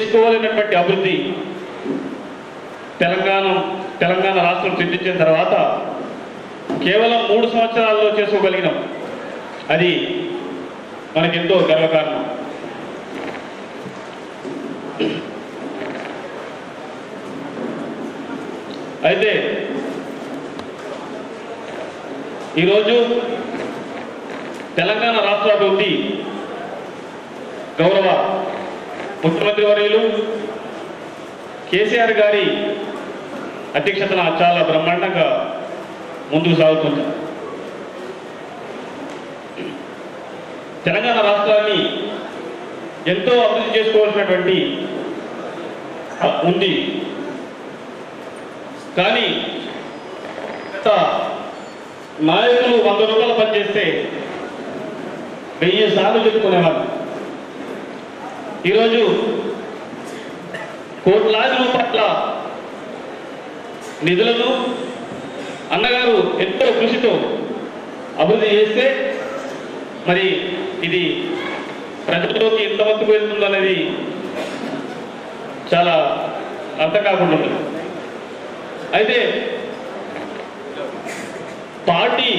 చేసుకోవాలనేటువంటి అభివృద్ధి తెలంగాణ తెలంగాణ రాష్ట్రం సిద్ధించిన తర్వాత కేవలం మూడు సంవత్సరాల్లో చేసుకోగలిగినాం అది మనకెంతో గర్వకారణం అయితే ఈరోజు తెలంగాణ రాష్ట్ర అభివృద్ధి గౌరవ ముఖ్యమంత్రి వర్యులు కేసీఆర్ గారి అధ్యక్షతన చాలా బ్రహ్మాండంగా ముందుకు సాగుతుంది తెలంగాణ రాష్ట్రాన్ని ఎంతో అభివృద్ధి చేసుకోవాల్సినటువంటి ఆ, ఉంది కానీ గత నాయకులు వంద రూపాయలు పనిచేస్తే వెయ్యి సార్లు చెప్పుకునేవారు ఈరోజు కోట్లాది రూపాయల నిధులను అన్నగారు ఎంతో కృషితో అభివృద్ధి చేస్తే మరి ఇది ప్రజల్లోకి ఎంతవరకు వెళ్తుందనేది చాలా అర్థం కాకుండా ఉంటుంది అయితే పార్టీ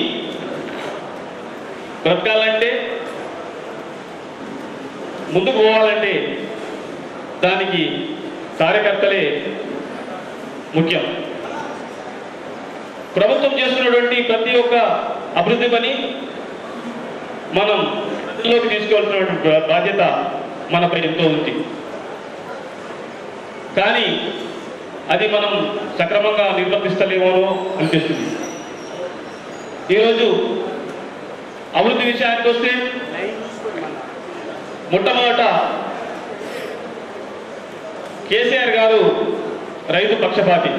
బ్రతకాలంటే ముందుకు పోవాలంటే దానికి కార్యకర్తలే ముఖ్యం ప్రభుత్వం చేస్తున్నటువంటి ప్రతి ఒక్క అభివృద్ధి పని మనం ప్రజల్లోకి తీసుకోవాల్సినటువంటి బా- బాధ్యత మనపై ఎంతో ఉంది కానీ అది మనం సక్రమంగా నిర్వర్తిస్తలేమో అనిపిస్తుంది ఈరోజు అభివృద్ధి విషయానికి వస్తే మొట్టమొదట కేసీఆర్ గారు రైతు పక్షపాతి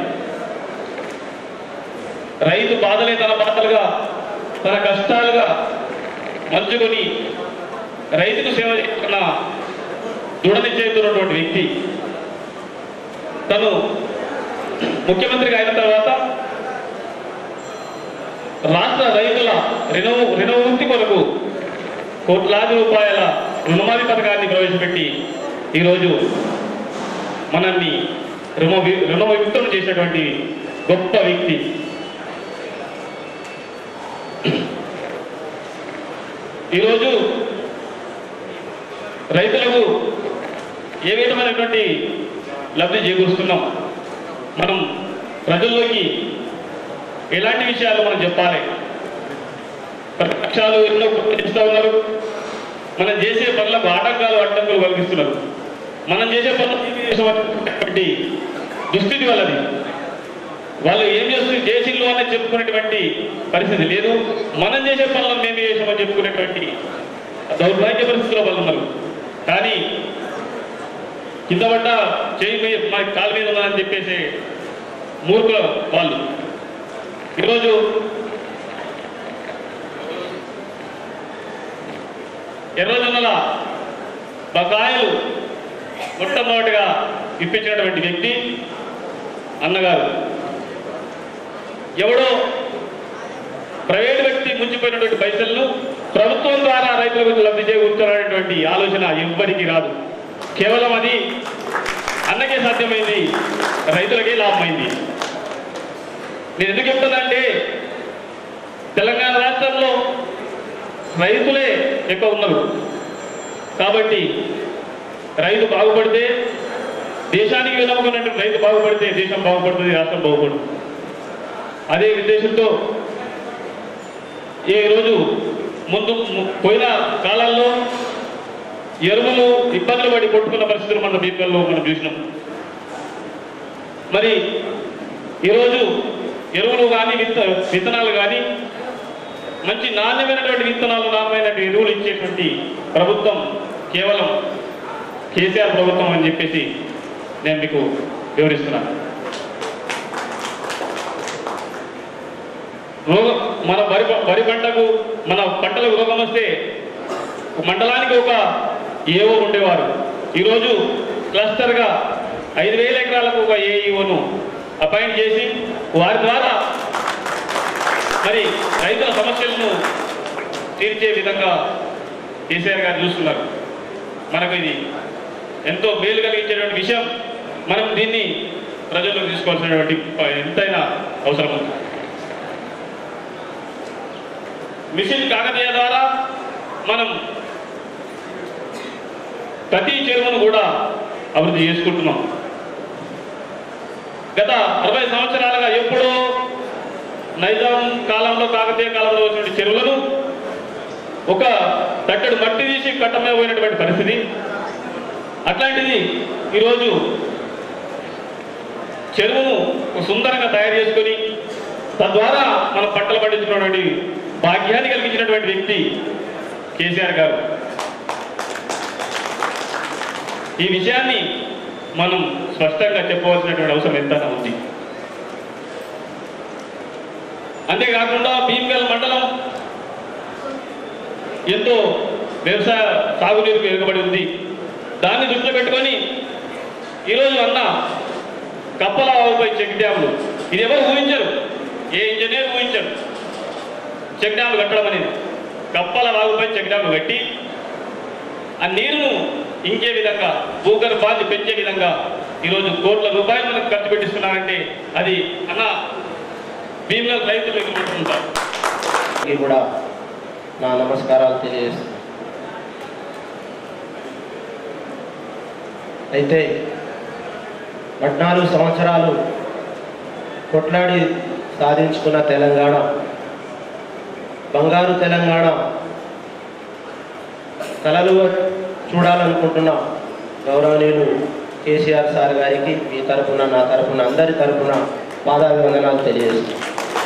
రైతు బాధలే తన బాధలుగా తన కష్టాలుగా మలుచుకొని రైతుకు సేవ చేస్తున్న దృఢనిశ్చయితున్నటువంటి వ్యక్తి తను ముఖ్యమంత్రిగా అయిన తర్వాత రాష్ట్ర రైతుల రుణ రుణవృత్తి కొరకు కోట్లాది రూపాయల రుణమాఫీ పథకాన్ని ప్రవేశపెట్టి ఈరోజు మనల్ని రుణ వి- రుణ విముక్తం చేసినటువంటి గొప్ప వ్యక్తి ఈరోజు రైతులకు ఏ విధమైనటువంటి లబ్ధి చేకూరుస్తున్నాం మనం ప్రజల్లోకి ఎలాంటి విషయాలు మనం చెప్పాలి ప్రతిపక్షాలు ఎన్నో చేస్తూ ఉన్నారు మనం చేసే పనులకు ఆటంకాలు అడ్డంకులు కలిగిస్తున్నారు మనం చేసే పనులు చేసేటువంటి దుస్థితి వల్లది వాళ్ళు ఏం చేస్తుంది చేసిల్లు అని చెప్పుకునేటువంటి పరిస్థితి లేదు మనం చేసే పనులను మేము చేసామని చెప్పుకునేటువంటి దౌర్భాగ్య పరిస్థితుల్లో వాళ్ళు ఉన్నారు కానీ కింద పడ్డ చేయి మీద మన కాలు మీద ఉన్నదని చెప్పేసి మూర్ఖుల వాళ్ళు ఈరోజు ఎర్రజొన్నల బకాయిలు మొట్టమొదటిగా ఇప్పించినటువంటి వ్యక్తి అన్నగారు ఎవడో ప్రైవేట్ వ్యక్తి ముంచిపోయినటువంటి పైసలను ప్రభుత్వం ద్వారా రైతులకు లబ్ధి చేకూర్చాలనేటువంటి ఆలోచన ఎవ్వరికి రాదు కేవలం అది అన్నకే సాధ్యమైంది రైతులకే లాభమైంది నేను ఎందుకు చెప్తానంటే తెలంగాణ రాష్ట్రంలో రైతులే ఎక్కువ ఉన్నారు కాబట్టి రైతు బాగుపడితే దేశానికి వెనుకున్నటువంటి రైతు బాగుపడితే దేశం బాగుపడుతుంది రాష్ట్రం బాగుపడుతుంది అదే ఉద్దేశంతో ఈ రోజు ముందు ము- పోయిన కాలాల్లో ఎరువులు ఇబ్బందులు పడి కొట్టుకున్న పరిస్థితులు మన బీపీఎల్లో మనం చూసినాం మరి ఈరోజు ఎరువులు కానీ విత్త విత్తనాలు కానీ మంచి నాణ్యమైనటువంటి విత్తనాలు నాణ్యమైనటువంటి ఎరువులు ఇచ్చేటువంటి ప్రభుత్వం కేవలం కేసీఆర్ ప్రభుత్వం అని చెప్పేసి నేను మీకు వివరిస్తున్నాను రోగం మన వరి ప- వరి పంటకు మన పంటలకు రోగం వస్తే ఒక మండలానికి ఒక ఏఓ ఉండేవారు ఈరోజు క్లస్టర్గా ఐదు వేల ఎకరాలకు ఒక ఏఈఓను అపాయింట్ చేసి వారి ద్వారా మరి రైతుల సమస్యలను తీర్చే విధంగా కేసీఆర్ గారు చూస్తున్నారు మనకు ఇది ఎంతో మేలు కలిగించేటువంటి విషయం మనం దీన్ని ప్రజల్లో తీసుకోవాల్సినటువంటి ఎంతైనా అవసరం ఉంది మిషన్ కాకతీయ ద్వారా మనం ప్రతి చెరువును కూడా అభివృద్ధి చేసుకుంటున్నాం గత అరవై సంవత్సరాలుగా ఎప్పుడో నైజాం కాలంలో కాకతీయ కాలంలో వచ్చినటువంటి చెరువులను ఒక తట్టడు మట్టి తీసి కట్టమే పోయినటువంటి పరిస్థితి అట్లాంటిది ఈరోజు చెరువును సుందరంగా తయారు చేసుకొని తద్వారా మన పంటలు పండించుకున్నటువంటి భాగ్యాన్ని కలిగించినటువంటి వ్యక్తి కేసీఆర్ గారు ఈ విషయాన్ని మనం స్పష్టంగా చెప్పవలసినటువంటి అవసరం ఎంతైనా ఉంది అంతేకాకుండా భీమ్గల్ మండలం ఎంతో వ్యవసాయ సాగునీరుకు వెనుకబడి ఉంది దాన్ని దృష్టిలో పెట్టుకొని ఈరోజు అన్న కప్పల వాగుపై చెక్ డ్యాములు ఇది ఎవరు ఊహించరు ఏ ఇంజనీర్ ఊహించరు చెక్ డ్యాములు కట్టడం అనేది కప్పల వాగుపై చెక్ డ్యాములు కట్టి ఆ నీరును ఇంకే విధంగా భూగర్భాన్ని పెంచే విధంగా ఈరోజు కోట్ల రూపాయలు మనకు ఖర్చు పెట్టిస్తున్నారంటే అది అన్న భీమగల్ రైతులు ఎదుర్కొంటుంటారు అందరికీ కూడా నా నమస్కారాలు తెలియజేస్తున్నాను అయితే పద్నాలుగు సంవత్సరాలు కొట్లాడి సాధించుకున్న తెలంగాణ బంగారు తెలంగాణ కలలు చూడాలనుకుంటున్న గౌరవనీయులు కేసీఆర్ సార్ గారికి మీ తరపున నా తరపున అందరి తరపున పాదాభివందనాలు తెలియజేస్తున్నాను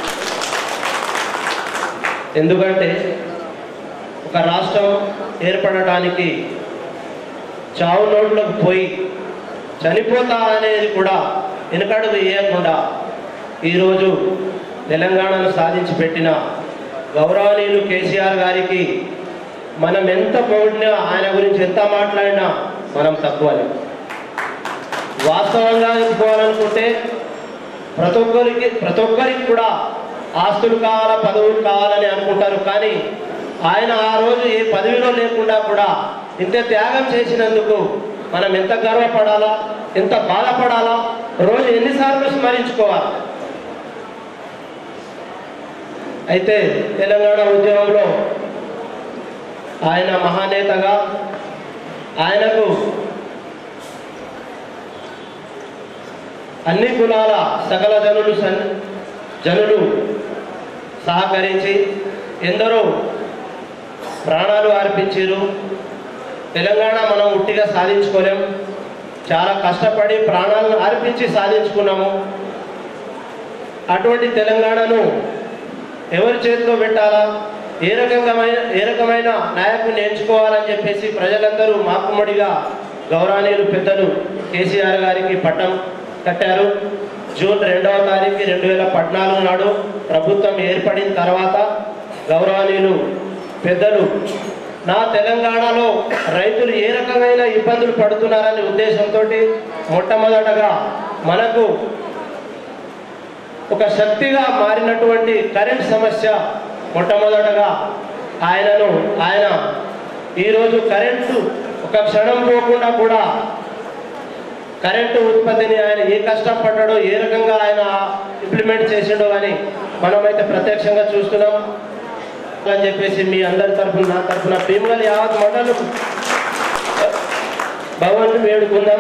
ఎందుకంటే ఒక రాష్ట్రం ఏర్పడటానికి చావు నోట్లకు పోయి చనిపోతా అనేది కూడా వెనుకడుగు వేయకుండా ఈరోజు తెలంగాణను సాధించి పెట్టిన గౌరవనీయులు కేసీఆర్ గారికి మనం ఎంత పొగిడినా ఆయన గురించి ఎంత మాట్లాడినా మనం తక్కువనే వాస్తవంగా చెప్పుకోవాలనుకుంటే ప్రతి ఒక్కరికి ప్రతి ఒక్కరికి కూడా ఆస్తులు కావాలా పదవులు కావాలని అనుకుంటారు కానీ ఆయన ఆ రోజు ఏ పదవిలో లేకుండా కూడా ఇంత త్యాగం చేసినందుకు మనం ఎంత గర్వపడాలా ఎంత బాధపడాలా రోజు ఎన్నిసార్లు స్మరించుకోవాలి అయితే తెలంగాణ ఉద్యమంలో ఆయన మహానేతగా ఆయనకు అన్ని కులాల సకల జనులు సన్ జనులు సహకరించి ఎందరో ప్రాణాలు అర్పించారు తెలంగాణ మనం ఉట్టిగా సాధించుకోలేం చాలా కష్టపడి ప్రాణాలను అర్పించి సాధించుకున్నాము అటువంటి తెలంగాణను ఎవరి చేతిలో పెట్టాలా ఏ రకమైన ఏ రకమైన నాయకుడిని ఎంచుకోవాలని చెప్పేసి ప్రజలందరూ మాకుమ్మడిగా గౌరవనీయులు పెద్దలు కేసీఆర్ గారికి పట్టం కట్టారు జూన్ రెండవ తారీఖు రెండు వేల పద్నాలుగు నాడు ప్రభుత్వం ఏర్పడిన తర్వాత గౌరవనీయులు పెద్దలు నా తెలంగాణలో రైతులు ఏ రకమైన ఇబ్బందులు పడుతున్నారనే ఉద్దేశంతో మొట్టమొదటగా మనకు ఒక శక్తిగా మారినటువంటి కరెంట్ సమస్య మొట్టమొదటగా ఆయనను ఆయన ఈరోజు కరెంటు ఒక క్షణం పోకుండా కూడా కరెంటు ఉత్పత్తిని ఆయన ఏ కష్టం పడ్డాడో ఏ రకంగా ఆయన ఇంప్లిమెంట్ చేసిండో అని మనమైతే ప్రత్యక్షంగా చూస్తున్నాం అని చెప్పేసి మీ అందరి తరఫున నా తరఫున భీమగల్ యావత్ మండలం భగవాన్ వేడుకుందాం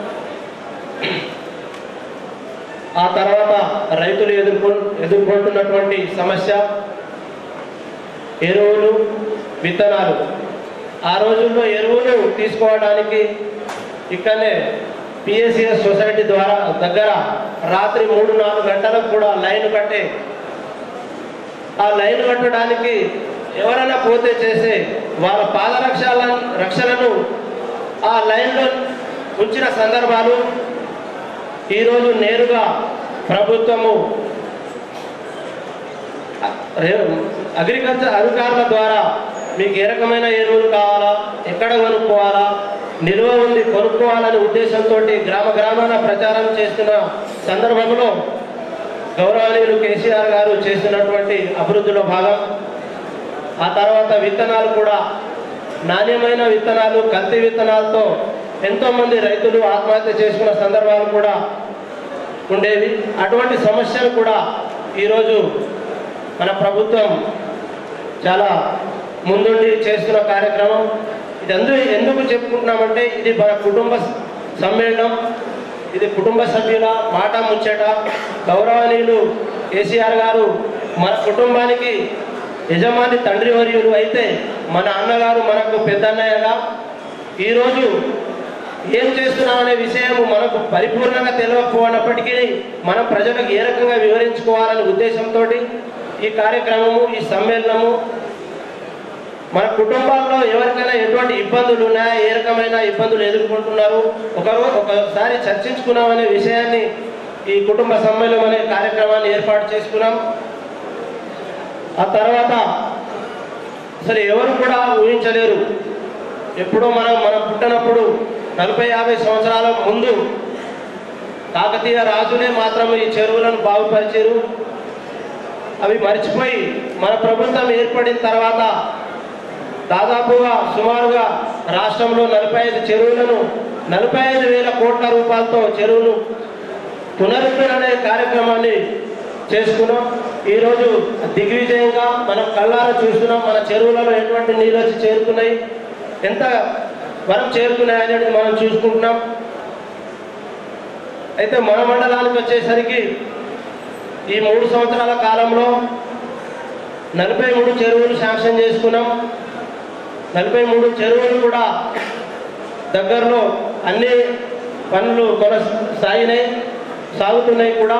ఆ తర్వాత రైతులు ఎదుర్కొ ఎదుర్కొంటున్నటువంటి సమస్య ఎరువులు విత్తనాలు ఆ రోజుల్లో ఎరువులు తీసుకోవడానికి ఇక్కడనే పిఎస్సిఎస్ సొసైటీ ద్వారా దగ్గర రాత్రి మూడు నాలుగు గంటలకు కూడా లైన్ కట్టే ఆ లైన్ కట్టడానికి ఎవరైనా పోతే చేసే వాళ్ళ పాదరక్షల రక్షలను ఆ లైన్లో ఉంచిన సందర్భాలు ఈరోజు నేరుగా ప్రభుత్వము అగ్రికల్చర్ అధికారుల ద్వారా మీకు ఏ రకమైన ఎరువులు కావాలా ఎక్కడ కొనుక్కోవాలా నిల్వ ఉంది కొనుక్కోవాలనే ఉద్దేశంతో గ్రామ గ్రామాన ప్రచారం చేస్తున్న సందర్భంలో గౌరవనీయులు కేసీఆర్ గారు చేస్తున్నటువంటి అభివృద్ధిలో భాగం ఆ తర్వాత విత్తనాలు కూడా నాణ్యమైన విత్తనాలు కల్తీ విత్తనాలతో ఎంతోమంది రైతులు ఆత్మహత్య చేసుకున్న సందర్భాలు కూడా ఉండేవి అటువంటి సమస్యలు కూడా ఈరోజు మన ప్రభుత్వం చాలా ముందుండి చేస్తున్న కార్యక్రమం ఇది అందు ఎందుకు చెప్పుకుంటున్నామంటే ఇది మన కుటుంబ సమ్మేళనం ఇది కుటుంబ సభ్యుల మాట ముచ్చట గౌరవనీయులు కేసీఆర్ గారు మన కుటుంబానికి యజమాని తండ్రి వర్యులు అయితే మన అన్నగారు మనకు పెద్దన్నయ్యగా ఈరోజు ఏం చేస్తున్నాం అనే విషయం మనకు పరిపూర్ణంగా తెలియకపోయినప్పటికీ మనం ప్రజలకు ఏ రకంగా వివరించుకోవాలనే ఉద్దేశంతో ఈ కార్యక్రమము ఈ సమ్మేళనము మన కుటుంబాల్లో ఎవరికైనా ఎటువంటి ఇబ్బందులు ఉన్నాయా ఏ రకమైన ఇబ్బందులు ఎదుర్కొంటున్నారు ఒకరో ఒకసారి చర్చించుకున్నామనే విషయాన్ని ఈ కుటుంబ సమ్మేళనం అనే కార్యక్రమాన్ని ఏర్పాటు చేసుకున్నాం ఆ తర్వాత అసలు ఎవరు కూడా ఊహించలేరు ఎప్పుడో మనం మనం పుట్టినప్పుడు నలభై యాభై సంవత్సరాల ముందు కాకతీయ రాజులే మాత్రం ఈ చెరువులను బాగుపరిచారు అవి మర్చిపోయి మన ప్రభుత్వం ఏర్పడిన తర్వాత దాదాపుగా సుమారుగా రాష్ట్రంలో నలభై ఐదు చెరువులను నలభై ఐదు వేల కోట్ల రూపాయలతో చెరువులు పునరుద్ధరణ అనే కార్యక్రమాన్ని చేసుకున్నాం ఈరోజు దిగ్విజయంగా మనం కళ్ళారా చూస్తున్నాం మన చెరువులలో ఎటువంటి నీళ్ళు వచ్చి చేరుతున్నాయి ఎంత వరకు చేరుతున్నాయి అనేది మనం చూసుకుంటున్నాం అయితే మన మండలానికి వచ్చేసరికి ఈ మూడు సంవత్సరాల కాలంలో నలభై మూడు చెరువులు శాంక్షన్ చేసుకున్నాం నలభై మూడు చెరువులు కూడా దగ్గరలో అన్ని పనులు కొనసాగినాయి సాగుతున్నాయి కూడా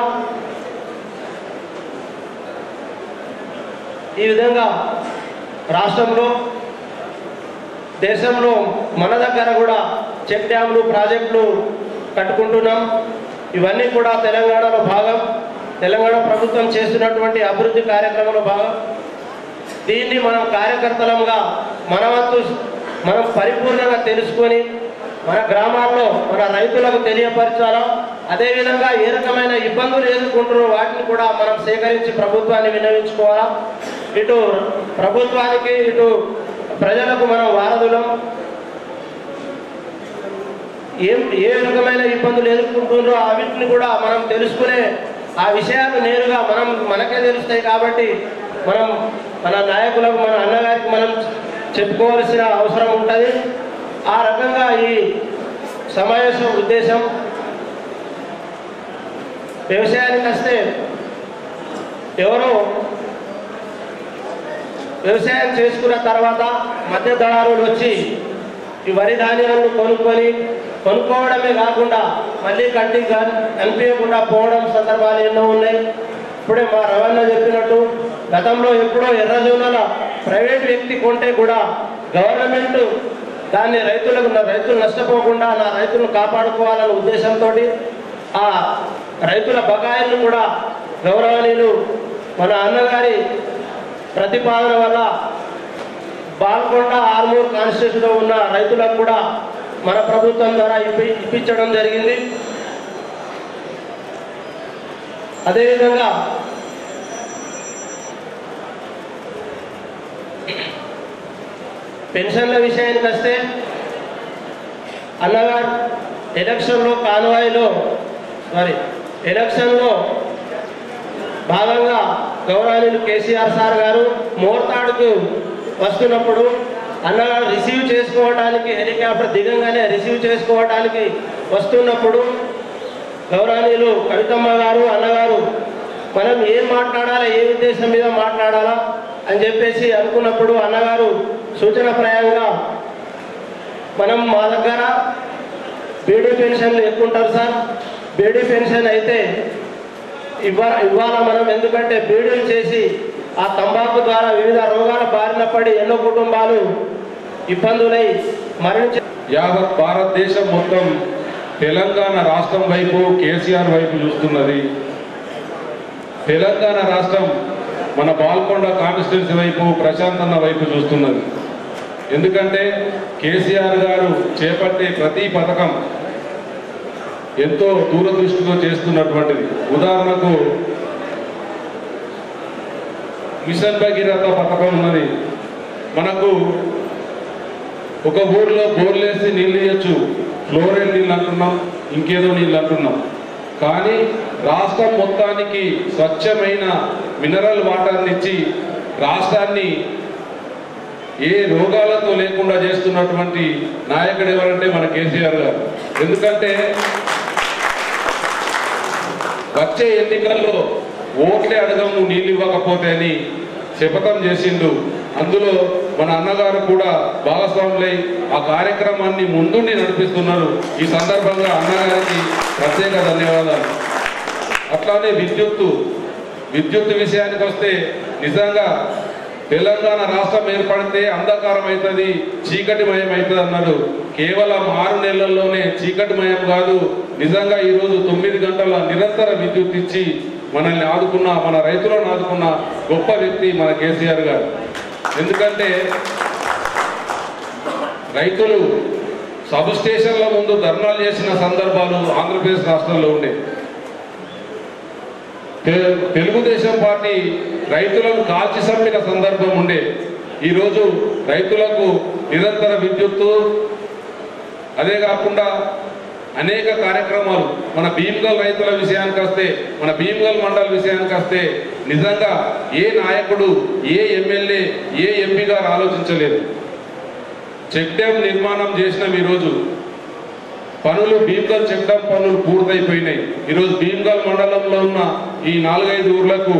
ఈ విధంగా రాష్ట్రంలో దేశంలో మన దగ్గర కూడా చెక్ డ్యాములు ప్రాజెక్టులు కట్టుకుంటున్నాం ఇవన్నీ కూడా తెలంగాణలో భాగం తెలంగాణ ప్రభుత్వం చేస్తున్నటువంటి అభివృద్ధి కార్యక్రమంలో భాగం దీన్ని మనం కార్యకర్తలంగా మన వంతు మనం పరిపూర్ణంగా తెలుసుకొని మన గ్రామాల్లో మన రైతులకు తెలియపరచాలా అదేవిధంగా ఏ రకమైన ఇబ్బందులు ఎదుర్కొంటున్నారో వాటిని కూడా మనం సేకరించి ప్రభుత్వాన్ని విన్నవించుకోవాలా ఇటు ప్రభుత్వానికి ఇటు ప్రజలకు మనం వారధులం ఏం ఏ రకమైన ఇబ్బందులు ఎదుర్కొంటున్నారో వీటిని కూడా మనం తెలుసుకునే ఆ విషయాలు నేరుగా మనం మనకే తెలుస్తాయి కాబట్టి మనం మన నాయకులకు మన అన్నగారికి మనం చెప్పుకోవాల్సిన అవసరం ఉంటుంది ఆ రకంగా ఈ సమావేశం ఉద్దేశం వ్యవసాయానికి వస్తే ఎవరో వ్యవసాయం చేసుకున్న తర్వాత మధ్య దళారులు వచ్చి ఈ వరి ధాన్యాలను కొనుక్కొని కొనుక్కోవడమే కాకుండా మళ్ళీ కంటి కనిపించకుండా పోవడం సందర్భాలు ఎన్నో ఉన్నాయి ఇప్పుడే మా రవణ చెప్పినట్టు గతంలో ఎప్పుడో ఎర్రజోనల ప్రైవేట్ వ్యక్తి కొంటే కూడా గవర్నమెంట్ దాన్ని రైతులకు నా రైతులు నష్టపోకుండా నా రైతులను కాపాడుకోవాలనే ఉద్దేశంతో ఆ రైతుల బకాయిలను కూడా గౌరవనీయులు మన అన్నగారి ప్రతిపాదన వల్ల బాల్కొండ ఆర్మూర్ కాన్స్టిట్యూషన్లో ఉన్న రైతులకు కూడా మన ప్రభుత్వం ద్వారా ఇప్పి ఇప్పించడం జరిగింది అదేవిధంగా పెన్షన్ల విషయానికి వస్తే అన్నగారు ఎలక్షన్లో కాన్వాయ్లో సారీ ఎలక్షన్లో భాగంగా గౌరవనీయులు కేసీఆర్ సార్ గారు మోర్తాడుకు వస్తున్నప్పుడు అన్నగారు రిసీవ్ చేసుకోవడానికి హెలికాప్టర్ దిగంగానే రిసీవ్ చేసుకోవడానికి వస్తున్నప్పుడు గౌరవనీయులు కవితమ్మ గారు అన్నగారు మనం ఏం మాట్లాడాలా ఏ ఉద్దేశం మీద మాట్లాడాలా అని చెప్పేసి అనుకున్నప్పుడు అన్నగారు సూచన ప్రాయంగా మనం మా దగ్గర బీడీ పెన్షన్లు ఎక్కువ ఉంటారు సార్ బీడీ పెన్షన్ అయితే ఇవ్వ ఇవ్వాల మనం ఎందుకంటే బీడీలు చేసి ఆ తంబాకు ద్వారా వివిధ రోగాల బారిన పడి ఎన్నో కుటుంబాలు ఇబ్బందులై మరణించ యావత్ భారతదేశం మొత్తం తెలంగాణ రాష్ట్రం వైపు కేసీఆర్ వైపు చూస్తున్నది తెలంగాణ రాష్ట్రం మన బాల్కొండ కాన్స్టిట్యున్సీ వైపు ప్రశాంత్ అన్న వైపు చూస్తున్నది ఎందుకంటే కేసీఆర్ గారు చేపట్టే ప్రతి పథకం ఎంతో దూరదృష్టితో చేస్తున్నటువంటిది ఉదాహరణకు మిషన్ భగీరథ పథకం ఉన్నది మనకు ఒక ఊర్లో బోర్లేసి నీళ్ళు ఇవ్వచ్చు ఫ్లోరైడ్ నీళ్ళు అంటున్నాం ఇంకేదో నీళ్ళు అంటున్నాం కానీ రాష్ట్రం మొత్తానికి స్వచ్ఛమైన మినరల్ వాటర్ని ఇచ్చి రాష్ట్రాన్ని ఏ రోగాలతో లేకుండా చేస్తున్నటువంటి నాయకుడు ఎవరంటే మన కేసీఆర్ గారు ఎందుకంటే వచ్చే ఎన్నికల్లో ఓట్లే అడగము నీళ్ళు ఇవ్వకపోతే అని శపథం చేసిండు అందులో మన అన్నగారు కూడా భాగస్వాములై ఆ కార్యక్రమాన్ని ముందుండి నడిపిస్తున్నారు ఈ సందర్భంగా అన్నగారికి ప్రత్యేక ధన్యవాదాలు అట్లానే విద్యుత్తు విద్యుత్ విషయానికి వస్తే నిజంగా తెలంగాణ రాష్ట్రం ఏర్పడితే అంధకారం అవుతుంది చీకటిమయం అవుతుంది అన్నారు కేవలం ఆరు నెలల్లోనే చీకటిమయం కాదు నిజంగా ఈరోజు తొమ్మిది గంటల నిరంతర విద్యుత్ ఇచ్చి మనల్ని ఆదుకున్న మన రైతులను ఆదుకున్న గొప్ప వ్యక్తి మన కేసీఆర్ గారు ఎందుకంటే రైతులు సబ్ స్టేషన్ల ముందు ధర్నాలు చేసిన సందర్భాలు ఆంధ్రప్రదేశ్ రాష్ట్రంలో ఉండే తె- తెలుగుదేశం పార్టీ రైతులను కాల్చి చంపిన సందర్భం ఉండే ఈరోజు రైతులకు నిరంతర విద్యుత్తు అదే కాకుండా అనేక కార్యక్రమాలు మన భీమ్గల్ రైతుల విషయానికి వస్తే మన భీమ్గల్ మండల విషయానికి వస్తే నిజంగా ఏ నాయకుడు ఏ ఎమ్మెల్యే ఏ ఎంపీ గారు ఆలోచించలేదు చెక్ డ్యామ్ నిర్మాణం చేసినాం ఈరోజు పనులు భీమ్గల్ చెక్ డ్యామ్ పనులు పూర్తయిపోయినాయి ఈరోజు భీమ్గల్ మండలంలో ఉన్న ఈ నాలుగైదు ఊర్లకు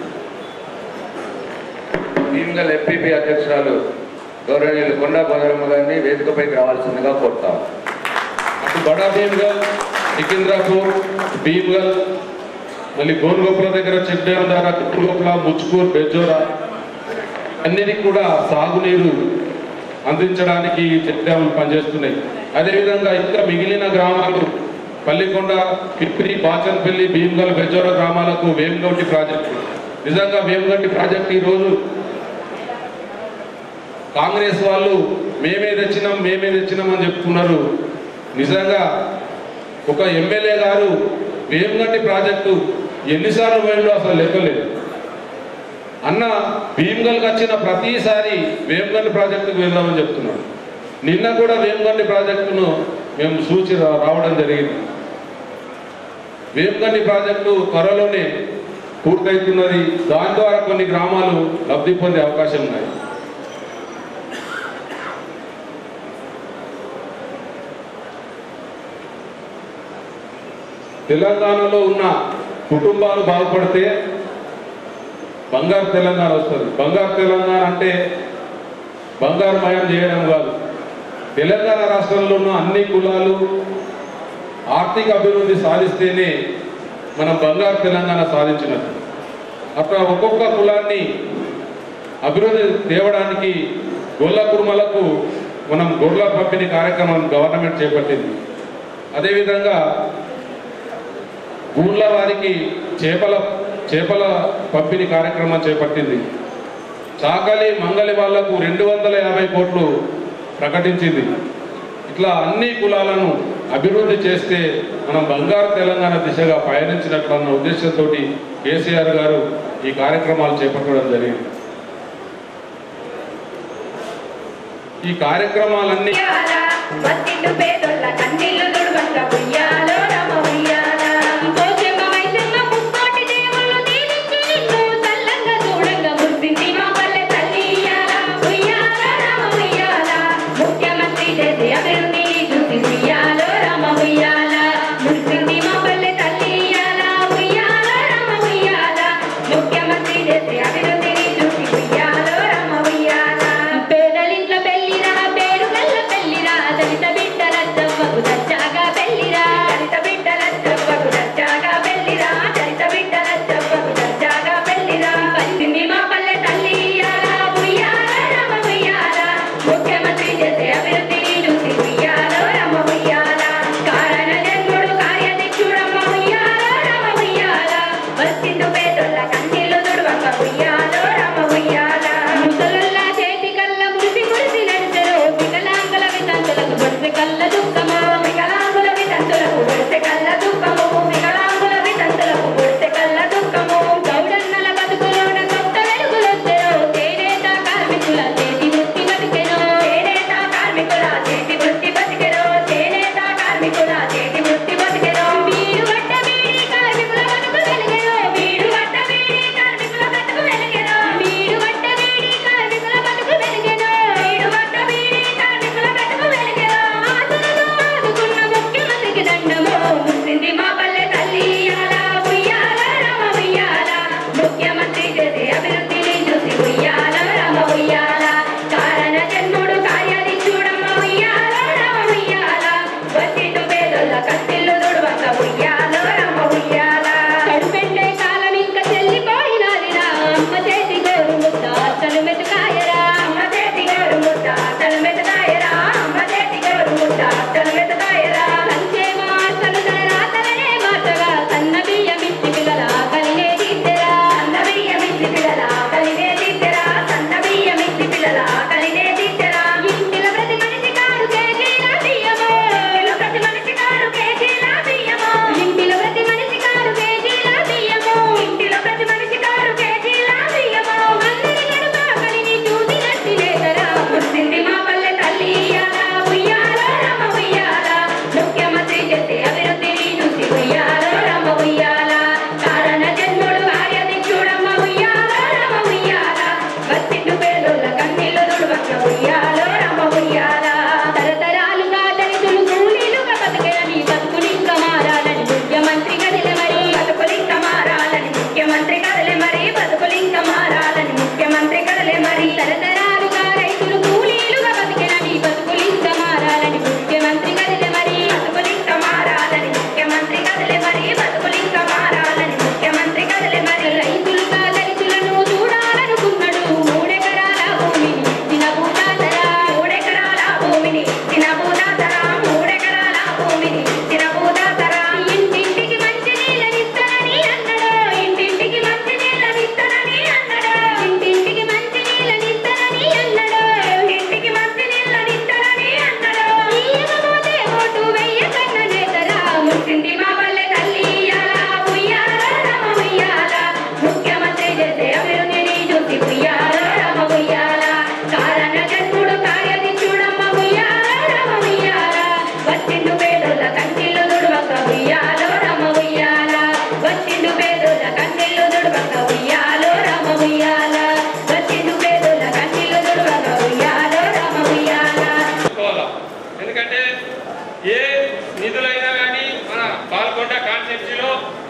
భీమ్గల్ ఎంపీపీ అధ్యక్షురాలు గౌరవనీయులు కొండా బలరమ్మ గారిని వేదికపైకి రావాల్సిందిగా కోరుతాం అటు బడా భీమ్గల్ సికింద్రాపూర్ భీమ్గల్ మళ్ళీ గోన్గోపుల దగ్గర చెక్ డ్యామ్ ద్వారా కుట్టుగోపుల ముచ్కూర్ బెజ్జోరా అన్నిటికి కూడా సాగునీరు అందించడానికి ఈ చెక్ డ్యాములు పనిచేస్తున్నాయి అదేవిధంగా ఇంకా మిగిలిన గ్రామాలు పల్లికొండ పిప్రి బాచన్పల్లి భీమ్గల్ బెజ్జోర గ్రామాలకు వేమగౌటి ప్రాజెక్టు నిజంగా వేమగంటి ప్రాజెక్టు ఈరోజు కాంగ్రెస్ వాళ్ళు మేమే తెచ్చినాం మేమే తెచ్చినాం అని చెప్తున్నారు నిజంగా ఒక ఎమ్మెల్యే గారు వేమగంటి ప్రాజెక్టు ఎన్నిసార్లు పోయిందో అసలు లెక్కలేదు అన్న భీమ్గల్కి వచ్చిన ప్రతిసారి వేమగంటి ప్రాజెక్టుకు వెళ్దామని చెప్తున్నాడు నిన్న కూడా వేమగంటి ప్రాజెక్టును మేము సూచి రా- రావడం జరిగింది వేమగంటి ప్రాజెక్టు త్వరలోనే పూర్తవుతున్నది దాని ద్వారా కొన్ని గ్రామాలు లబ్ధి పొందే అవకాశం ఉన్నాయి తెలంగాణలో ఉన్న కుటుంబాలు బాగుపడితే బంగారు తెలంగాణ వస్తుంది బంగారు తెలంగాణ అంటే బంగారు మయం చేయడం కాదు తెలంగాణ రాష్ట్రంలో ఉన్న అన్ని కులాలు ఆర్థిక అభివృద్ధి సాధిస్తేనే మనం బంగారు తెలంగాణ సాధించినట్టు అట్లా ఒక్కొక్క కులాన్ని అభివృద్ధి తేవడానికి గొల్ల కుర్మలకు మనం గొర్రెల పంపిణీ కార్యక్రమం గవర్నమెంట్ చేపట్టింది అదేవిధంగా ఊళ్ళ వారికి చేపల చేపల పంపిణీ కార్యక్రమం చేపట్టింది చాకలి మంగలి వాళ్లకు రెండు వందల యాభై కోట్లు ప్రకటించింది ఇట్లా అన్ని కులాలను అభివృద్ధి చేస్తే మనం బంగారు తెలంగాణ దిశగా పయనించినట్లు అన్న ఉద్దేశంతో కేసీఆర్ గారు ఈ కార్యక్రమాలు చేపట్టడం జరిగింది ఈ కార్యక్రమాలన్నీ ఉయ్యాల, మత్తిండు పేదోళ్ళ కన్నీళ్లు తుడవంట ఉయ్యాలో రమ ఉయ్యాల. పోషమ్మ మైసమ్మ ముక్కోటి దేవుళ్ళు దీవించి నిన్ను చల్లంగా చూడంగా మురిసింది మా పల్లె తల్లి ఇయ్యాల. ఉయ్యాల రమ ఉయ్యాల. ముఖ్యమంత్రి చేసే అభివృద్ధిని చూసి ఉయ్యాలో రమ ఉయ్యాల. మురిసింది మా పల్లె తల్లి ఇయ్యాల. ఉయ్యాల రమ ఉయ్యాల. ముఖ్యమంత్రి చేసే అభివృద్ధిని చూసి ఉయ్యాలో రమ ఉయ్యాల. పేదలింట్ల పెళ్లిరా పేరు గల్ల పెళ్లిరా దళిత బిడ్డల చవ్వకు దచ్చాగా పెళ్లిరా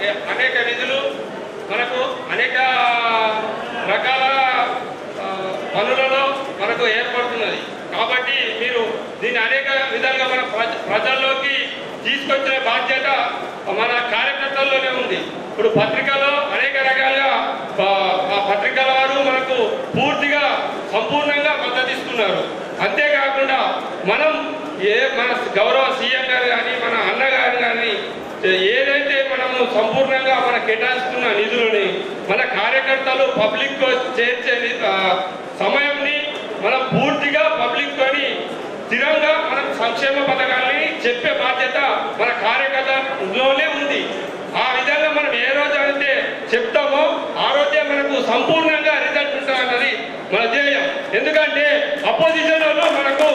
ఏ- అనేక నిధులు మనకు అనేక రకాల ఆ, పనులలో మనకు ఏర్పడుతున్నది కాబట్టి మీరు దీన్ని అనేక విధాలుగా మన ప్రజ- ప్రజల్లోకి తీసుకొచ్చే బాధ్యత మన కార్యకర్తల్లోనే ఉంది ఇప్పుడు పత్రికలో అనేక రకాలుగా ఆ- ఆ పత్రికల వారు మనకు పూర్తిగా సంపూర్ణంగా మద్దతిస్తున్నారు అంతేకాకుండా మనం ఏ మన గౌరవ సీఎం గారు కానీ మన అన్నగారు కానీ ఏదైతే మనము సంపూర్ణంగా మన కేటాయిస్తున్న నిధులని మన కార్యకర్తలు పబ్లిక్ చేర్చే ని- ఆ, సమయంని మనం పూర్తిగా పబ్లిక్ తోని స్థిరంగా మనం సంక్షేమ పథకాలని చెప్పే బాధ్యత మన కార్యకర్తలోనే ఉంది ఆ విధంగా మనం ఏ రోజు అయితే చెప్తామో ఆ రోజే మనకు సంపూర్ణంగా రిజల్ట్ ఉంటుందన్నది మన ధ్యేయం ఎందుకంటే అపోజిషన్ వాళ్ళు మనకు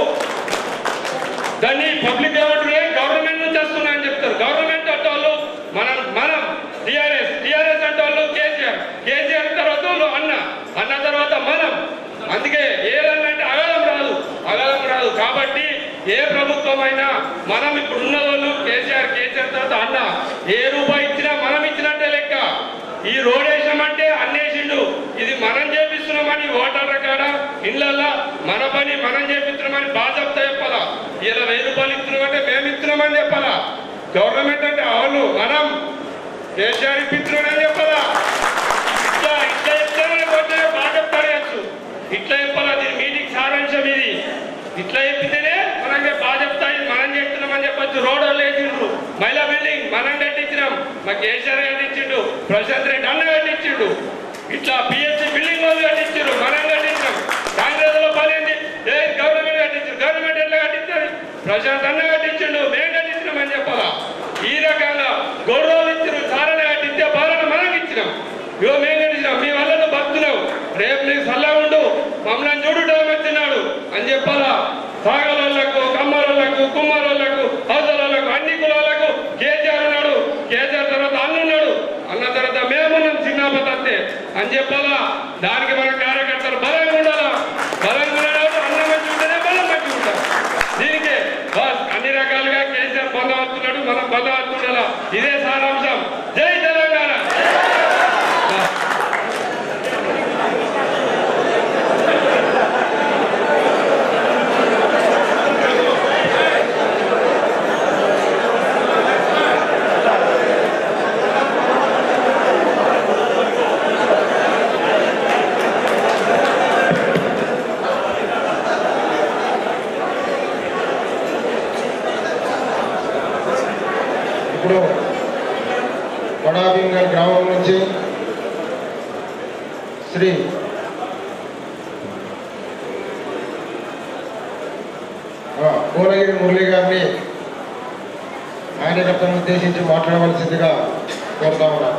దాన్ని పబ్లిక్ ఏమంటున్నాయి గవర్నమెంట్ నుంచి వస్తున్నా అని చెప్తారు గవర్నమెంట్ అంటే వాళ్ళు మనం మనం టిఆర్ఎస్ టిఆర్ఎస్ అంటే వాళ్ళు కేసీఆర్ కేసీఆర్ తర్వాత వాళ్ళు అన్న అన్న తర్వాత మనం అందుకే ఏదన్నంటే అగలం రాదు అగలం రాదు కాబట్టి ఏ ప్రభుత్వం అయినా మనం ఇప్పుడు ఉన్న వాళ్ళు కేసీఆర్ కేసీఆర్ తర్వాత అన్న ఏ రూపాయి ఇచ్చినా మనం ఇచ్చినట్టే లెక్క ఈ రోడ్ వేసామంటే అన్నేసిండు ఇది మనం చేపిస్తున్నామని ఓటర్ల కాడ ఇళ్ళల్లో మన పని మనం చేపిస్తున్నామని బాధ్యత చెప్పాలా ఇలా వెయ్యి రూపాయలు ఇస్తున్నామంటే మేము ఇస్తున్నామని చెప్పాలా గవర్నమెంట్ అంటే అవును మనం కేసీఆర్ ఇప్పిస్తున్నామని చెప్పాలా ఇట్లా ఇట్లా చెప్తే మనకు వచ్చే బాధ్యత పడేయచ్చు ఇట్లా చెప్పాలా దీని మీటింగ్ సారాంశం ఇది ఇట్లా చెప్పితేనే మనం బాధ్యత ఇది మనం చెప్తున్నామని చెప్పొచ్చు రోడ్ వాళ్ళు వేసిండ్రు మహిళా బిల్డింగ్ మనం కట్టించినాం మా కేసీఆర్ కట్టించిండు ప్రశాంత్ రెడ్డి అన్న కట్టించిండు ఇట్లా పిఎస్సి బిల్డింగ్ వాళ్ళు కట్టించారు మనం కట్టించాం కాంగ్రెస్ లో పనింది ఏ గవర్నమెంట్ కట్టించారు గవర్నమెంట్ ఎట్లా కట్టించారు ప్రశాంత్ అన్న కట్టించిండు మేము కట్టించినామని చెప్పాలా ఈ రకంగా గౌరవాలు ఇచ్చారు సారణ కట్టించే పాలన మనం ఇచ్చినాం ఇగో మేము కట్టించినాం మీ వల్ల నువ్వు బతున్నావు రేపు నీకు సల్లా ఉండు మమ్మల్ని చూడు టైం వచ్చినాడు అని చెప్పాలా సాగలకు కమ్మరోళ్ళకు కుమ్మరోళ్ళకు హౌసరోళ్ళకు అన్ని కులాలకు కేసీఆర్ ఉన్నాడు కేసీఆర్ తర్వాత అన్న ఉన్నాడు అన్న తర్వాత మేమున్నాం చిన్నపతంతే అని చెప్పాలా దానికి మన కార్యకర్తలు బలంగా ఉండాలా బలంగా ఉన్నాడు అన్న మంచి ఉంటేనే బలం మంచి ఉంటారు దీనికి బాస్ అన్ని రకాలుగా కేసీఆర్ పొందవస్తున్నాడు మనం పొందవస్తుండాలా ఇదే సారాంశం జై తెలంగాణ ఇప్పుడు వడాబింగల్ గ్రామం నుంచి శ్రీ ఆ, కోనగిరి మురళి గారిని కార్యకర్తలను ఉద్దేశించి మాట్లాడవలసిందిగా కోరుతా ఉన్నాను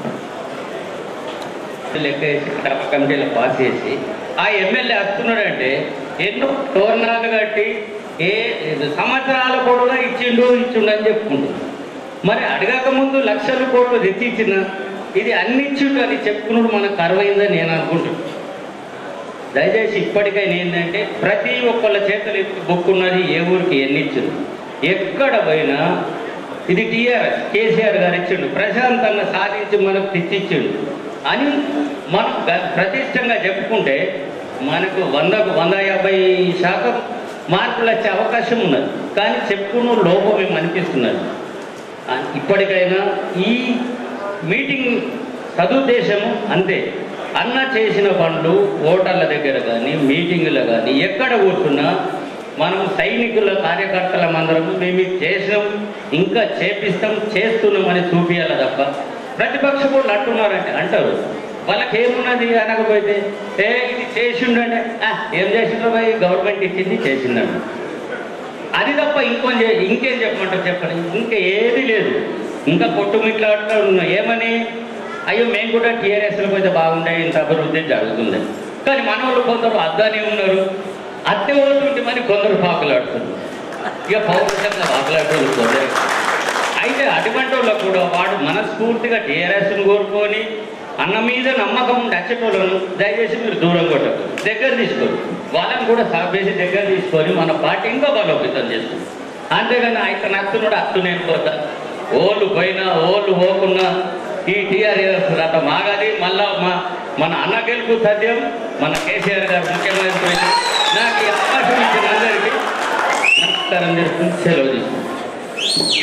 లెక్క వేసి గ్రామ కమిటీలో పాస్ చేసి ఆ ఎమ్మెల్యే వస్తున్నాడంటే ఎన్నో టోర్నాలు కట్టి ఏ సంవత్సరాల కూడా ఇచ్చిండు ఇచ్చిండు అని చెప్పుకుంటున్నాడు మరి అడగక ముందు లక్షల కోట్లు తెచ్చిచ్చిన ఇది అన్ని ఇచ్చిండు అని చెప్పుకున్నాడు మనకు అరవైందని నేను అనుకుంటున్నాను దయచేసి ఇప్పటికైనా ఏంటంటే ప్రతి ఒక్కళ్ళ చేతులు ఎత్తి బొక్కున్నది ఏ ఊరికి ఎన్ని ఇచ్చిండు ఎక్కడ పోయినా ఇది టీఆర్ఎస్ కేసీఆర్ గారు ఇచ్చిండు ప్రశాంతంగా సాధించి మనకు తెచ్చిచ్చిండు అని మనం గ- ప్రతిష్టంగా చెప్పుకుంటే మనకు వందకు వంద యాభై శాతం మార్కులు వచ్చే అవకాశం ఉన్నది కానీ చెప్పుకున్న లోపం ఏమి అనిపిస్తున్నది ఆ, ఇప్పటికైనా ఈ మీటింగ్ సదుద్దేశము అంతే అన్న చేసిన పనులు ఓటర్ల దగ్గర కానీ మీటింగులు కానీ ఎక్కడ కూర్చున్నా మనం సైనికుల కార్యకర్తల అందరం మేము ఇది చేసినాం ఇంకా చేపిస్తాం చేస్తున్నాం అని చూపించాలి తప్ప ప్రతిపక్ష వాళ్ళు అంటున్నారంటే అంటారు వాళ్ళకి ఏమున్నది అనకపోతే ఏ ఇది చేసిండంటే "ఆ, ఏం చేసిండ్రో పోయి గవర్నమెంట్ ఇచ్చింది చేసిందండి అది తప్ప ఇంకొం చే- ఇంకేం చెప్పమంటారు చెప్పండి ఇంకా ఏది లేదు ఇంకా కొట్టుమిట్లాడుతూ ఉన్నాం ఏమని అయ్యో మేము కూడా టీఆర్ఎస్లో పోతే బాగుండే ఇంత అభివృద్ధి జరుగుతుంది కానీ మన వాళ్ళు కొందరు అద్దానే ఉన్నారు అద్దె పోతుంటే మరి కొందరు పాకులాడుతున్నారు ఇక పౌరుషంగా పాకులాడుతుంది కొందరు అయితే అటువంటి వాళ్ళకు కూడా వాడు మనస్ఫూర్తిగా టీఆర్ఎస్ను కోరుకొని అన్న మీద నమ్మకం ఉండి వచ్చేటోళ్ళను దయచేసి మీరు దూరం కొట్టదు దగ్గర తీసుకోరు వాళ్ళని కూడా సాపేసి దగ్గర తీసుకొని మన పార్టీ ఇంకా బలోపేతం చేస్తుంది అంతేగాని ఆయన నచ్చునుడు అత్తు నేను పోతా ఓళ్ళు పోయినా ఓళ్ళు పోకున్నా ఈ టీఆర్ఎస్ రథ మాగది మళ్ళా మా మన అన్న గెలుపు సత్యం మన కేసీఆర్ గారు ముఖ్యమంత్రి నాకు ఈ అవకాశం ఇచ్చిన అందరికీ నమస్కారం చేసుకుని సెలవు తీసుకుంటాను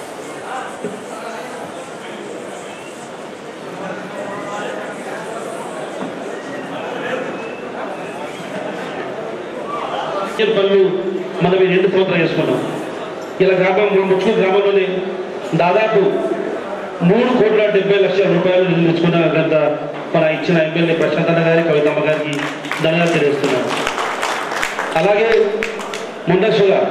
ఇచ్చిన పనులు మనం ఈ రెండు సంవత్సరాలు చేసుకున్నాం ఇలా గ్రామం ముచ్చు గ్రామంలోనే దాదాపు మూడు కోట్ల డెబ్బై లక్షల రూపాయలు నిధులు తెచ్చుకున్న గత మన ఇచ్చిన ఎమ్మెల్యే ప్రశాంత్ అన్న గారి కవితమ్మ గారికి ధన్యవాదాలు తెలియజేస్తున్నాను అలాగే ముందస్తుగా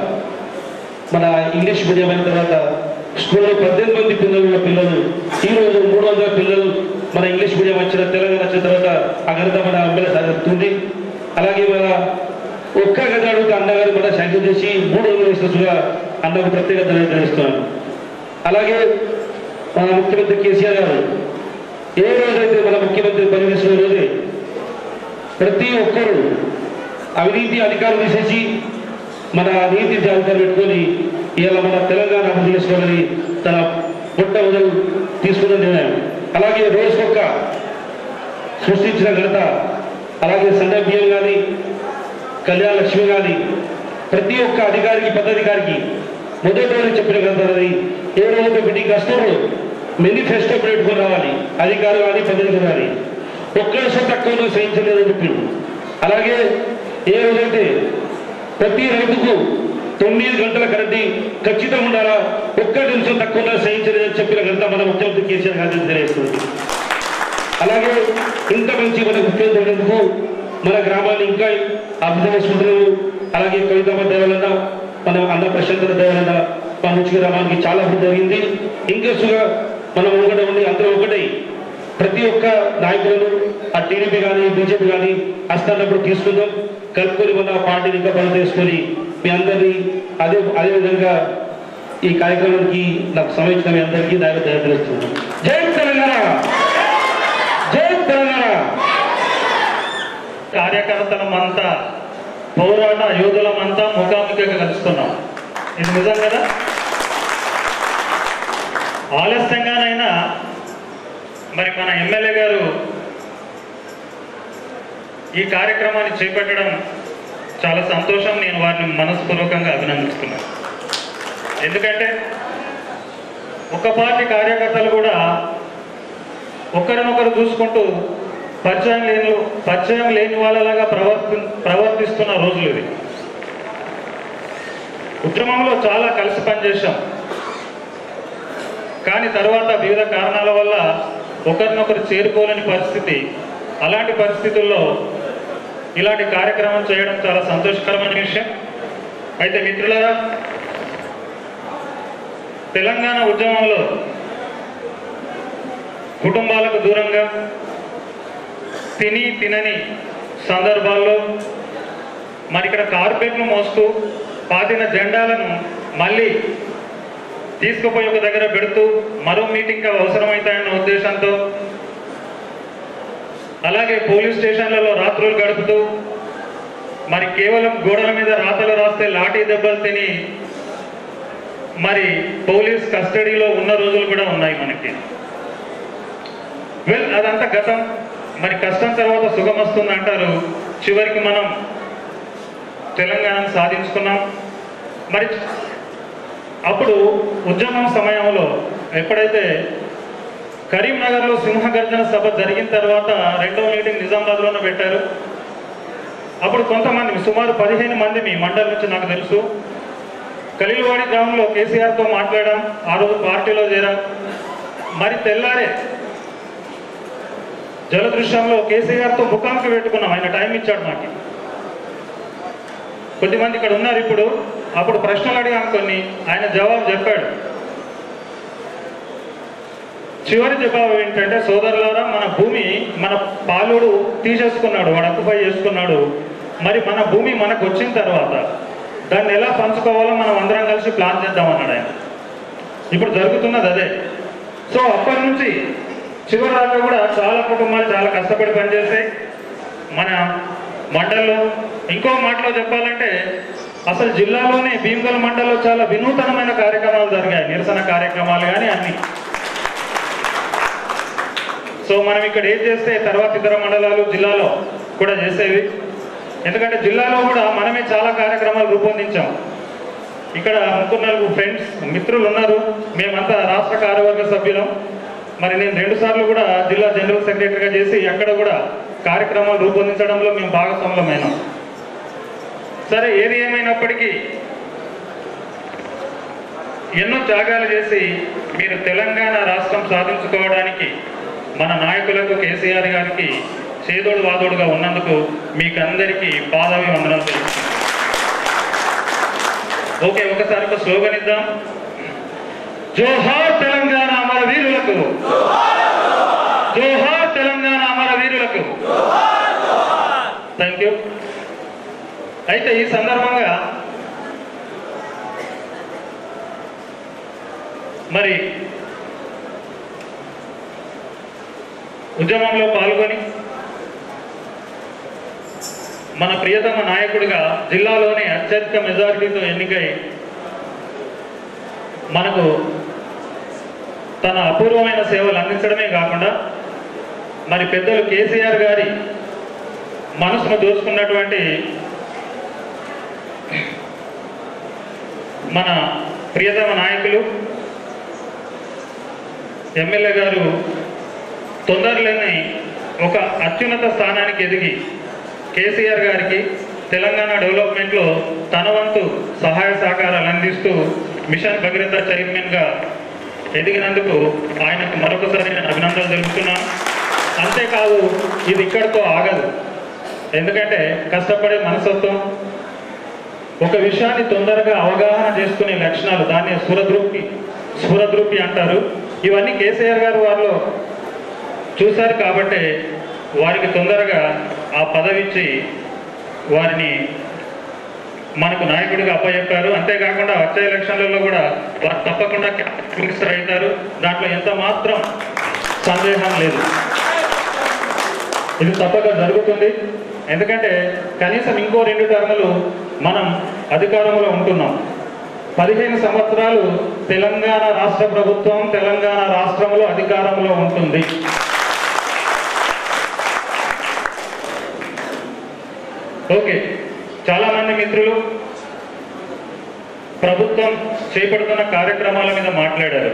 మన ఇంగ్లీష్ మీడియం అయిన తర్వాత స్కూల్లో పద్దెనిమిది మంది పిల్లలు ఉన్న పిల్లలు ఈ రోజు మూడు వందల పిల్లలు మన ఇంగ్లీష్ మీడియం వచ్చిన తెలంగాణ వచ్చిన తర్వాత ఆ ఘనత మన ఎమ్మెల్యే సాధిస్తుంది అలాగే మన ఒక్క గది అడుగుతూ అన్నగారు మన శాంక్షన్ చేసి మూడు వందల ఇస్తుగా అన్నకు ప్రత్యేక ధన్యవాదాలు తెలుస్తున్నాను అలాగే మన ముఖ్యమంత్రి కేసీఆర్ గారు ఏ రోజైతే మన ముఖ్యమంత్రి పనిచేసిన రోజే ప్రతి ఒక్కరూ అవినీతి అధికారులు తీసేసి మన నీతి జాబితా పెట్టుకొని ఇవాళ మన తెలంగాణ అభివృద్ధి చేసుకోవాలని తన పుట్ట వదలు తీసుకున్న నిర్ణయం అలాగే రోజుకొక్క సృష్టించిన ఘనత అలాగే సండే బియ్యం కానీ కళ్యాణ లక్ష్మి కానీ ప్రతి ఒక్క అధికారికి పదాధికారికి మొదటి రోజు చెప్పిన ఘనత అది ఏ రోజు మీటింగ్ వస్తారో మేనిఫెస్టో పెట్టుకొని రావాలి అధికారులు కానీ పదాధికారులు కానీ ఒక్క నిమిషం తక్కువ సహించలేదని చెప్పిండు అలాగే ఏ రోజైతే ప్రతి రైతుకు తొమ్మిది గంటల కరెంట్ ఖచ్చితంగా ఉండాలా ఒక్క నిమిషం తక్కువ సహించలేదని చెప్పిన ఘనత మన ముఖ్యమంత్రి కేసీఆర్ గారికి తెలియజేస్తుంది అలాగే ఇంత మంచి మన ముఖ్యమంత్రి అయినందుకు మన గ్రామాన్ని ఇంకా అభివృద్ధి చేసుకుంటున్నారు అలాగే కవితమ్మ దేవాలన్న మన అన్న ప్రశాంతత దేవాలన్న మన ముచ్చి గ్రామానికి చాలా అభివృద్ధి జరిగింది ఇంకెస్టుగా మనం ఒకటే ఉండి అందరూ ఒకటై ప్రతి ఒక్క నాయకులను ఆ టీడీపీ కానీ బీజేపీ కానీ వస్తున్నప్పుడు తీసుకుందాం కలుపుకొని మన పార్టీని ఇంకా పని చేసుకొని మీ అందరినీ అదే అదే విధంగా ఈ కార్యక్రమానికి నాకు సమయించిన మీ అందరికీ నాకు తెలియజేస్తున్నాను జై తెలంగాణ జై తెలంగాణ కార్యకర్తలమంతా పోరాట యోధులమంతా ముఖాముఖిగా కలుస్తున్నాం ఇది నిజం కదా ఆలస్యంగానైనా మరి మన ఎమ్మెల్యే గారు ఈ కార్యక్రమాన్ని చేపట్టడం చాలా సంతోషం నేను వారిని మనస్పూర్వకంగా అభినందిస్తున్నాను ఎందుకంటే ఒక పార్టీ కార్యకర్తలు కూడా ఒకరినొకరు చూసుకుంటూ పరిచయం లేని పరిచయం లేని వాళ్ళలాగా ప్రవర్తి ప్రవర్తిస్తున్న రోజులు ఇవి ఉద్యమంలో చాలా కలిసి పనిచేశాం కానీ తర్వాత వివిధ కారణాల వల్ల ఒకరినొకరు చేరుకోలేని పరిస్థితి అలాంటి పరిస్థితుల్లో ఇలాంటి కార్యక్రమం చేయడం చాలా సంతోషకరమైన విషయం అయితే మిత్రులారా తెలంగాణ ఉద్యమంలో కుటుంబాలకు దూరంగా తిని తినని సందర్భాల్లో మరి ఇక్కడ కార్పెట్లు మోస్తూ పాతిన జెండాలను మళ్ళీ తీసుకుపోయి ఒక దగ్గర పెడుతూ మరో మీటింగ్ అవసరమవుతాయన్న ఉద్దేశంతో అలాగే పోలీస్ స్టేషన్లలో రాత్రులు గడుపుతూ మరి కేవలం గోడల మీద రాతలు రాస్తే లాఠీ దెబ్బలు తిని మరి పోలీస్ కస్టడీలో ఉన్న రోజులు కూడా ఉన్నాయి మనకి వెల్ అదంతా గతం మరి కష్టం తర్వాత సుఖం వస్తుంది అంటారు చివరికి మనం తెలంగాణను సాధించుకున్నాం మరి అప్పుడు ఉద్యమం సమయంలో ఎప్పుడైతే కరీంనగర్లో సింహగర్జన సభ జరిగిన తర్వాత రెండవ మీటింగ్ నిజామాబాద్లోనే పెట్టారు అప్పుడు కొంతమంది సుమారు పదిహేను మంది మీ మండలి నుంచి నాకు తెలుసు కలిల్వాడి గ్రామంలో కేసీఆర్తో మాట్లాడాం ఆ రోజు పార్టీలో చేరాం మరి తెల్లారే జలదృశ్యంలో కేసీఆర్తో ముఖాముఖి పెట్టుకున్నాం ఆయన టైం ఇచ్చాడు మాకు కొద్దిమంది ఇక్కడ ఉన్నారు ఇప్పుడు అప్పుడు ప్రశ్నలు అడిగాం కొన్ని ఆయన జవాబు చెప్పాడు చివరి జవాబు ఏంటంటే సోదరులారా మన భూమి మన పాలుడు తీసేసుకున్నాడు వాడు అక్కుపై చేసుకున్నాడు మరి మన భూమి మనకు వచ్చిన తర్వాత దాన్ని ఎలా పంచుకోవాలో మనం అందరం కలిసి ప్లాన్ చేద్దామన్నాడు ఆయన ఇప్పుడు జరుగుతున్నది అదే సో అప్పటి నుంచి చివరి దాకా కూడా చాలా కుటుంబాలు చాలా కష్టపడి పనిచేసాయి మన మండల్లో ఇంకో మాటలో చెప్పాలంటే అసలు జిల్లాలోనే భీమగల్ మండలంలో చాలా వినూతనమైన కార్యక్రమాలు జరిగాయి నిరసన కార్యక్రమాలు కానీ అన్ని సో మనం ఇక్కడ ఏం చేస్తే తర్వాత ఇతర మండలాలు జిల్లాలో కూడా చేసేవి ఎందుకంటే జిల్లాలో కూడా మనమే చాలా కార్యక్రమాలు రూపొందించాం ఇక్కడ ముగ్గురు నలుగురు ఫ్రెండ్స్ మిత్రులు ఉన్నారు మేమంతా రాష్ట్ర కార్యవర్గ సభ్యులం మరి నేను రెండు సార్లు కూడా జిల్లా జనరల్ సెక్రటరీగా చేసి అక్కడ కూడా కార్యక్రమాలు రూపొందించడంలో మేము భాగస్వాములమైనాం సరే ఏది ఏమైనప్పటికీ ఎన్నో త్యాగాలు చేసి మీరు తెలంగాణ రాష్ట్రం సాధించుకోవడానికి మన నాయకులకు కేసీఆర్ గారికి చేదోడు వాదోడుగా ఉన్నందుకు మీకు అందరికీ పాదవి వందనాలు తెలుస్తుంది ఓకే ఒకసారి ఒక స్లోగన్ ఇద్దాం జోహార్ తెలంగాణ అమర వీరులకు జోహార్ తెలంగాణ అమర వీరులకు థ్యాంక్ యూ అయితే ఈ సందర్భంగా మరి ఉద్యమంలో పాల్గొని మన ప్రియతమ నాయకుడిగా జిల్లాలోనే అత్యధిక మెజారిటీతో ఎన్నికై మనకు తన అపూర్వమైన సేవలు అందించడమే కాకుండా మరి పెద్దలు కేసీఆర్ గారి మనసును దోచుకున్నటువంటి మన ప్రియతమ నాయకులు ఎమ్మెల్యే గారు తొందరలోనే ఒక అత్యున్నత స్థానానికి ఎదిగి కేసీఆర్ గారికి తెలంగాణ డెవలప్మెంట్లో తన వంతు సహాయ సహకారాలు అందిస్తూ మిషన్ భగీరథ చైర్మన్గా ఎదిగినందుకు ఆయనకు మరొకసారి నేను అభినందనలు తెలుపుతున్నాను అంతేకాదు ఇది ఇక్కడితో ఆగదు ఎందుకంటే కష్టపడే మనస్తత్వం ఒక విషయాన్ని తొందరగా అవగాహన చేసుకునే లక్షణాలు దాన్ని స్ఫురద్రూపి స్ఫురద్రూపి అంటారు ఇవన్నీ కేసీఆర్ గారు వారిలో చూశారు కాబట్టి వారికి తొందరగా ఆ పదవి ఇచ్చి వారిని మనకు నాయకుడిగా అప్పచెప్పారు అంతేకాకుండా వచ్చే ఎలక్షన్లలో కూడా వారు తప్పకుండా క్యాబినెట్ మినిస్టర్ అవుతారు దాంట్లో ఎంత మాత్రం సందేహం లేదు ఇది తప్పక జరుగుతుంది ఎందుకంటే కనీసం ఇంకో రెండు టర్ములు మనం అధికారంలో ఉంటున్నాం పదిహేను సంవత్సరాలు తెలంగాణ రాష్ట్ర ప్రభుత్వం తెలంగాణ రాష్ట్రంలో అధికారంలో ఉంటుంది ఓకే చాలా మంది మిత్రులు ప్రభుత్వం చేపడుతున్న కార్యక్రమాల మీద మాట్లాడారు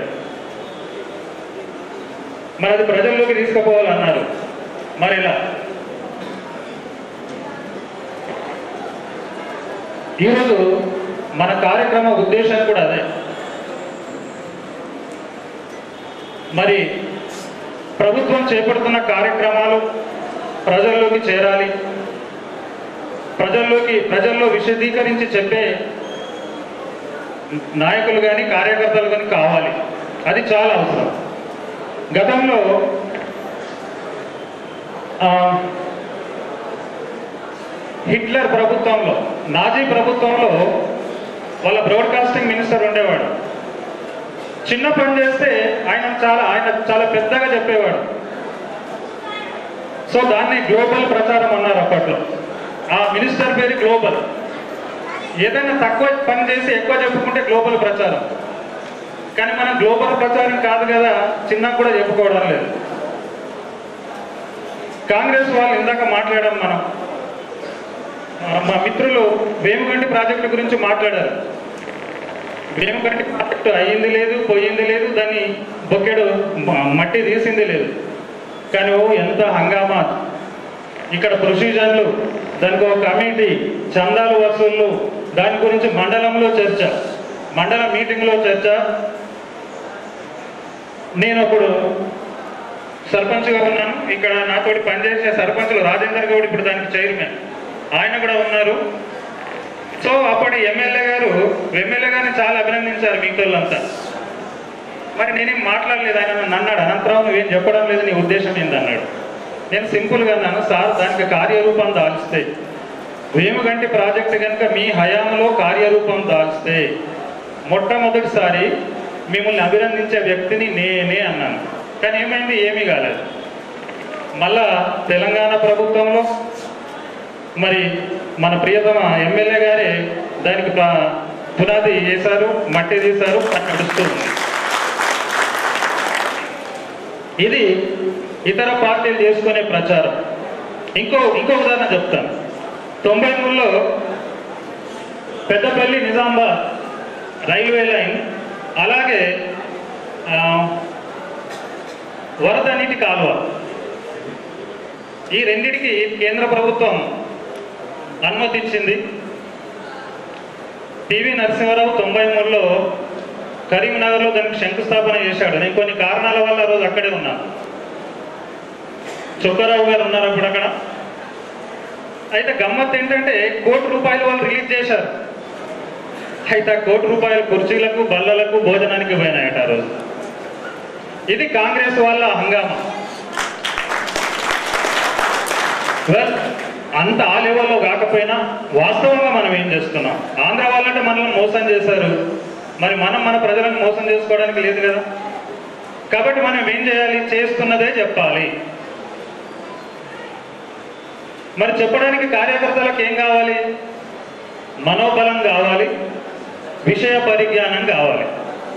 మరి అది ప్రజల్లోకి తీసుకుపోవాలన్నారు మరి ఇలా ఈరోజు మన కార్యక్రమ ఉద్దేశం కూడా అదే మరి ప్రభుత్వం చేపడుతున్న కార్యక్రమాలు ప్రజల్లోకి చేరాలి ప్రజల్లోకి ప్రజల్లో విశదీకరించి చెప్పే నాయకులు కానీ కార్యకర్తలు కానీ కావాలి అది చాలా అవసరం గతంలో ఆ, హిట్లర్ ప్రభుత్వంలో నాజీ ప్రభుత్వంలో వాళ్ళ బ్రాడ్కాస్టింగ్ మినిస్టర్ ఉండేవాడు చిన్న పని చేస్తే ఆయన చాలా ఆయన చాలా పెద్దగా చెప్పేవాడు సో దాన్ని గ్లోబల్ ప్రచారం అన్నారు అప్పట్లో ఆ మినిస్టర్ పేరు గ్లోబల్ ఏదైనా తక్కువ పని చేసి ఎక్కువ చెప్పుకుంటే గ్లోబల్ ప్రచారం కానీ మనం గ్లోబల్ ప్రచారం కాదు కదా చిన్న కూడా చెప్పుకోవడం లేదు కాంగ్రెస్ వాళ్ళు ఇందాక మాట్లాడాం మనం ఆ, మా మిత్రులు వేముగంటి ప్రాజెక్టు గురించి మాట్లాడారు వేముగంటి ప్రాజెక్టు అయ్యింది లేదు పోయింది లేదు దాన్ని బొక్కెడు మ- మట్టి తీసింది లేదు కానీ ఓ ఎంత హంగామా ఇక్కడ ప్రొసీజర్లు దానికి ఒక కమిటీ చందాలు వసూళ్ళు దాని గురించి మండలంలో చర్చ మండల మీటింగ్లో చర్చ నేను అప్పుడు సర్పంచ్గా ఉన్నాను ఇక్కడ నాతోటి పనిచేసే సర్పంచ్లు రాజేందర్ గౌడ్ ఇప్పుడు దానికి చైర్మన్ ఆయన కూడా ఉన్నారు సో అప్పటి ఎమ్మెల్యే గారు ఎమ్మెల్యే గారిని చాలా అభినందించారు మిగతాళ్ళంతా మరి నేనేం మాట్లాడలేదు ఆయన నన్ను అన్నాడు అనంతరావు నువ్వేం చెప్పడం లేదు నీ ఉద్దేశం ఏందన్నాడు నేను సింపుల్గా అన్నాను సార్ దానికి కార్యరూపం దాల్స్తే వేముగంటి ప్రాజెక్టు కనుక మీ హయాంలో కార్యరూపం దాల్స్తే మొట్టమొదటిసారి మిమ్మల్ని అభినందించే వ్యక్తిని నేనే అన్నాను కానీ ఏమైంది ఏమీ కాలేదు మళ్ళా తెలంగాణ ప్రభుత్వంలో మరి మన ప్రియతమ ఎమ్మెల్యే గారే దానికి ప్ర- పునాది చేశారు మట్టి తీశారు అది నడుస్తుంది ఇది ఇతర పార్టీలు చేసుకునే ప్రచారం ఇంకో ఇంకో ఉదాహరణ చెప్తాను తొంభై మూడులో పెద్దపల్లి నిజామాబాద్ రైల్వే లైన్ అలాగే ఆ, వరద నీటి కాలువ ఈ రెండిటికి కేంద్ర ప్రభుత్వం అనుమతి ఇచ్చింది పివి నరసింహారావు తొంభై మూడులో కరీంనగర్లో దానికి శంకుస్థాపన చేశాడు నేను కొన్ని కారణాల వల్ల ఆ రోజు అక్కడే ఉన్నాను చొక్కారావు గారు ఉన్నారు అప్పుడు అక్కడ అయితే గమ్మత్ ఏంటంటే కోటి రూపాయలు వాళ్ళు రిలీజ్ చేశారు అయితే ఆ కోటి రూపాయల కుర్చీలకు బల్లలకు భోజనానికి పోయినాయట ఆ రోజు ఇది కాంగ్రెస్ వాళ్ళ హంగామా వెల్ అంత ఆ లెవెల్లో కాకపోయినా వాస్తవంగా మనం ఏం చేస్తున్నాం ఆంధ్ర వాళ్ళంటే మనల్ని మోసం చేశారు మరి మనం మన ప్రజలను మోసం చేసుకోవడానికి లేదు కదా కాబట్టి మనం ఏం చేయాలి చేస్తున్నదే చెప్పాలి మరి చెప్పడానికి కార్యకర్తలకు ఏం కావాలి మనోబలం కావాలి విషయ పరిజ్ఞానం కావాలి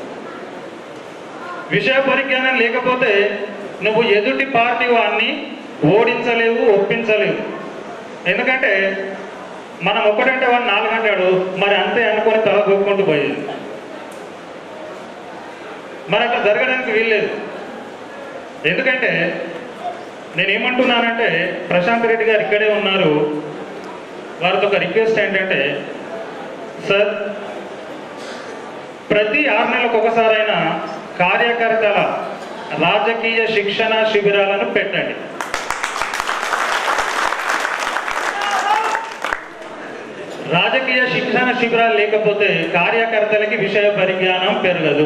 విషయ పరిజ్ఞానం లేకపోతే నువ్వు ఎదుటి పార్టీ వాడిని ఓడించలేవు ఒప్పించలేవు ఎందుకంటే మనం ఒకటంటే వాడు నాలుగు అంటాడు మరి అంతే అనుకొని తల గొక్కుంటూ పోయేది మరి అట్లా జరగడానికి వీల్లేదు ఎందుకంటే నేను ఏమంటున్నానంటే ప్రశాంత్ రెడ్డి గారు ఇక్కడే ఉన్నారు వారితో ఒక రిక్వెస్ట్ ఏంటంటే సార్ ప్రతి ఆరు నెలలకు ఒకసారైనా కార్యకర్తల రాజకీయ శిక్షణ శిబిరాలను పెట్టండి రాజకీయ శిక్షణ శిబిరాలు లేకపోతే కార్యకర్తలకి విషయ పరిజ్ఞానం పెరగదు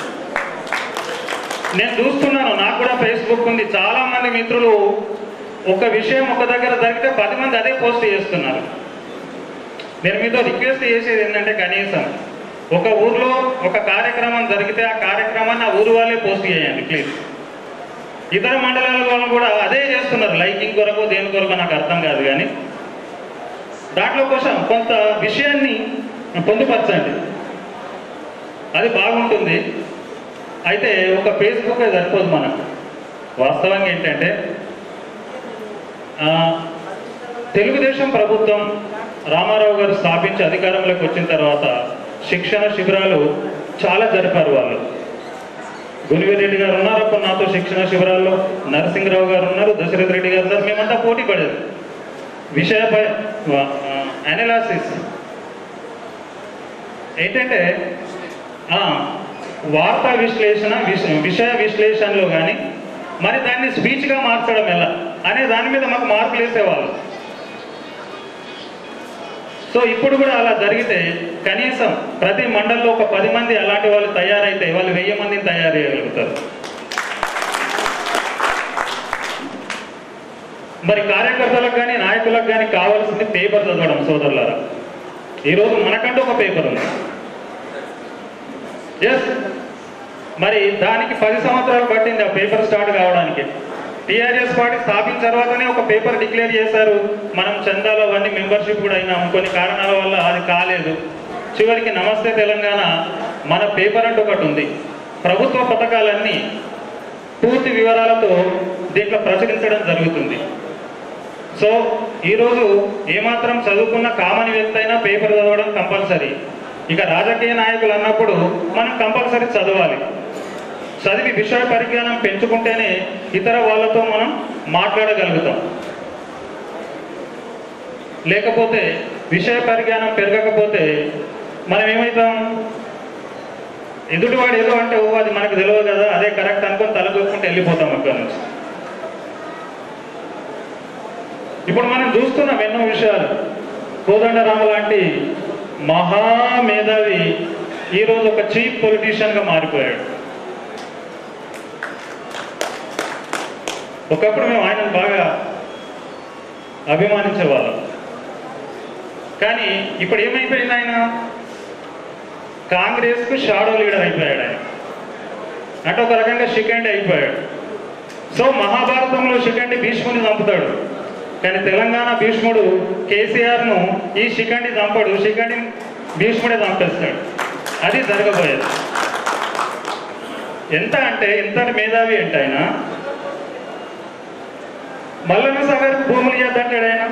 నేను చూస్తున్నాను నాకు కూడా ఫేస్బుక్ ఉంది చాలా మంది మిత్రులు ఒక విషయం ఒక దగ్గర జరిగితే పది మంది అదే పోస్ట్ చేస్తున్నారు నేను మీతో రిక్వెస్ట్ చేసేది ఏంటంటే కనీసం ఒక ఊర్లో ఒక కార్యక్రమం జరిగితే ఆ కార్యక్రమాన్ని ఆ ఊరు వాళ్ళే పోస్ట్ చేయండి ప్లీజ్ ఇతర మండలాల వాళ్ళు కూడా అదే చేస్తున్నారు లైకింగ్ కొరకు దేని కొరకు నాకు అర్థం కాదు కానీ దాంట్లో కోసం కొంత విషయాన్ని పొందుపరచండి అది బాగుంటుంది అయితే ఒక ఫేస్బుక్ సరిపోదు మనకు వాస్తవంగా ఏంటంటే ఆ, తెలుగుదేశం ప్రభుత్వం రామారావు గారు స్థాపించి అధికారంలోకి వచ్చిన తర్వాత శిక్షణ శిబిరాలు చాలా జరిపారు వాళ్ళు గునివిరెడ్డి గారు ఉన్నారు అప్పుడు నాతో శిక్షణ శిబిరాల్లో నరసింహరావు గారు ఉన్నారు దశరథ్ రెడ్డి గారు ఉన్నారు మేమంతా పోటీ పడేది విషయపై అనాలిసిస్ ఏంటంటే ఆ, వార్తా విశ్లేషణ విష- విషయ విశ్లేషణలో కానీ మరి దాన్ని స్పీచ్గా మార్చడం ఎలా అనే దాని మీద మాకు మార్కులు వేసేవాళ్ళు సో ఇప్పుడు కూడా అలా జరిగితే కనీసం ప్రతి మండలంలో ఒక పది మంది అలాంటి వాళ్ళు తయారైతే వాళ్ళు వెయ్యి మందిని తయారు చేయగలుగుతారు మరి కార్యకర్తలకు కానీ నాయకులకు కానీ కావాల్సింది పేపర్ చదవడం సోదరులారా ఈరోజు మనకంటూ ఒక పేపర్ ఉంది ఎస్ మరి దానికి పది సంవత్సరాలు పట్టింది ఆ పేపర్ స్టార్ట్ కావడానికి టీఆర్ఎస్ పార్టీ స్థాపించిన తర్వాతనే ఒక పేపర్ డిక్లేర్ చేశారు మనం చందాలో అవన్నీ మెంబర్షిప్ కూడా అయినాం కొన్ని కారణాల వల్ల అది కాలేదు చివరికి నమస్తే తెలంగాణ మన పేపర్ అంటూ ఒకటి ఉంది ప్రభుత్వ పథకాలన్నీ పూర్తి వివరాలతో దీంట్లో ప్రచురించడం జరుగుతుంది సో ఈరోజు ఏమాత్రం చదువుకున్న కామన్ వ్యక్తి అయినా పేపర్ చదవడం కంపల్సరీ ఇక రాజకీయ నాయకులు అన్నప్పుడు మనం కంపల్సరీ చదవాలి చదివి విషయ పరిజ్ఞానం పెంచుకుంటేనే ఇతర వాళ్ళతో మనం మాట్లాడగలుగుతాం లేకపోతే విషయ పరిజ్ఞానం పెరగకపోతే మనం ఏమవుతాం ఎదుటివాడు ఏదో అంటే ఓ అది మనకు తెలియదు కదా అదే కరెక్ట్ అనుకొని తలగొక్కుంటే వెళ్ళిపోతాం అక్కడి నుంచి ఇప్పుడు మనం చూస్తున్నాం ఎన్నో విషయాలు కోదండరామ లాంటి మహామేధావి ఈరోజు ఒక చీఫ్ పొలిటీషియన్గా మారిపోయాడు ఒకప్పుడు మేము ఆయనను బాగా అభిమానించేవాళ్ళం కానీ ఇప్పుడు ఏమైపోయింది ఆయన కాంగ్రెస్కు షాడో లీడర్ అయిపోయాడు ఆయన అంటే ఒక రకంగా షికండి అయిపోయాడు సో మహాభారతంలో శిఖండి భీష్ముని చంపుతాడు కానీ తెలంగాణ భీష్ముడు కేసీఆర్ను ఈ శిఖండి చంపడు శిఖండి భీష్ముడే చంపేస్తాడు అది జరగబోయేది ఎంత అంటే ఎంతటి మేధావి అంటే ఆయన మల్లన్న సాగర్ భూములు ఇవ్వద్దంటాడు ఆయన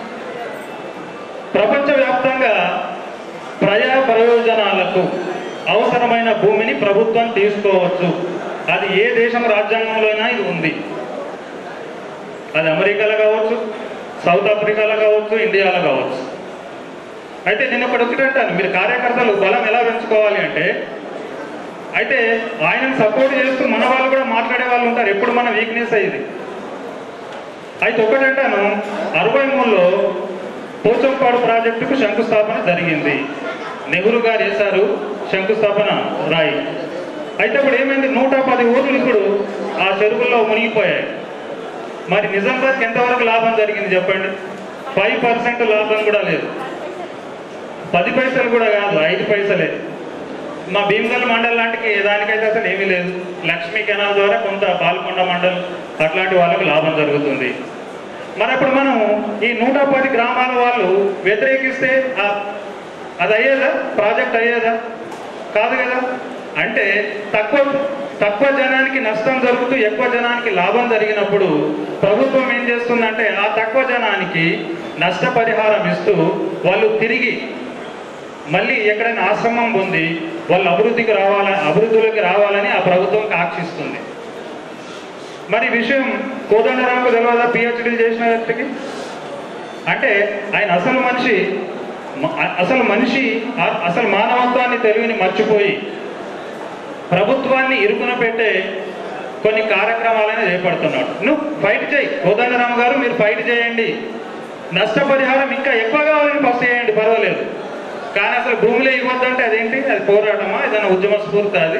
ప్రపంచవ్యాప్తంగా ప్రజా ప్రయోజనాలకు అవసరమైన భూమిని ప్రభుత్వం తీసుకోవచ్చు అది ఏ దేశం రాజ్యాంగంలోనైనా ఇది ఉంది అది అమెరికాలో కావచ్చు సౌత్ ఆఫ్రికాలో కావచ్చు ఇండియాలో కావచ్చు అయితే నేను ఒకటి ఒకటి అంటాను మీరు కార్యకర్తలు బలం ఎలా పెంచుకోవాలి అంటే అయితే ఆయనను సపోర్ట్ చేస్తూ మన వాళ్ళు కూడా మాట్లాడే వాళ్ళు ఉంటారు ఎప్పుడు మన వీక్నెస్ అయ్యింది అయితే ఒకటి అంటాను అరవై మూడులో పోచంపాడు ప్రాజెక్టుకు శంకుస్థాపన జరిగింది నెహ్రూ గారు చేశారు శంకుస్థాపన రాయి అయితే ఇప్పుడు ఏమైంది నూట పది ఊర్లు ఇప్పుడు ఆ చెరువుల్లో మునిగిపోయాయి మరి నిజామాబాద్కి ఎంతవరకు లాభం జరిగింది చెప్పండి ఫైవ్ పర్సెంట్ లాభం కూడా లేదు పది పైసలు కూడా కాదు ఐదు పైసలే మా భీమగల్ మండల్ లాంటికి దానికైతే అసలు ఏమీ లేదు లక్ష్మీ కెనాల్ ద్వారా కొంత పాల్కొండ మండల్ అట్లాంటి వాళ్ళకి లాభం జరుగుతుంది మరి అప్పుడు మనం ఈ నూట పది గ్రామాల వాళ్ళు వ్యతిరేకిస్తే ఆ- అది అయ్యేదా ప్రాజెక్ట్ అయ్యేదా కాదు కదా అంటే తక్కువ తక్కువ జనానికి నష్టం జరుగుతూ ఎక్కువ జనానికి లాభం జరిగినప్పుడు ప్రభుత్వం ఏం చేస్తుందంటే ఆ తక్కువ జనానికి నష్టపరిహారం ఇస్తూ వాళ్ళు తిరిగి మళ్ళీ ఎక్కడైనా ఆశ్రమం పొంది వాళ్ళు అభివృద్ధికి రావాలని అభివృద్ధిలోకి రావాలని ఆ ప్రభుత్వం కాక్షిస్తుంది మరి ఈ విషయం కోదండరాంకు తెలియదా పిహెచ్డీ చేసిన వ్యక్తికి అంటే ఆయన అసలు మనిషి మ- అసలు మనిషి ఆ- అసలు మానవత్వాన్ని తెలివిని మర్చిపోయి ప్రభుత్వాన్ని ఇరుకున పెట్టే కొన్ని కార్యక్రమాలను చేపడుతున్నాడు నువ్వు ఫైట్ చేయి కోదండరామ్ గారు మీరు ఫైట్ చేయండి నష్టపరిహారం ఇంకా ఎక్కువ కావాలని ఫస్ట్ చేయండి పర్వాలేదు కానీ అసలు భూమిలో ఇవ్వద్దంటే అదేంటి అది పోరాటమా ఏదైనా ఉద్యమ స్ఫూర్తి అది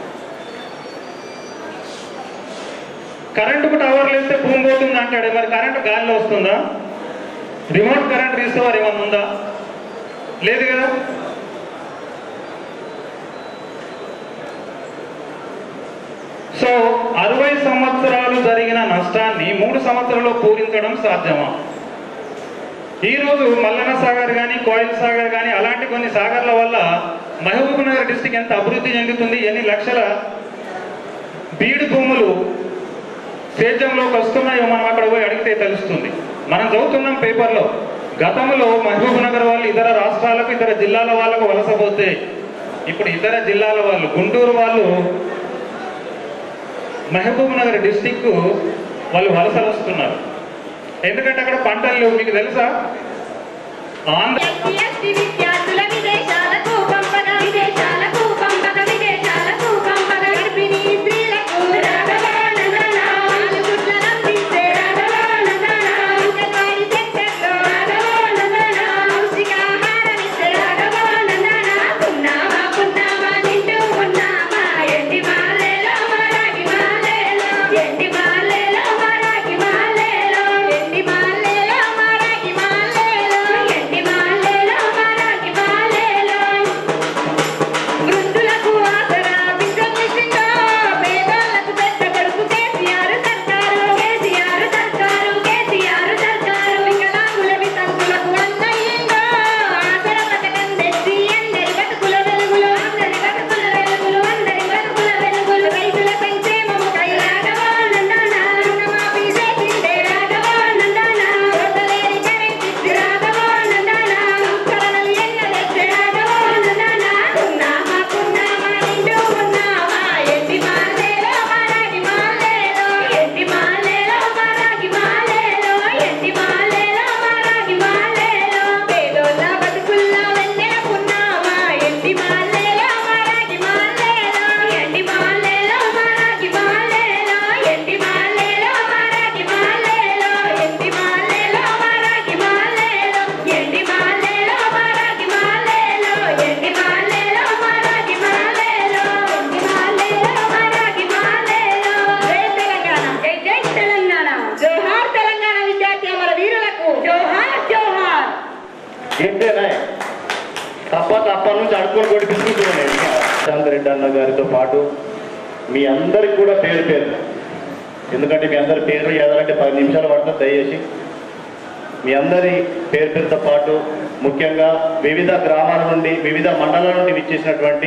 కరెంటుకు టవర్లు వేస్తే భూమి పోతుంది అంటాడు మరి కరెంటు గాలిలో వస్తుందా రిమోట్ కరెంట్ తీసేవారు ఏమన్నా ఉందా లేదు కదా సో అరవై సంవత్సరాలు జరిగిన నష్టాన్ని మూడు సంవత్సరాల్లో పూరించడం సాధ్యమా ఈ రోజు మల్లన్న సాగర్ కానీ కోయిల్ సాగర్ కానీ అలాంటి కొన్ని సాగర్ల వల్ల మహబూబ్ నగర్ డిస్టిక్ ఎంత అభివృద్ధి చెందుతుంది ఎన్ని లక్షల బీడు భూములు సేద్యంలోకి వస్తున్నాయో మనం అక్కడ పోయి అడిగితే తెలుస్తుంది మనం చదువుతున్నాం పేపర్లో గతంలో మహబూబ్ నగర్ వాళ్ళు ఇతర రాష్ట్రాలకు ఇతర జిల్లాల వాళ్ళకు వలసపోతే ఇప్పుడు ఇతర జిల్లాల వాళ్ళు గుంటూరు వాళ్ళు మహబూబ్ నగర్ డిస్టిక్ వాళ్ళు వలసలు వస్తున్నారు ఎందుకంటే అక్కడ పంటలు లేవు మీకు తెలుసా ఆంధ్ర ఎస్సీ విద్యార్థుల విదేశాలకు పంపక విదేశాలకు పంపక విదేశాలకు పంపక గర్భిణీ స్త్రీలకు రాఘవానందన ఆలుగుడ్ల నందిస్తే రాఘవానందన అంగన్వాడీ సెక్టర్లో రాఘవానందన పౌష్టికాహారమిస్తే రాఘవానందన పున్నామా పున్నామా నిండు ఉన్నామా ఎండి మాలేలో మరాగి మాలేలో ఎండి మాలేలో మరాగి మాలేలో ఎండి మాలేలో మరాగి మాలేలో ఎండి మాలేలో మరాగి మాలేలో వృద్ధులకు ఆసరా విశ్రమిస్తుందో పేదలకు పెద్ద కొడుకు కేసీఆర్ సర్కారు కేసీఆర్ సర్కారు కేసీఆర్ సర్కారు వికలాంగుల వితంతులకు అన్నయ్యిందో ఆసర పథకం తెచ్చి అందరి బతుకుల వెలుగులు అందరి బతుకుల వెలుగులు అందరి బతుకుల వెలుగులు రైతుల సంక్షేమము కై రాఘవానందన రుణమాఫీ చేసిందే రాఘవానందన వదలేని కరెంట్ ఇచ్చి రాఘవానందన సంస్కరణలు ఎన్నదెచ్చే రాఘవానందన ఉన్నామా పున్నామా నిండు ఉన్నామా ఎండి మాలేలో మరాగి మాలేలో ఎండి మాలేలో మరాగి మాలేలో ఎండి మాలేలో మరాగి మాలేలో పేదోళ్ళ బతుకుల్లో వెన్నెల పున్నామా ఎండి మాలేలో మరాగి మాలేలో ఎండి మాలేలో మరాగి మాలేలో ఎండి మాలేలో మరాగి మాలేలో ఎండి మాలేలో మరాగి మాలేలో ఎండి మాలేలో మరాగి మాలేలో ఎండి మాలేలో మరాగి మాలేలో ఎండి మాలేలో మరాగి మాలేలో జై తెలంగాణ జై జై తెలంగాణ జోహార్ తెలంగాణ విద్యార్థి అమర వీరులకు జోహార్ జోహార్ ఏంటేనా తప్ప తప్ప నుంచి అడుక్కొని కొట్టించుకుంటున్నాను ప్రశాంత్ రెడ్డి అన్న గారితో పాటు మీ అందరికి కూడా పేరు పేరు ఎందుకంటే మీ అందరి పేరు ఏదంటే పది నిమిషాలు పడుతుంది దయచేసి మీ అందరి పేరు పేరుతో పాటు ముఖ్యంగా వివిధ గ్రామాల నుండి వివిధ మండలాల నుండి విచ్చేసినటువంటి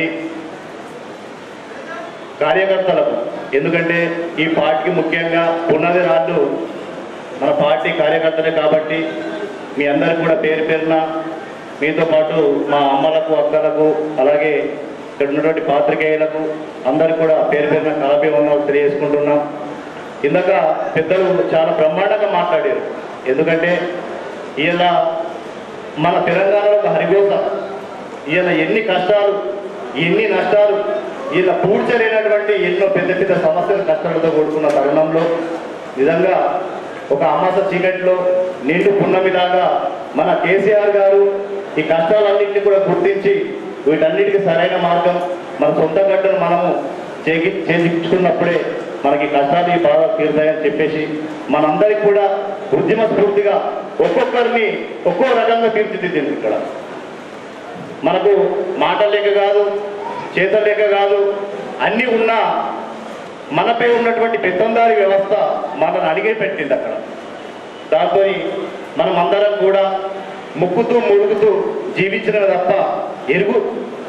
కార్యకర్తలకు ఎందుకంటే ఈ పార్టీకి ముఖ్యంగా పునాది రాళ్ళు మన పార్టీ కార్యకర్తలే కాబట్టి మీ అందరికి కూడా పేరు పేరున మీతో పాటు మా అమ్మలకు అక్కలకు అలాగే ఇక్కడ ఉన్నటువంటి పాత్రికేయులకు అందరికి కూడా పేరు పేరున కలపేమన్నా తెలియజేసుకుంటున్నాం ఇందాక పెద్దలు చాలా బ్రహ్మాండంగా మాట్లాడారు ఎందుకంటే ఇలా మన తెలంగాణలో ఒక హరిగోస ఈయన ఎన్ని కష్టాలు ఎన్ని నష్టాలు ఈయన పూడ్చలేనటువంటి ఎన్నో పెద్ద పెద్ద సమస్యలు కష్టాలతో కూడుకున్న తరుణంలో నిజంగా ఒక అమాస చీకట్లో నిండు పున్నమిలాగా మన కేసీఆర్ గారు ఈ కష్టాలన్నింటినీ కూడా గుర్తించి వీటన్నిటికీ సరైన మార్గం మన సొంత గడ్డను మనము చేకి చేయించుకున్నప్పుడే మనకి కష్టాలు ఈ బాధ తీరుతాయని చెప్పేసి మనందరికి కూడా ఉద్యమ స్ఫూర్తిగా ఒక్కొక్కరిని ఒక్కో రకంగా తీర్చిదిద్దింది ఇక్కడ మనకు మాట లేక కాదు చేత లేక కాదు అన్నీ ఉన్నా మనపై ఉన్నటువంటి పెత్తందారి వ్యవస్థ మనల్ని అడిగే పెట్టింది అక్కడ దాంతో మనం అందరం కూడా ముక్కుతూ ముడుగుతూ జీవించిన తప్ప ఎరుగు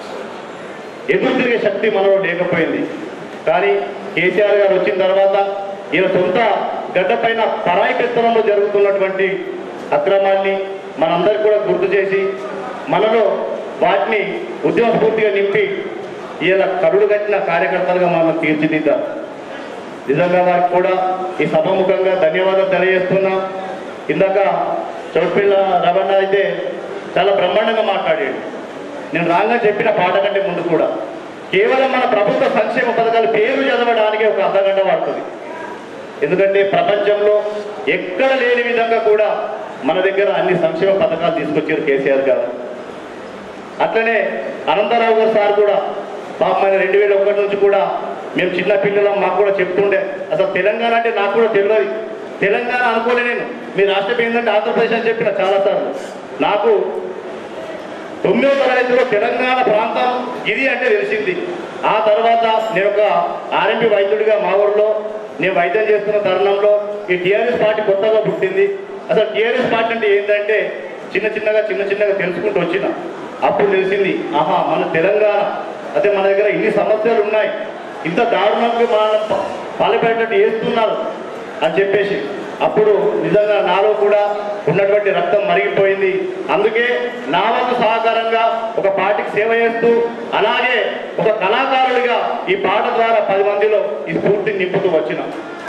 ఎదురు తిరిగే శక్తి మనలో లేకపోయింది కానీ కేసీఆర్ గారు వచ్చిన తర్వాత ఈయన సొంత గడ్డపైన పరాయి పెత్తనంలో జరుగుతున్నటువంటి అక్రమాన్ని మనందరికి కూడా గుర్తు చేసి మనలో వాటిని ఉద్యమ స్ఫూర్తిగా నింపి ఈయన కరుడు కట్టిన కార్యకర్తలుగా మనం తీర్చిదిద్దాం నిజంగా వారికి కూడా ఈ సభముఖంగా ధన్యవాదాలు తెలియజేస్తున్నాం ఇందాక చౌపిల్ల రమణ అయితే చాలా బ్రహ్మాండంగా మాట్లాడాడు నేను రాగా చెప్పిన పాట కంటే ముందు కూడా కేవలం మన ప్రభుత్వ సంక్షేమ పథకాలు పేరు చదవడానికి ఒక అర్ధగంట పడుతుంది ఎందుకంటే ప్రపంచంలో ఎక్కడ లేని విధంగా కూడా మన దగ్గర అన్ని సంక్షేమ పథకాలు తీసుకొచ్చారు కేసీఆర్ గారు అట్లనే అనంతరావు గారు సార్ కూడా పాపం ఆయన రెండు వేల ఒకటి నుంచి కూడా మేము చిన్న పిల్లలం మాకు కూడా చెప్తుండే అసలు తెలంగాణ అంటే నాకు కూడా తెలియదు తెలంగాణ అనుకోలే నేను మీ రాష్ట్రం ఏంటంటే ఆంధ్రప్రదేశ్ అని చెప్పిన చాలాసార్లు నాకు తొమ్మిదో తరగతిలో తెలంగాణ ప్రాంతం ఇది అంటే తెలిసింది ఆ తర్వాత నేను ఒక ఆర్ఎంపీ వైద్యుడిగా మా ఊరిలో నేను వైద్యం చేస్తున్న తరుణంలో ఈ టీఆర్ఎస్ పార్టీ కొత్తగా పుట్టింది అసలు టీఆర్ఎస్ పార్టీ అంటే ఏంటంటే చిన్న చిన్నగా చిన్న చిన్నగా తెలుసుకుంటూ వచ్చిన అప్పుడు తెలిసింది ఆహా మన తెలంగాణ అదే మన దగ్గర ఇన్ని సమస్యలు ఉన్నాయి ఇంత దారుణంగా మనం ప- పాల్పడేటట్టు చేస్తున్నారు అని చెప్పేసి అప్పుడు నిజంగా నాలో కూడా ఉన్నటువంటి రక్తం మరిగిపోయింది అందుకే నా వంతు సహకారంగా ఒక పార్టీకి సేవ చేస్తూ అలాగే ఒక కళాకారుడిగా ఈ పాట ద్వారా పది మందిలో ఈ స్ఫూర్తిని నింపుతూ వచ్చిన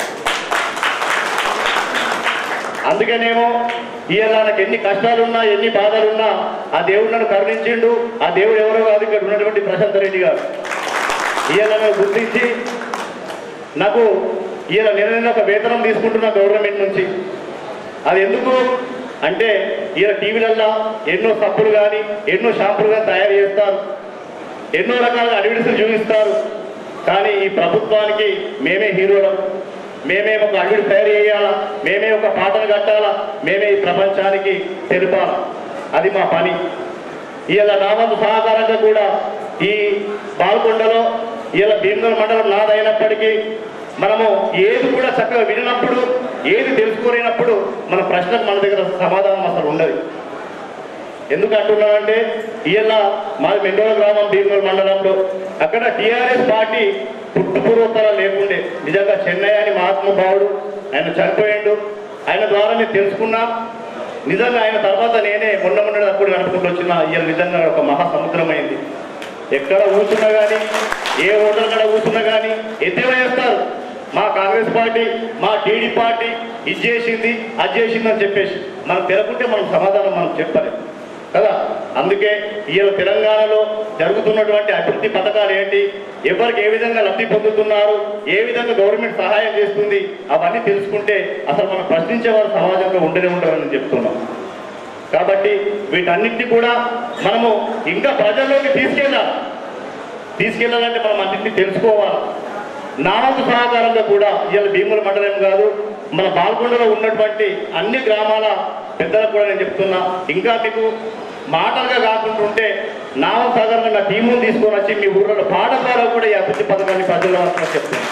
అందుకనేమో ఇవాళ నాకు ఎన్ని కష్టాలున్నా ఎన్ని బాధలున్నా ఆ దేవుడు నన్ను కరుణించిండు ఆ దేవుడు ఎవరో కాదు ఇక్కడ ఉన్నటువంటి ప్రశాంత్ రెడ్డి గారు ఇవాళ నన్ను గుర్తించి నాకు ఈయన నేను నేను ఒక వేతనం తీసుకుంటున్నా గవర్నమెంట్ నుంచి అది ఎందుకు అంటే ఈయన టీవీలల్లో ఎన్నో సబ్బులు కానీ ఎన్నో షాంపులు కానీ తయారు చేస్తారు ఎన్నో రకాల అడ్వర్టైజ్ చూపిస్తారు కానీ ఈ ప్రభుత్వానికి మేమే హీరోలం మేమే ఒక అడవిడి తయారు చేయాలా మేమే ఒక పాటలు కట్టాలా మేమే ఈ ప్రపంచానికి తెలిపాలా అది మా పని ఇలా నా వంతు సహకారంగా కూడా ఈ పాల్కొండలో ఇలా భీమగల్ మండలం నాదైనప్పటికీ మనము ఏది కూడా చక్కగా వినప్పుడు ఏది తెలుసుకోలేనప్పుడు మన ప్రశ్నకు మన దగ్గర సమాధానం అసలు ఉండదు ఎందుకు అంటున్నానంటే ఇవాళ మాది మెండోల గ్రామం భీమగల్ మండలంలో అక్కడ టీఆర్ఎస్ పార్టీ పుట్టు పూర్వోత్తరాలు లేకుండే నిజంగా చెన్నై అని మహాత్మభావుడు ఆయన చనిపోయిండు ఆయన ద్వారా నేను తెలుసుకున్నా నిజంగా ఆయన తర్వాత నేనే మొన్న మొన్న అప్పుడు నడుపుకుంటూ వచ్చిన ఇవాళ నిజంగా ఒక మహాసముద్రం అయింది ఎక్కడ కూర్చున్నా కానీ ఏ హోటల్ కడ కూర్చున్నా కానీ ఎద్దేవా చేస్తారు మా కాంగ్రెస్ పార్టీ మా టీడీ పార్టీ ఇది చేసింది అది చేసింది అని చెప్పేసి మనం తెలకుంటే మనం సమాధానం మనం చెప్పాలి కదా అందుకే ఈయన తెలంగాణలో జరుగుతున్నటువంటి అభివృద్ధి పథకాలు ఏంటి ఎవరికి ఏ విధంగా లబ్ధి పొందుతున్నారు ఏ విధంగా గవర్నమెంట్ సహాయం చేస్తుంది అవన్నీ తెలుసుకుంటే అసలు మనం ప్రశ్నించే వారు సమాజంలో ఉండనే ఉండరని చెప్తున్నాం కాబట్టి వీటన్నిటిని కూడా మనము ఇంకా ప్రజల్లోకి తీసుకెళ్ళాలి తీసుకెళ్ళాలంటే మనం అన్నింటినీ తెలుసుకోవాలి నా వంతు సహకారంగా కూడా ఇవాళ భీముల మండలం కాదు మన బాల్కొండలో ఉన్నటువంటి అన్ని గ్రామాల పెద్దలకు కూడా నేను చెప్తున్నా ఇంకా మీకు మాటలుగా కాకుండా ఉంటే నా వంతు సహకారంగా నా టీమును తీసుకొని వచ్చి మీ ఊళ్ళో పాట ద్వారా కూడా ఈ అభివృద్ధి పథకాన్ని ప్రజల్లో వస్తున్నా చెప్తున్నాను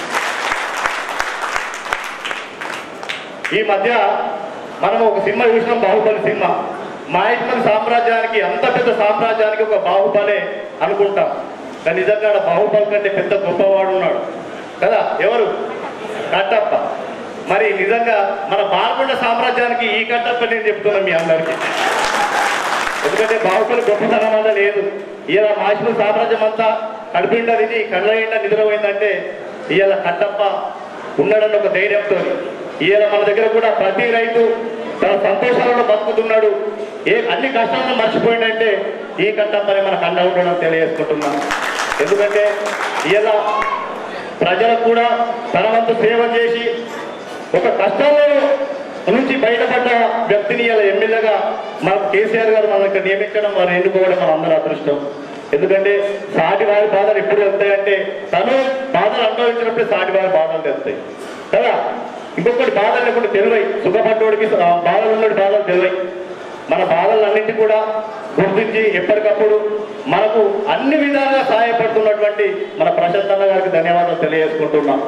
ఈ మధ్య మనం ఒక సినిమా చూసినాం బాహుబలి సినిమా మాయత్మని సామ్రాజ్యానికి అంత పెద్ద సామ్రాజ్యానికి ఒక బాహుబలే అనుకుంటాం కానీ నిజంగా ఆడ బాహుబలి కంటే పెద్ద గొప్పవాడు ఉన్నాడు కదా ఎవరు కట్టప్ప మరి నిజంగా మన బాల్కొండ సామ్రాజ్యానికి ఈ కట్టప్ప నేను చెప్తున్నా మీ అందరికీ ఎందుకంటే బావుపల్లి గొప్పతనం వల్ల లేదు ఇలా మాసిన సామ్రాజ్యం అంతా కడుపుండా తిని కళ్ళ నిండా నిద్రపోయిందంటే ఇవాళ కట్టప్ప ఉన్నాడన్న ఒక ధైర్యంతో ఇవాళ మన దగ్గర కూడా ప్రతి రైతు తన సంతోషాలలో బతుకుతున్నాడు ఏ అన్ని కష్టాలను మర్చిపోయిందంటే ఈ కట్టప్పని మనకు అండ ఉండడం తెలియజేసుకుంటున్నాం ఎందుకంటే ఇలా ప్రజలకు కూడా తన వంతు సేవ చేసి ఒక కష్టాల్లో నుంచి బయటపడ్డ వ్యక్తిని ఇలా ఎమ్మెల్యేగా మనకు కేసీఆర్ గారు మనకు నియమించడం వారు ఎన్నుకోవడం మన అందరూ అదృష్టం ఎందుకంటే సాటి వారి బాధలు ఎప్పుడు వెళ్తాయంటే తను బాధలు అనుభవించినప్పుడు సాటి వారి బాధలు తెస్తాయి కదా ఇంకొకటి బాధలు లేకుండా తెలివై సుఖపడ్డోడికి ఆ, బాధలు ఉన్నోడి బాధలు తెలివై మన బాధలన్నింటి కూడా గుర్తించి ఎప్పటికప్పుడు మనకు అన్ని విధాలుగా సహాయపడుతున్నటువంటి మన ప్రశాంత్ అన్న గారికి ధన్యవాదాలు తెలియజేసుకుంటున్నాం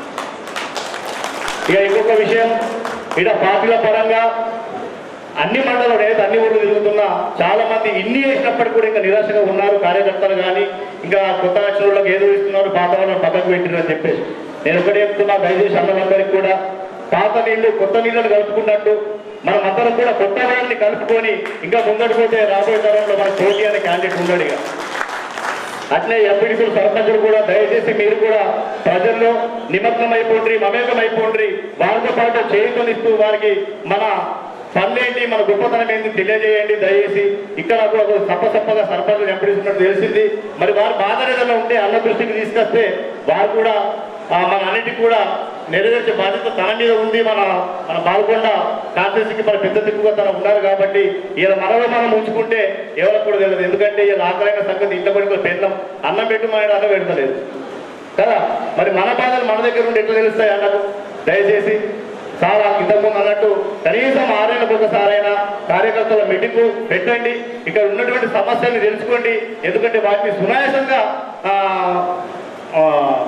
ఇక ఇంకొక విషయం ఇక్కడ పార్టీల పరంగా అన్ని మండలం ఏదైతే అన్ని ఊర్లు తిరుగుతున్నా చాలా మంది ఇన్ని వేసినప్పటికీ కూడా ఇంకా నిరాశగా ఉన్నారు కార్యకర్తలు కానీ ఇంకా కొత్త లక్షణాలకు ఏదో ఇస్తున్నారు పాత వాళ్ళని పక్కకు పెట్టిరు అని చెప్పేసి నేను ఒకటే చెప్తున్నా దయచేసి అన్నలందరికీ కూడా పాత నీళ్లు కొత్త నీళ్ళని కలుపుకున్నట్టు మనం అందరం కూడా కొత్త వాళ్ళని కలుపుకొని ఇంకా ముందడు పోతే రాబోయే తరంలో మన పోటీ అనే క్యాండిడేట్ ఉండడు ఇక అట్లే ఎంపీడీసీలు సర్పంచులు కూడా దయచేసి మీరు కూడా ప్రజల్లో నిమగ్నం అయిపోండ్రి మమేకం అయిపోండ్రి వారితో పాటు చేయుతనిస్తూ వారికి మన పనులేంటి మన గొప్పతనం ఏంటి తెలియజేయండి దయచేసి ఇక్కడ కూడా ఒక సప్ప సప్పగా సర్పంచులు ఎంపీడీసీ ఉన్నట్టు తెలిసింది మరి వారు బాధ ఏదైనా ఉంటే అన్న దృష్టికి తీసుకొస్తే వారు కూడా ఆ, మన అన్నిటికీ కూడా నెరవేర్చే బాధ్యత తన మీద ఉంది మన మన బాల్కొండ కాన్స్టిట్యూన్సీకి మన పెద్ద దిక్కుగా తన ఉన్నారు కాబట్టి ఇలా మనలో మనం ఉంచుకుంటే ఎవరికి కూడా తెలియదు ఎందుకంటే ఇలా ఆకలైన సంగతి ఇంట్లో పడి పెళ్ళం అన్నం పెట్టు మన అన్నం పెడతలేదు కదా మరి మన బాధలు మన దగ్గర ఉండి ఎట్లా తెలుస్తాయి అన్నకు దయచేసి చాలా ఇంతకుముందు అన్నట్టు కనీసం ఆరేళ్ళకు ఒకసారైనా కార్యకర్తల మీటింగ్ పెట్టండి ఇక్కడ ఉన్నటువంటి సమస్యల్ని తెలుసుకోండి ఎందుకంటే వాటిని సునాయాసంగా ఆ, ఆ,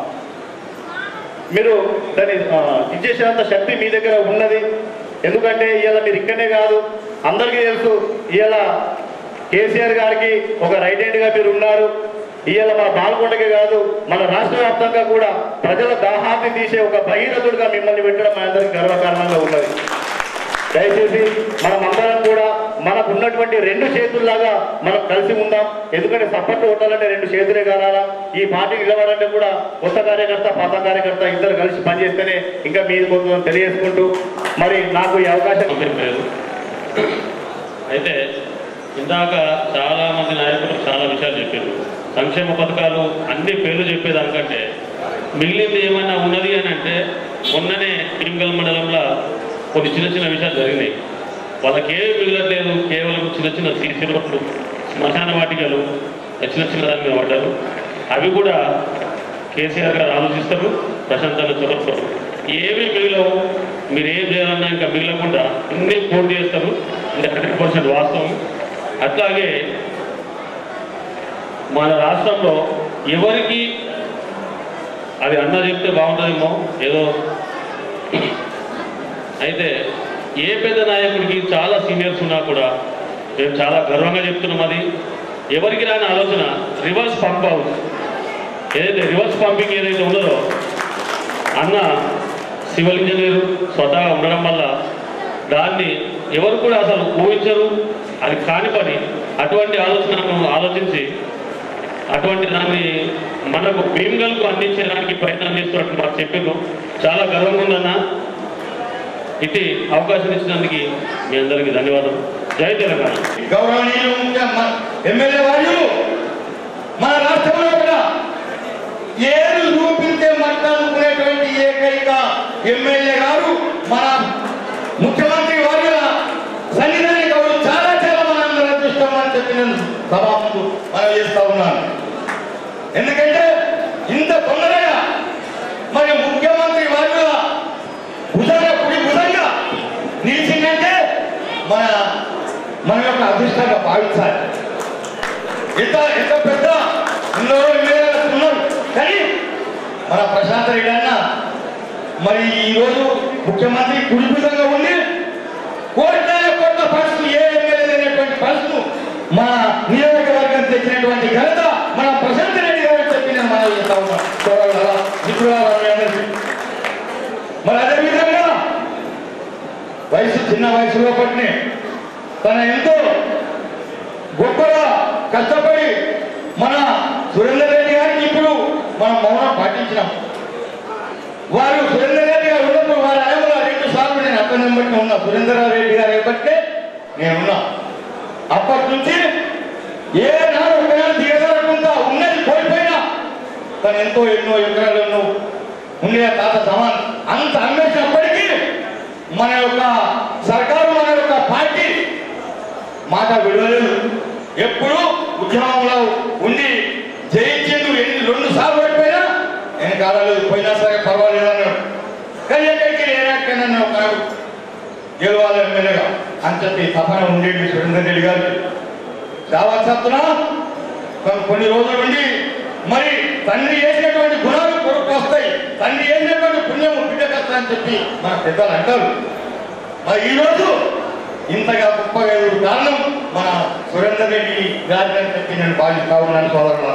మీరు దాన్ని ఆ, ఇచ్చేసేంత శక్తి మీ దగ్గర ఉన్నది ఎందుకంటే ఇవాళ మీరు ఇక్కడనే కాదు అందరికీ తెలుసు ఇవాళ కేసీఆర్ గారికి ఒక రైట్ హ్యాండ్గా మీరు ఉన్నారు ఇవాళ మన బాల్కొండకే కాదు మన రాష్ట్ర వ్యాప్తంగా కూడా ప్రజల దాహాన్ని తీసే ఒక భగీరథుడిగా మిమ్మల్ని పెట్టడం మా అందరికి గర్వకారణంగా ఉన్నది దయచేసి మనం అందరం కూడా మనకు ఉన్నటువంటి రెండు చేతుల్లాగా మనం కలిసి ఉందాం ఎందుకంటే సపోర్ట్ కొట్టాలంటే రెండు చేతులే కావాలా ఈ పార్టీ నిలవాలంటే కూడా కొత్త కార్యకర్త పాత కార్యకర్త ఇద్దరు కలిసి పనిచేస్తేనే ఇంకా మీరు కొంచెం తెలియజేసుకుంటూ మరి నాకు ఈ అవకాశం లేదు అయితే ఇందాక చాలా మంది నాయకులు చాలా విషయాలు చెప్పారు సంక్షేమ పథకాలు అన్ని పేర్లు చెప్పేదానికంటే మిగిలింది ఏమైనా ఉన్నది అని అంటే మొన్ననే భీమగల్ మండలంలో కొన్ని చిన్న చిన్న విషయాలు జరిగినాయి వాళ్ళకి ఏమి మిగలట్లేదు కేవలం చిన్న చిన్న సీసీ రోడ్లు శ్మశాన వాటికలు చిన్న చిన్న దాని మీద పడ్డారు అవి కూడా కేసీఆర్ గారు ఆలోచిస్తారు ప్రశాంతంగా చదువుతారు ఏమీ మిగిలవు మీరు ఏం చేయాలన్నా ఇంకా మిగలకుండా అన్ని పూర్తి చేస్తారు ఇది హండ్రెడ్ పర్సెంట్ వాస్తవం అట్లాగే మన రాష్ట్రంలో ఎవరికి అది అన్న చెప్తే బాగుంటుందేమో ఏదో అయితే ఏ పెద్ద నాయకుడికి చాలా సీనియర్స్ ఉన్నా కూడా మేము చాలా గర్వంగా చెప్తున్నాం అది ఎవరికి రాని ఆలోచన రివర్స్ పంప్ హౌస్ ఏదైతే రివర్స్ పంపింగ్ ఏదైతే ఉన్నదో అన్న సివిల్ ఇంజనీర్ స్వతహాగా ఉండడం వల్ల దాన్ని ఎవరు కూడా అసలు ఊహించరు అది కాని పని అటువంటి ఆలోచనను ఆలోచించి అటువంటి దాన్ని మనకు భీమ్గల్కు అందించడానికి ప్రయత్నం చేస్తున్నట్టు మాకు చెప్పిండ్రు చాలా గర్వంగా ఉందన్న ఇది అవకాశం ఇచ్చినందుకు మీ అందరికీ ధన్యవాదాలు జై తెలంగాణ గౌరవనీయులు ఎమ్మెల్యే వారు మన రాష్ట్రంలో కూడా ఏడు చూపిస్తే మాట్లాడుకునేటువంటి ఏకైక ఎమ్మెల్యే గారు మన ముఖ్యమంత్రి వారి సన్నిధాని గౌరవ చాలా చాలా మన అందరూ అదృష్టం అని చెప్పి నేను సభా ముందు మనం చేస్తా ఉన్నాను ఎందుకంటే ఇంత తొందరగా మరి ముఖ్యమంత్రి వారు భుజంగా కుడి భుజంగా నిలిచిందంటే మన మన యొక్క అదృష్టంగా భావించాలి ఎంత ఎంత పెద్ద ఎన్నో ఎమ్మెల్యేలు ఉన్నారు కానీ మన ప్రశాంత్ రెడ్డి అన్న మరి ఈరోజు ముఖ్యమంత్రి కుడి భుజంగా ఉండి కోట్ల కోట్ల ఫండ్స్ ఏ ఎమ్మెల్యే లేనటువంటి ఫండ్స్ మన నియోజకవర్గం తెచ్చినటువంటి ఘనత మన ప్రశాంత్ రెడ్డి గారు చెప్పి నేను మనం చేస్తా ఉన్నాను చూడాలి మిత్రులారా మీ అందరికీ. మరి అదేవిధంగా వయసులో పట్టినే తన ఎంతో గొప్పగా కష్టపడి మన సురేందర్ రెడ్డి గారికి ఇప్పుడు మనం మౌనం పాటించినాం వారు సురేందర్ రెడ్డి గారు ఉన్నప్పుడు వారి ఆయనలో రెండు సార్లు నేను అతను బట్టి ఉన్నా సురేందర్ రెడ్డి గారు బట్టే నేను ఉన్నా అప్పటి నుంచి ఏ నాడు ఒకనాడు దిగజారకుండా ఉన్నది కోల్పోయినా తను ఎంతో ఎన్నో ఎకరాలు ఎన్నో ఉండే తాత సమాన్ అంత అన్వేషినప్పటికీ మన యొక్క సర్కారు మన యొక్క పార్టీ మాట విడవలేదు ఎప్పుడు ఉద్యమంలో ఉండి జయించేందుకు ఎన్ని రెండు సార్లు పడిపోయినా నేను కాదలేదు పోయినా సరే పర్వాలేదు అన్నాడు కానీ ఎక్కడికి ఏనాకైనా నేను కాదు గెలవాలి ఎమ్మెల్యేగా అని చెప్పి తపన ఉండేది సురేందర్ రెడ్డి గారికి చావచ్చున కొన్ని రోజులు ఉండి మరి తండ్రి చేసినటువంటి గుణాలు కొరకు వస్తాయి తండ్రి చేసినటువంటి పుణ్యము బిడ్డకస్తా అని చెప్పి మన పెద్దలు అంటారు మరి ఈ రోజు ఇంతగా గొప్పగా ఎదురు కారణం మన సురేందర్ రెడ్డి గారి అని చెప్పి నేను భావిస్తా ఉన్నాను సోదరుల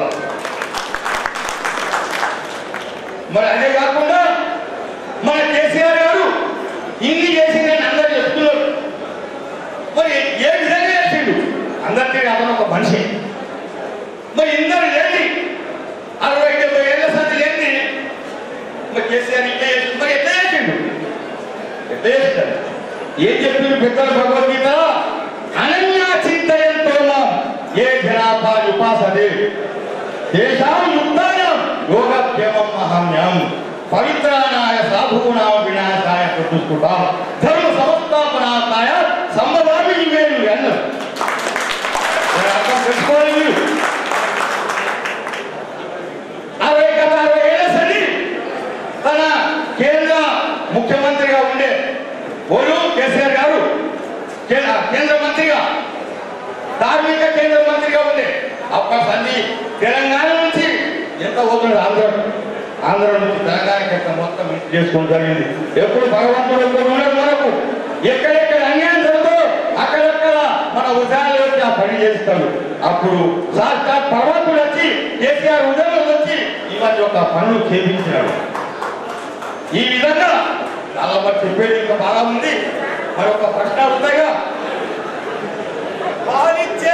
మరి అదే కాకుండా మన కేసీఆర్ గారు ఇన్ని చేసిందని అందరూ చెప్తున్నారు మరి ఏ విధంగా చేసిండు అందరికీ అతను ఒక మనిషి మరి ఇందరు లేని అరవై డెబ్బై ఏళ్ళ సంది లేని మరి కేసీఆర్ ఇట్లా చేసిండు మరి ఎట్లా చేసిండు ఎట్లా చేస్తాడు ఏం చెప్పిండు పెద్దల భగవద్గీత అనన్యా చింతయంతో ఏ జనాభా ఉపాసదే దేశాం యుక్తాయం యోగక్షేమం మహామ్యం పవిత్రానాయ సాధూనాం వినాశాయ చతుష్కుటాం ధర్మ సంస్థాపనాయ సంబదామి ఇవేలు అన్నారు నేను అర్థం తెలుసుకోవాలి మీరు. అరవై గత అరవై ఏళ్ళ సరి తన కేంద్ర ముఖ్యమంత్రిగా ఉండే ఓరు కేసీఆర్ గారు కే- ఆ, కేంద్ర మంత్రిగా ధార్మిక కేంద్ర మంత్రిగా ఉండే అప్పటి సంధి తెలంగాణ నుంచి ఎంత పోతుంది ఆంధ్ర ఆంధ్ర నుంచి తెలంగాణకి ఎంత మొత్తం ఇంటి చేసుకోవడం జరిగింది ఎప్పుడు భగవంతుడు ఎప్పుడు ఉన్నాడు మనకు ఎక్కడెక్కడ అన్యాయం జరుగుతుందో అక్కడక్కడ మన ఉదయాలు వచ్చి ఆ పని చేస్తాడు అప్పుడు సాక్షాత్ భగవంతుడు వచ్చి కేసీఆర్ ఉదయం వచ్చి ఇవన్నీ ఒక పనులు చేపించినాడు ఈ విధంగా చాలా మంది చెప్పేది ఇంకా బాగా ఉంది మరొక ప్రశ్న వస్తాయిగా పాలిచ్చే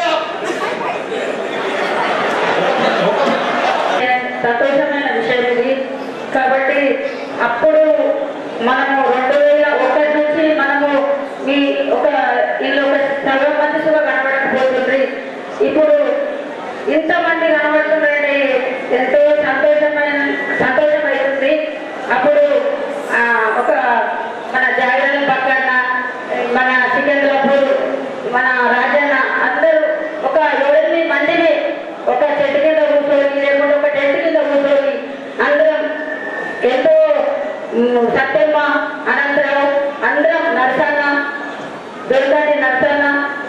సంతోషమైన విషయం ఇది కాబట్టి అప్పుడు మనము రెండు వేల ఒకటి నుంచి మనము మీ ఒక వీళ్ళు ఒక సగం మంది కూడా కనబడకపోతుంది ఇప్పుడు ఇంతమంది కనబడుతుందండి ఎంతో సంతోషమైన సంతోషం అవుతుంది అప్పుడు ఆ, ఒక మన జాగ్రత్త పక్కన మన సికింద్రాపూర్ మన రాజన్న అందరూ ఒక ఏడెనిమిది మందిని ఒక చెట్టు కింద కూర్చొని లేకుంటే ఒక టెంట్ కింద కూర్చొని అందరం ఎంతో మ్, సత్యమ్మ అనంతరం అందరం నరసన్న దొరకని నరసన్న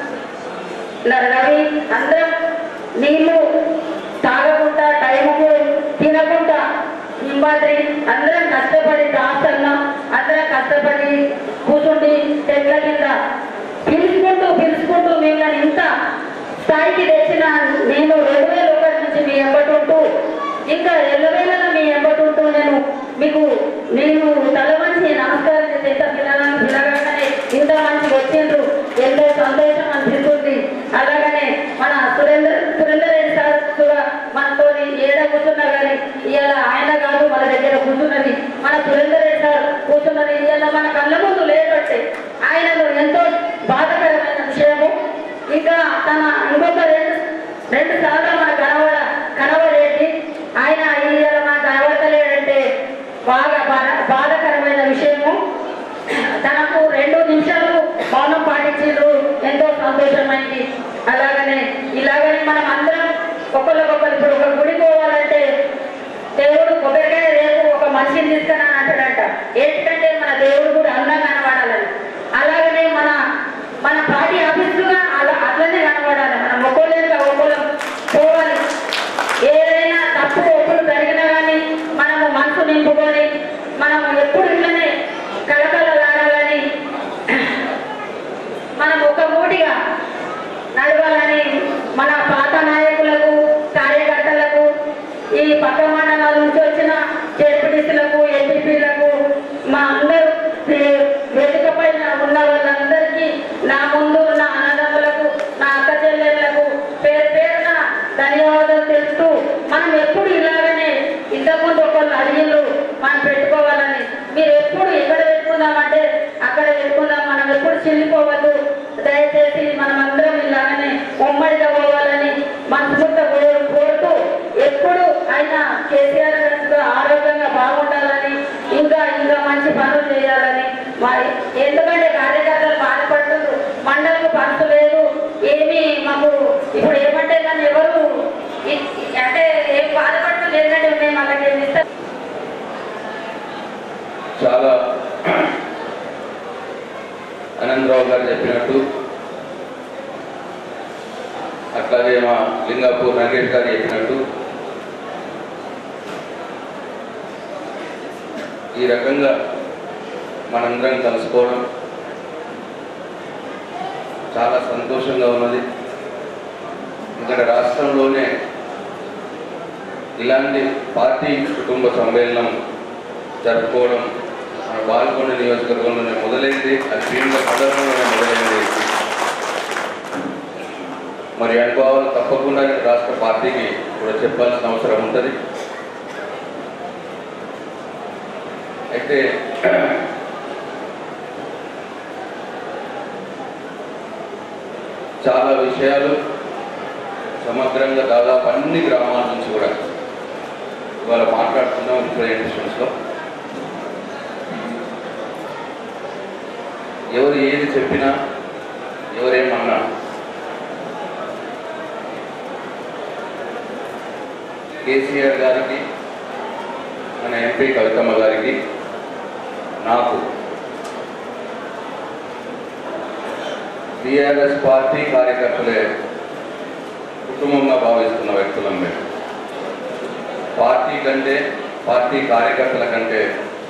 న- రవి అందరం నీళ్లు తాగకుండా టైంకు తినకుండా హిమాద్రి అందరం కష్టపడి దాసన్న అందరం కష్టపడి కూర్చుండి చెట్ల కింద పిలుచుకుంటూ పిలుచుకుంటూ మిమ్మల్ని ఇంత స్థాయికి తెచ్చిన నేను రెండు వేల ఒకటి నుంచి మీ ఎంబటి ఉంటూ ఇంకా ఎల్లవేళలా మీ ఎంబటి ఉంటూ నేను మీకు నేను తల వంచి నమస్కారం చేసి ఇంత పిల్లలను పిలవగానే ఇంత మంచి వచ్చిండ్రు ఎంతో సంతోషం అనిపిస్తుంది అలాగనే మన సురేందర్ సురేందర్ రెడ్డి సార్ కూడా మనతో ఏడ కూర్చున్నా కానీ ఇవాళ ఆయన కాదు మన దగ్గర కూర్చున్నది మన సురేందర్ రెడ్డి సార్ కూర్చున్నది ఇవాళ మన కళ్ళ ముందు లేకపోతే ఆయనను ఎంతో బాధకరమైన విషయము ఇంకా తన ఇంకొక రెండు రెండు సార్లు మన కనబడ కనబడేది ఆయన ఇవాళ మన కనబడతలేడంటే బాగా బాధ- బాధకరమైన విషయము తనకు రెండు నిమిషాలు మౌనం పాటించారు ఎంతో సంతోషమైంది అలాగనే ఇలాగనే మనం అందరం ఒకరికొకరు ఇప్పుడు ఒక గుడి పోవాలంటే దేవుడు కొబ్బరికాయ రేపు ఒక మనిషిని తీసుకుని అని అంటాడంట ఏంటంటే మన దేవుడు కూడా అందంగా కనబడాలని అలాగనే మన మన పార్టీ ఆఫీసులుగా అలా అట్లనే కనబడాలి మనం ఒక్కోలేదుగా ఒక్కోలం పోవాలి ఏదైనా తప్పు ఒప్పులు జరిగినా కానీ మనము మనసు నింపుకొని మనం ఎప్పుడు ఇట్లనే కలకలలాడాలని మనం ఒక మూటిగా నడవాలని మన పాత నాయకులకు కార్యకర్తలకు ఈ పక్క మండలాల నుంచి వచ్చిన జడ్పీటీసీలకు ఎంపీపీలకు మా అందరూ ఈ వేదిక పైన ఉన్న వాళ్ళందరికీ ధన్యవాదాలు తెలుస్తూ మనం ఎప్పుడు ఇలాగనే ఇంతకుముందు ఒకళ్ళు అడిగిళ్ళు మనం పెట్టుకోవాలని మీరు ఎప్పుడు ఎక్కడ పెట్టుకుందామంటే అక్కడ పెట్టుకుందాం మనం ఎప్పుడు చెల్లిపోవద్దు దయచేసి మనం అందరం ఇలాగనే ఉమ్మడిగా పోవాలని మనస్ఫూర్తిగా కోరు- కోరుతూ ఎప్పుడు ఆయన కేసీఆర్ గారు ఆరోగ్యంగా బాగుండాలని ఇంకా ఇంకా మంచి పనులు చేయాలని మరి ఎందుకంటే కార్యకర్తలు బాధపడుతున్నారు మండలకు పంచు లేదు ఏమి మాకు ఇప్పుడు ఏమంటే కానీ ఎవరు ఇ- అంటే ఏం బాధపడుతుంది లేదంటే మేము వాళ్ళకి ఏమి ఇస్తాం చాలా అనంతరావు గారు చెప్పినట్టు అట్లాగే మా లింగాపూర్ నగేష్ గారు చెప్పినట్టు ఈ రకంగా మనందరం కలుసుకోవడం చాలా సంతోషంగా ఉన్నది ఎందుకంటే రాష్ట్రంలోనే ఇలాంటి పార్టీ కుటుంబ సమ్మేళనం జరుపుకోవడం మన బాల్కొండ నియోజకవర్గంలోనే మొదలైంది అది భీమల మండలంలోనే మొదలైంది మరి అనుభవాలు తప్పకుండా నేను రాష్ట్ర పార్టీకి కూడా చెప్పాల్సిన అవసరం ఉంటుంది అయితే చాలా విషయాలు సమగ్రంగా దాదాపు అన్ని గ్రామాల నుంచి కూడా ఇవాళ మాట్లాడుతున్నాం రిప్రజెంటేషన్స్లో ఎవరు ఏది చెప్పినా ఎవరేమన్నా కేసీఆర్ గారికి మన ఎంపీ కవితమ్మ గారికి నాకు టీఆర్ఎస్ పార్టీ కార్యకర్తలే కుటుంబంగా భావిస్తున్న వ్యక్తులం మేము పార్టీ కంటే పార్టీ కార్యకర్తల కంటే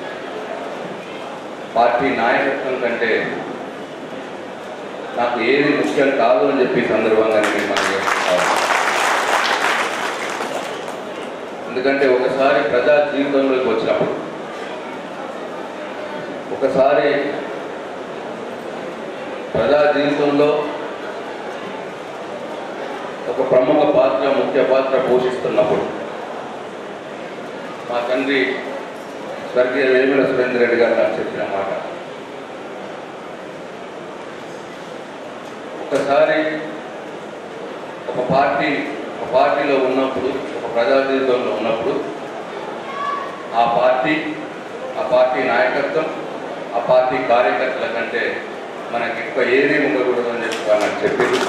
పార్టీ నాయకత్వం కంటే నాకు ఏది ముఖ్యం కాదు అని చెప్పి ఈ సందర్భంగా నేను మనం చేస్తున్నాను ఎందుకంటే ఒకసారి ప్రజా జీవితంలోకి వచ్చినప్పుడు ఒకసారి ప్రజా జీవితంలో ఒక ప్రముఖ పాత్ర ముఖ్య పాత్ర పోషిస్తున్నప్పుడు మా తండ్రి స్వర్గీయ వేముల సురేంద్ర రెడ్డి గారు నాకు చెప్పిన మాట ఒకసారి ఒక పార్టీ ఒక పార్టీలో ఉన్నప్పుడు ఒక ప్రజా జీవితంలో ఉన్నప్పుడు ఆ పార్టీ ఆ పార్టీ నాయకత్వం ఆ పార్టీ కార్యకర్తల కంటే మనకి ఎక్కువ ఏది ఉండకూడదు అని చెప్పి వాళ్ళు నాకు చెప్పింది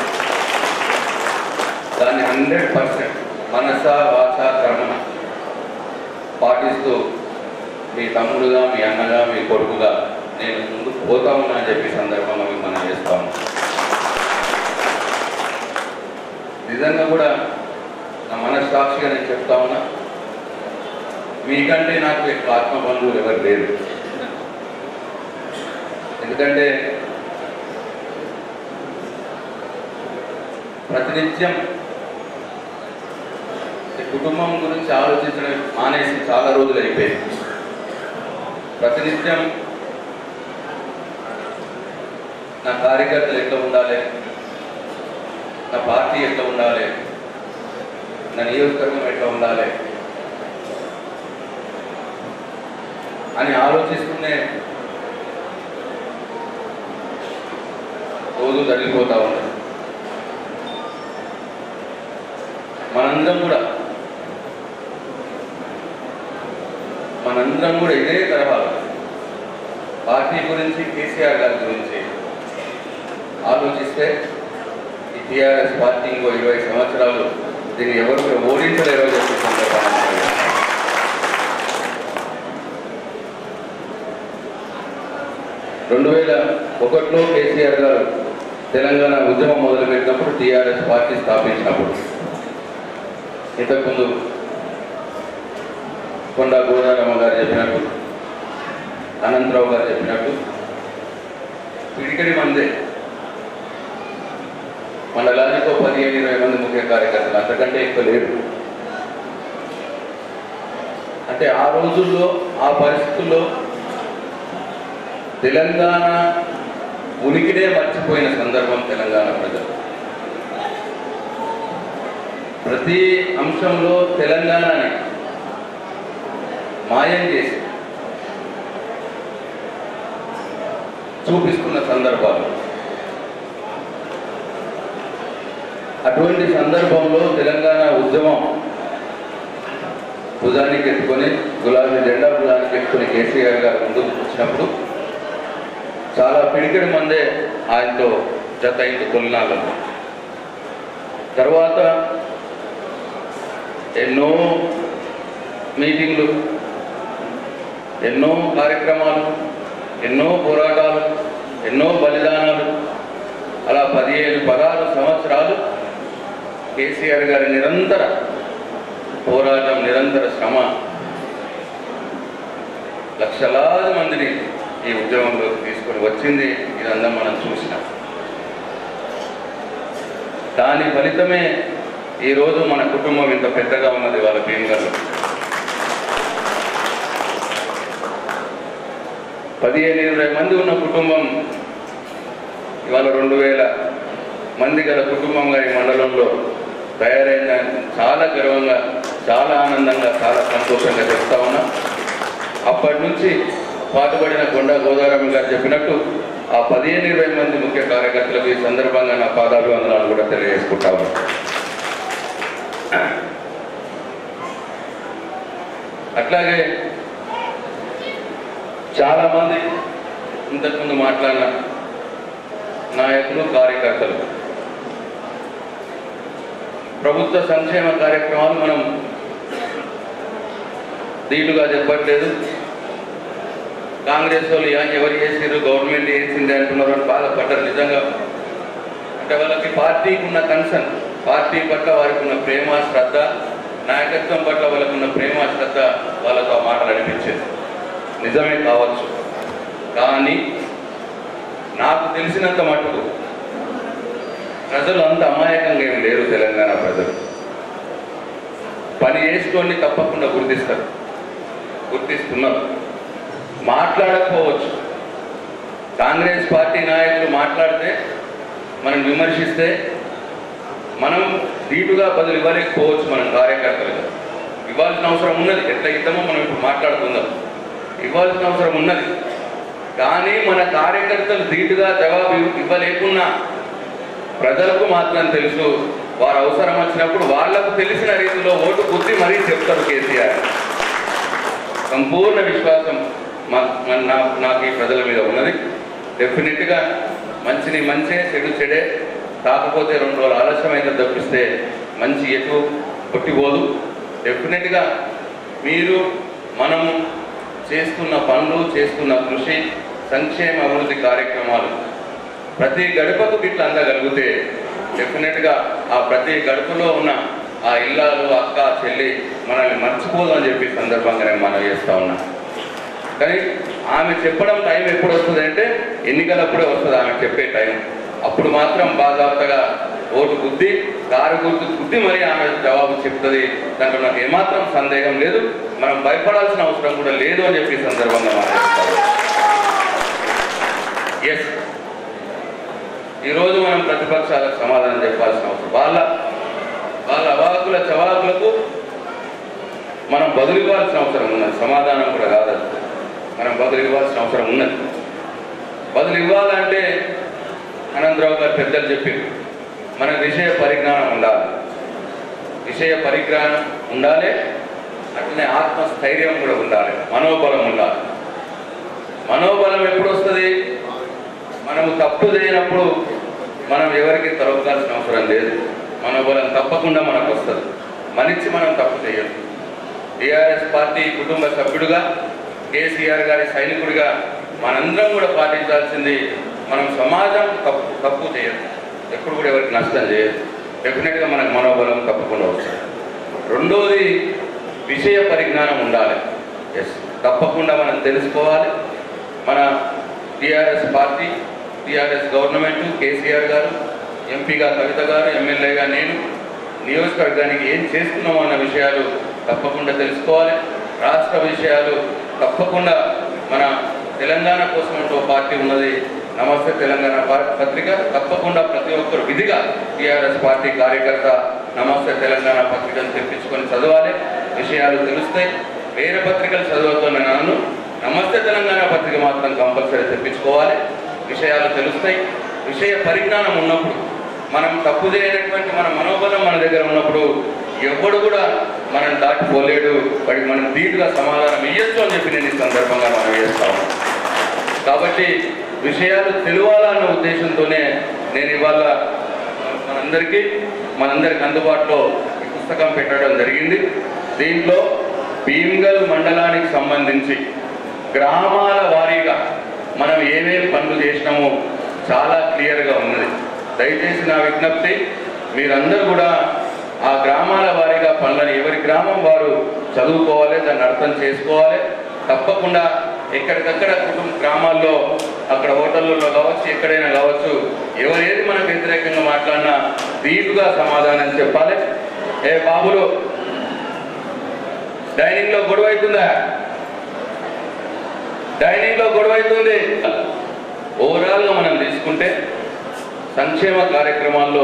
దాన్ని హండ్రెడ్ పర్సెంట్ మనస వాచ క్రమణ పాటిస్తూ మీ తమ్ముడుగా మీ అన్నగా మీ కొడుకుగా నేను ముందుకు పోతా ఉన్నా అని చెప్పి సందర్భంగా మీకు మనం చేస్తాము నిజంగా కూడా నా మనస్సాక్షిగా నేను చెప్తా ఉన్నా మీకంటే నాకు ఎక్కువ ఆత్మబంధువులు ఎవరు లేరు ఎందుకంటే ప్రతినిత్యం ఈ కుటుంబం గురించి ఆలోచించడం మానేసి చాలా రోజులు అయిపోయింది ప్రతినిత్యం నా కార్యకర్తలు ఎట్లా ఉండాలి నా పార్టీ ఎట్లా ఉండాలి నా నియోజకవర్గం ఎట్లా ఉండాలి అని ఆలోచిస్తూనే రోజు జరిగిపోతా ఉండదు మనందరం కూడా మనందరం కూడా ఇదే తరహాలో పార్టీ గురించి కేసీఆర్ గారి గురించి ఆలోచిస్తే ఈ టీఆర్ఎస్ పార్టీ ఇంకో ఇరవై సంవత్సరాలు దీన్ని ఎవరు కూడా ఓడించలేరో చెప్పి సందర్భంగా రెండు వేల ఒకటిలో కేసీఆర్ గారు తెలంగాణ ఉద్యమం మొదలుపెట్టినప్పుడు టీఆర్ఎస్ పార్టీ స్థాపించినప్పుడు ఇంతకుముందు కొండా గోదారమ్మ గారు చెప్పినట్టు అనంతరావు గారు చెప్పినట్టు పిడికడి మందే మండలానికి ఒక పదిహేను ఇరవై మంది ముఖ్య కార్యకర్తలు అంతకంటే ఎక్కువ లేరు అంటే ఆ రోజుల్లో ఆ పరిస్థితుల్లో తెలంగాణ ఉనికినే మర్చిపోయిన సందర్భం తెలంగాణ ప్రజలు ప్రతి అంశంలో తెలంగాణని మాయం చేసి చూపిస్తున్న సందర్భాలు అటువంటి సందర్భంలో తెలంగాణ ఉద్యమం భుజానికి ఎత్తుకొని గులాబీ జెండా భుజానికి ఎత్తుకొని కేసీఆర్ గారు ముందుకు వచ్చినప్పుడు చాలా పిడికెడు మందే ఆయనతో జత అయింది తొలినాళ్ళలో తర్వాత ఎన్నో మీటింగ్లు ఎన్నో కార్యక్రమాలు ఎన్నో పోరాటాలు ఎన్నో బలిదానాలు అలా పదిహేను పదహారు సంవత్సరాలు కేసీఆర్ గారి నిరంతర పోరాటం నిరంతర శ్రమ లక్షలాది మందిని ఈ ఉద్యమంలోకి తీసుకొని వచ్చింది ఇదంతా మనం చూసినాం దాని ఫలితమే ఈరోజు మన కుటుంబం ఇంత పెద్దగా ఉన్నది వాళ్ళ భీమగల్లో పదిహేను ఇరవై మంది ఉన్న కుటుంబం ఇవాళ రెండు వేల మంది గల కుటుంబంగా ఈ మండలంలో తయారైందని చాలా గర్వంగా చాలా ఆనందంగా చాలా సంతోషంగా చెప్తా ఉన్నా అప్పటి నుంచి పాటుపడిన కొండ గోదావరి గారు చెప్పినట్టు ఆ పదిహేను ఇరవై మంది ముఖ్య కార్యకర్తలకు ఈ సందర్భంగా నా పాదాభివందనాలు కూడా తెలియజేసుకుంటా ఉన్నా అట్లాగే చాలా మంది ఇంతకుముందు మాట్లాడిన నాయకులు కార్యకర్తలు ప్రభుత్వ సంక్షేమ కార్యక్రమాలు మనం ధీటుగా చెప్పట్లేదు కాంగ్రెస్ వాళ్ళు "యా, ఎవరు చేసిర్రు గవర్నమెంట్ చేసింది అంటున్నారు అని బాధపడ్డారు నిజంగా అంటే వాళ్ళకి పార్టీకి ఉన్న కన్సర్న్ పార్టీ పట్ల వారికి ఉన్న ప్రేమ శ్రద్ధ నాయకత్వం పట్ల వాళ్ళకు ఉన్న ప్రేమ శ్రద్ధ వాళ్ళతో ఆ మాటలు అనిపించేది నిజమే కావచ్చు కానీ నాకు తెలిసినంత మటుకు ప్రజలు అంత అమాయకంగా ఏం లేరు తెలంగాణ ప్రజలు పని చేసుకొని తప్పకుండా గుర్తిస్తారు గుర్తిస్తున్నారు మాట్లాడకపోవచ్చు కాంగ్రెస్ పార్టీ నాయకులు మాట్లాడితే మనం విమర్శిస్తే మనం ధీటుగా బదులు ఇవ్వలేకపోవచ్చు మనం కార్యకర్తలుగా ఇవ్వాల్సిన అవసరం ఉన్నది ఎట్లా ఇద్దామో మనం ఇప్పుడు మాట్లాడుకుందాం ఇవ్వాల్సిన అవసరం ఉన్నది కానీ మన కార్యకర్తలు ధీటుగా జవాబు ఇవ్వ- ఇవ్వలేకున్నా ప్రజలకు మాత్రం తెలుసు వారు అవసరం వచ్చినప్పుడు వాళ్లకు తెలిసిన రీతిలో ఓటు బుద్ధి మరీ చెప్తారు కేసీఆర్ సంపూర్ణ విశ్వాసం మా- మా- నా- నాకు ఈ ప్రజల మీద ఉన్నది డెఫినెట్గా మంచిని మంచే చెడు చెడే కాకపోతే రెండు రోజులు ఆలస్యమైతే తప్పిస్తే మంచి ఎటు కొట్టిపోదు డెఫినెట్గా మీరు మనము చేస్తున్న పనులు చేస్తున్న కృషి సంక్షేమ అభివృద్ధి కార్యక్రమాలు ప్రతి గడపకు ఇట్లా అందగలిగితే డెఫినెట్గా ఆ ప్రతి గడపలో ఉన్న ఆ ఇల్లాలు అక్క చెల్లి మనల్ని మర్చిపోదు అని చెప్పి సందర్భంగా నేను మనం చేస్తా ఉన్నా కానీ ఆమె చెప్పడం టైం ఎప్పుడు వస్తుంది అంటే ఎన్నికలప్పుడే వస్తుంది ఆమె చెప్పే టైం అప్పుడు మాత్రం బాధాప్తగా ఓటు బుద్ధి కారు గుర్తు బుద్ధి మరి ఆమె జవాబు చెప్తుంది దాంట్లో నాకు ఏమాత్రం సందేహం లేదు మనం భయపడాల్సిన అవసరం కూడా లేదు అని చెప్పి ఈ సందర్భంగా మనం ఎస్ ఈరోజు మనం ప్రతిపక్షాలకు సమాధానం చెప్పాల్సిన అవసరం వాళ్ళ వాళ్ళ అవాకుల చవాకులకు మనం బదులు ఇవ్వాల్సిన అవసరం ఉన్నది సమాధానం కూడా కాదు అది. మనం బదులు ఇవ్వాల్సిన అవసరం ఉన్నది బదులు ఇవ్వాలంటే అనంతరావు గారు పెద్దలు చెప్పారు మనకు విషయ పరిజ్ఞానం ఉండాలి విషయ పరిజ్ఞానం ఉండాలి అట్లనే ఆత్మస్థైర్యం కూడా ఉండాలి మనోబలం ఉండాలి మనోబలం ఎప్పుడు వస్తుంది మనము తప్పు చేయనప్పుడు మనం ఎవరికి తలొక్కాల్సిన అవసరం లేదు మనోబలం తప్పకుండా మనకు వస్తుంది మనిషి మనం తప్పు చేయదు టీఆర్ఎస్ పార్టీ కుటుంబ సభ్యుడిగా కేసీఆర్ గారి సైనికుడిగా మనందరం కూడా పాటించాల్సింది మనం సమాజం తప్పు తప్పు చేయదు ఎప్పుడు కూడా ఎవరికి నష్టం చేయదు డెఫినెట్గా మనకు మనోబలం తప్పకుండా వస్తుంది రెండోది విషయ పరిజ్ఞానం ఉండాలి ఎస్ తప్పకుండా మనం తెలుసుకోవాలి మన TRS party TRS government KCR garu ఎంపీగా కవిత గారు ఎమ్మెల్యేగా నేను నియోజకవర్గానికి ఏం చేస్తున్నాం అన్న విషయాలు తప్పకుండా తెలుసుకోవాలి రాష్ట్ర విషయాలు తప్పకుండా మన తెలంగాణ కోసం అంటూ ఓ పార్టీ ఉన్నది నమస్తే తెలంగాణ పా- పత్రిక తప్పకుండా ప్రతి ఒక్కరు విధిగా టీఆర్ఎస్ పార్టీ కార్యకర్త నమస్తే తెలంగాణ పత్రికను తెప్పించుకొని చదవాలి విషయాలు తెలుస్తాయి వేరే పత్రికలు చదవతున్న నన్ను నమస్తే తెలంగాణ పత్రిక మాత్రం కంపల్సరీ తెప్పించుకోవాలి విషయాలు తెలుస్తాయి విషయ పరిజ్ఞానం ఉన్నప్పుడు మనం తప్పు చేయనటువంటి మన మనోబలం మన దగ్గర ఉన్నప్పుడు ఎవ్వడు కూడా మనం దాటిపోలేడు వాడికి మనం ధీటుగా సమాధానం ఇయ్యొచ్చు అని చెప్పి నేను ఈ సందర్భంగా మనం చేస్తాము కాబట్టి విషయాలు తెలియాలన్న ఉద్దేశంతోనే నేను ఇవాళ మనందరికీ మనందరికి అందుబాటులో ఈ పుస్తకం పెట్టడం జరిగింది దీంట్లో భీమ్గల్ మండలానికి సంబంధించి గ్రామాల వారీగా మనం ఏమేమి పనులు చేసినామో చాలా క్లియర్గా ఉన్నది దయచేసి నా విజ్ఞప్తి మీరందరూ కూడా ఆ గ్రామాల వారీగా పనులను ఎవరి గ్రామం వారు చదువుకోవాలి దాన్ని అర్థం చేసుకోవాలి తప్పకుండా ఎక్కడికక్కడ కుటుంబ గ్రామాల్లో అక్కడ హోటళ్ళలో కావచ్చు ఎక్కడైనా కావచ్చు ఎవరేది మనకు వ్యతిరేకంగా మాట్లాడినా దీటుగా సమాధానం చెప్పాలి ఏ బాబులు డైనింగ్ లో గొడవ అవుతుందా డైనింగ్ లో గొడవ అవుతుంది ఓవరాల్ గా మనం తీసుకుంటే సంక్షేమ కార్యక్రమాల్లో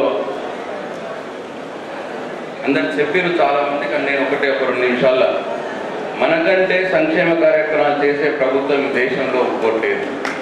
అందరు చెప్పారు చాలా మంది కానీ నేను ఒకటే ఒక రెండు నిమిషాల్లో మనకంటే సంక్షేమ కార్యక్రమాలు చేసే ప్రభుత్వం ఈ దేశంలో కొట్టేది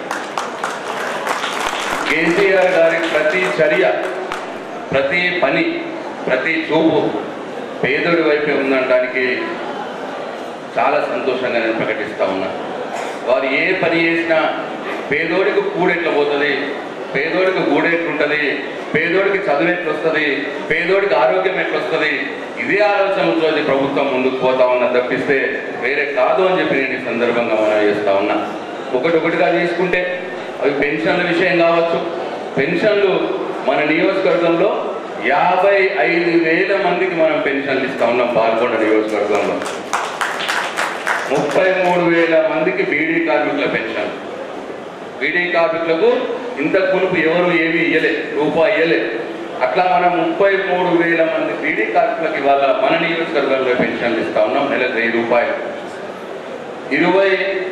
కేసీఆర్ గారి ప్రతి చర్య ప్రతి పని ప్రతి చూపు పేదోడి వైపే ఉందనడానికి చాలా సంతోషంగా నేను ప్రకటిస్తా ఉన్నా వారు ఏ పని చేసినా పేదోడికి కూడెట్ల పోతుంది పేదోడికి గూడెట్లుంటుంది పేదోడికి చదువు ఎట్లొస్తుంది పేదోడికి ఆరోగ్యం ఎట్లొస్తుంది ఇదే ఆలోచనతో ఈ ప్రభుత్వం ముందుకు పోతా ఉన్నా తప్పిస్తే వేరే కాదు అని చెప్పి నేను ఈ సందర్భంగా మనం చేస్తా ఉన్నా ఒకటి ఒకటిగా తీసుకుంటే అవి పెన్షన్ల విషయం కావచ్చు పెన్షన్లు మన నియోజకవర్గంలో యాభై ఐదు వేల మందికి మనం పెన్షన్లు ఇస్తా ఉన్నాం పాల్గొండ నియోజకవర్గంలో ముప్పై మూడు వేల మందికి బీడీ కార్మికుల పెన్షన్ బీడీ కార్మికులకు ఇంత కులుపు ఎవరు ఏమీ ఇయ్యలే రూపాయి ఇయ్యలే అట్లా మనం ముప్పై మూడు వేల మంది బీడీ కార్మికులకు ఇవాళ మన నియోజకవర్గంలో పెన్షన్లు ఇస్తా ఉన్నాం నెలకు వెయ్యి రూపాయలు ఇరవై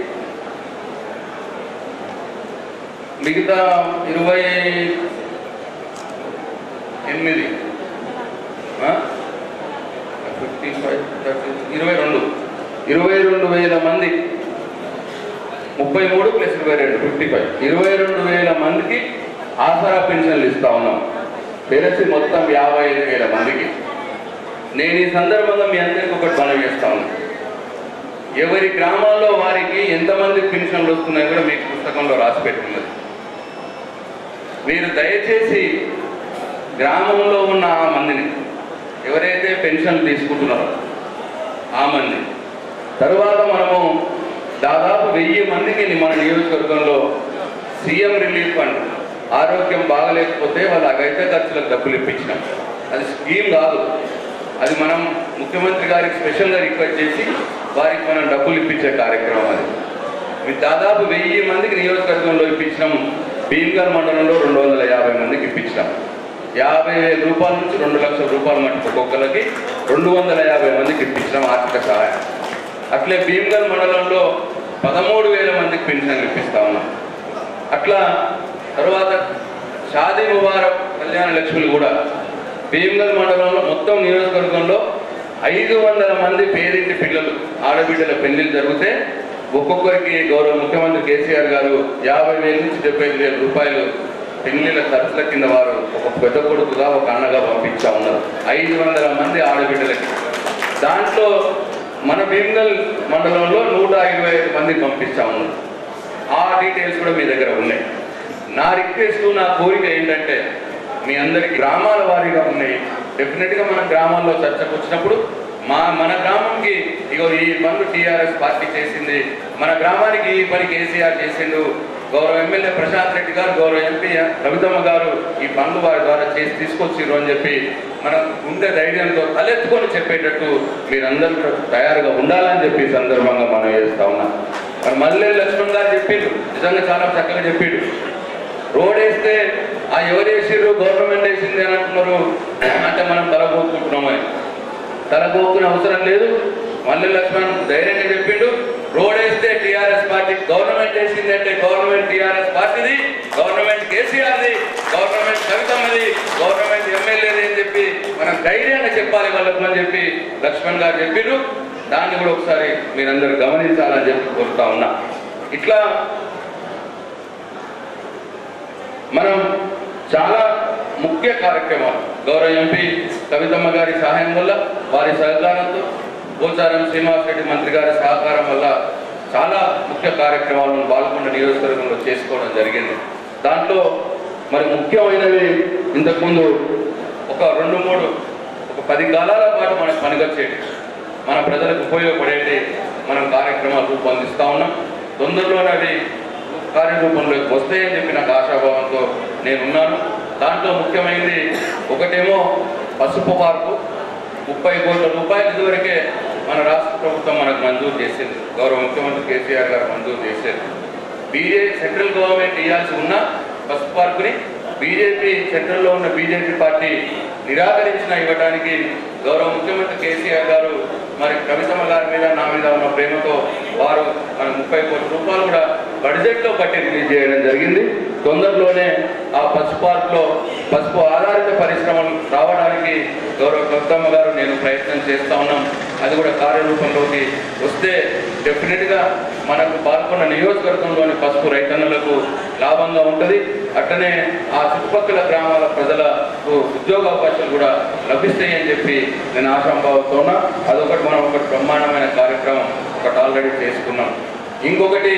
మిగతా ఇరవై ఎనిమిది ఫిఫ్టీ ఫైవ్ థర్టీ ఇరవై రెండు ఇరవై రెండు వేల మంది ముప్పై మూడు ప్లస్ ఇరవై రెండు ఫిఫ్టీ ఫైవ్ ఇరవై రెండు వేల మందికి ఆసరా పెన్షన్లు ఇస్తా ఉన్నాం తెలిసి మొత్తం యాభై ఐదు వేల మందికి నేను ఈ సందర్భంగా మీ అందరికీ ఒకటి మనవి చేస్తా ఉన్నాను ఎవరి గ్రామాల్లో వారికి ఎంతమంది పెన్షన్లు వస్తున్నాయో కూడా మీకు పుస్తకంలో రాసి పెట్టినది మీరు దయచేసి గ్రామంలో ఉన్న ఆ మందిని ఎవరైతే పెన్షన్లు తీసుకుంటున్నారో ఆ మంది తరువాత మనము దాదాపు వెయ్యి మందికి మన నియోజకవర్గంలో సీఎం రిలీఫ్ ఫండ్ ఆరోగ్యం బాగలేకపోతే వాళ్ళ అగైతే ఖర్చులకు డబ్బులు ఇప్పించినాం అది స్కీమ్ కాదు అది మనం ముఖ్యమంత్రి గారికి స్పెషల్గా రిక్వెస్ట్ చేసి వారికి మనం డబ్బులు ఇప్పించే కార్యక్రమం అది ఇది దాదాపు వెయ్యి మందికి నియోజకవర్గంలో ఇప్పించినాం భీమ్గర్ మండలంలో రెండు వందల యాభై మందికి ఇప్పించినాం యాభై వేల రూపాయల నుంచి రెండు లక్షల రూపాయల మట్టుకు ఒక్కొక్కరికి రెండు వందల యాభై మందికి ఇప్పించినాం ఆర్థిక సహాయం అట్లే భీమ్గల్ మండలంలో పదమూడు వేల మందికి పెన్షన్లు ఇప్పిస్తా ఉన్నాం అట్లా తర్వాత షాదీ ముబారక్ కళ్యాణ లక్ష్మిలు కూడా భీమ్గల్ మండలంలో మొత్తం నియోజకవర్గంలో ఐదు వందల మంది పేరింటి పిల్లలు ఆడబిడ్డల పెళ్లిళ్ళు జరిగితే ఒక్కొక్కరికి గౌరవ ముఖ్యమంత్రి కేసీఆర్ గారు యాభై వేల నుంచి డెబ్బై ఐదు వేల రూపాయలు పెళ్లిళ్ళ ఖర్చుల కింద వారు ఒక పెద్ద కొడుకుగా ఒక అన్నగా పంపించా ఉన్నారు ఐదు వందల మంది ఆడబిడ్డలకి దాంట్లో మన భీమ్గల్ మండలంలో నూట ఇరవై ఐదు మంది పంపిస్తా ఉన్నారు ఆ డీటెయిల్స్ కూడా మీ దగ్గర ఉన్నాయి నా రిక్వెస్ట్ నా కోరిక ఏంటంటే మీ అందరికి గ్రామాల వారీగా ఉన్నాయి డెఫినెట్గా మన గ్రామాల్లో చర్చకు వచ్చినప్పుడు మా మన గ్రామంకి ఇగో ఈ పనులు టీఆర్ఎస్ పార్టీ చేసింది మన గ్రామానికి ఈ పని కేసీఆర్ చేసిండు గౌరవ ఎమ్మెల్యే ప్రశాంత్ రెడ్డి గారు గౌరవ ఎంపీ రవితమ్మ గారు ఈ పనులు వారి ద్వారా చేసి తీసుకొచ్చిర్రు అని చెప్పి మనం ఉండే ధైర్యంతో తలెత్తుకొని చెప్పేటట్టు మీరందరూ కూడా తయారుగా ఉండాలని చెప్పి ఈ సందర్భంగా మనం చేస్తా ఉన్నాం మరి మల్లె లక్ష్మణ్ గారు చెప్పిండు నిజంగా చాలా చక్కగా చెప్పిండు రోడ్ వేస్తే ఆ ఎవరు వేసిర్రు గవర్నమెంట్ వేసింది అని అంటున్నారు అంటే మనం తలపోసుకుంటున్నామని తలపోకునే అవసరం లేదు మల్లె లక్ష్మణ్ ధైర్యంగా చెప్పిండు రోడ్ వేస్తే టీఆర్ఎస్ పార్టీ గవర్నమెంట్ వేసిందంటే గవర్నమెంట్ టీఆర్ఎస్ పార్టీది గవర్నమెంట్ కేసీఆర్ది గవర్నమెంట్ కవితమ్మది గవర్నమెంట్ ఎమ్మెల్యేది అని చెప్పి మనం ధైర్యంగా చెప్పాలి వాళ్ళకు అని చెప్పి లక్ష్మణ్ గారు చెప్పిరు దాన్ని కూడా ఒకసారి మీరందరూ గమనించాలని చెప్పి కోరుతా ఉన్నా ఇట్లా మనం చాలా ముఖ్య కార్యక్రమాలు గౌరవ ఎంపీ కవితమ్మ గారి సహాయం వల్ల వారి సహకారంతో పోచారం శ్రీనివాస్ రెడ్డి మంత్రి గారి సహకారం వల్ల చాలా ముఖ్య కార్యక్రమాలను పాల్గొండ నియోజకవర్గంలో చేసుకోవడం జరిగింది దాంట్లో మరి ముఖ్యమైనవి ఇంతకుముందు ఒక రెండు మూడు ఒక పది కాలాల పాటు మనకు పనికొచ్చేటి మన ప్రజలకు ఉపయోగపడేటి మనం కార్యక్రమాలు రూపొందిస్తా ఉన్నాం తొందరలోనే అవి కార్యరూపంలోకి వస్తాయని చెప్పి నాకు ఆశాభావంతో నేనున్నాను దాంట్లో ముఖ్యమైనది ఒకటేమో పసుపు పార్కు ముప్పై కోట్ల రూపాయలు ఇదివరకే మన రాష్ట్ర ప్రభుత్వం మనకు మంజూరు చేసింది గౌరవ ముఖ్యమంత్రి కేసీఆర్ గారు మంజూరు చేశారు బీజేపీ సెంట్రల్ గవర్నమెంట్ ఇవ్వాల్సి ఉన్న పసుపు పార్కుని బీజేపీ సెంట్రల్లో ఉన్న బీజేపీ పార్టీ నిరాకరించిన ఇవ్వడానికి గౌరవ ముఖ్యమంత్రి కేసీఆర్ గారు మరి కవితమ్మ గారి మీద నా మీద ఉన్న ప్రేమతో వారు మన ముప్పై కోట్ల రూపాయలు కూడా బడ్జెట్లో పట్టి రిలీజ్ చేయడం జరిగింది తొందరలోనే ఆ పసుపు పార్క్లో పసుపు ఆధారిత పరిశ్రమలు రావడానికి గౌరవ కవితమ్మ గారు నేను ప్రయత్నం చేస్తా ఉన్నాం అది కూడా కార్యరూపంలోకి వస్తే డెఫినెట్గా మనకు పాల్గొన్న నియోజకవర్గంలోని పసుపు రైతన్నులకు లాభంగా ఉంటుంది అట్లనే ఆ చుట్టుపక్కల గ్రామాల ప్రజలకు ఉద్యోగ అవకాశాలు కూడా లభిస్తాయి అని చెప్పి నేను ఆశాభావంతో ఉన్నా అదొకటి మనం ఒకటి బ్రహ్మాండమైన కార్యక్రమం ఒకటి ఆల్రెడీ చేసుకున్నాం ఇంకొకటి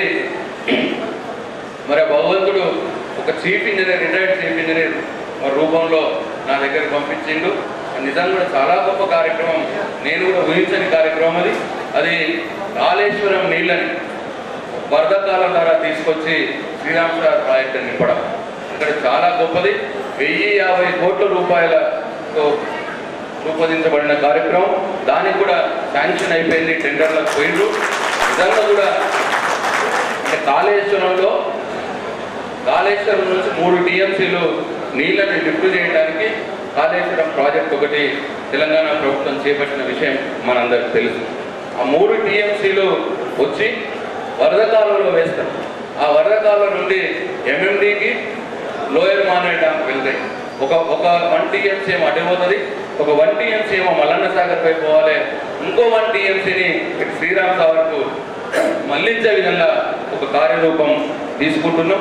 మరి ఆ భగవంతుడు ఒక chief engineer retired chief engineer మరి రూపంలో నా దగ్గరికి పంపించిండు అది నిజంగా కూడా చాలా గొప్ప కార్యక్రమం నేను కూడా ఊహించని కార్యక్రమం అది అది కాళేశ్వరం నీళ్ళని వరదకాలం ద్వారా తీసుకొచ్చి శ్రీరామ్ సార్ ప్రాజెక్టు నింపడం ఇక్కడ చాలా గొప్పది వెయ్యి యాభై కోట్ల రూపాయలతో రూపొందించబడిన కార్యక్రమం దానికి కూడా శాంక్షన్ అయిపోయింది టెండర్లకు పోయిండ్రు నిజంగా కూడా అంటే కాళేశ్వరంలో కాళేశ్వరం నుంచి మూడు టీఎంసీలు నీళ్ళని లిఫ్ట్ చేయడానికి కాళేశ్వరం ప్రాజెక్ట్ ఒకటి తెలంగాణ ప్రభుత్వం చేపట్టిన విషయం మనందరికి తెలుసు ఆ మూడు టీఎంసీలు వచ్చి వరద కాలంలో వేస్తాం ఆ వరద కాలం నుండి ఎంఎండికి లోయర్ మానేర్ డ్యామ్ వెళ్తాయి ఒక ఒక వన్ టీఎంసీ ఏమో అటు పోతుంది ఒక వన్ టీఎంసీ ఏమో మల్లన్న సాగర్ పై పోవాలి ఇంకో వన్ టీఎంసీని ఇటు శ్రీరామ్ సాగర్కు మళ్లించే విధంగా ఒక కార్యరూపం తీసుకుంటున్నాం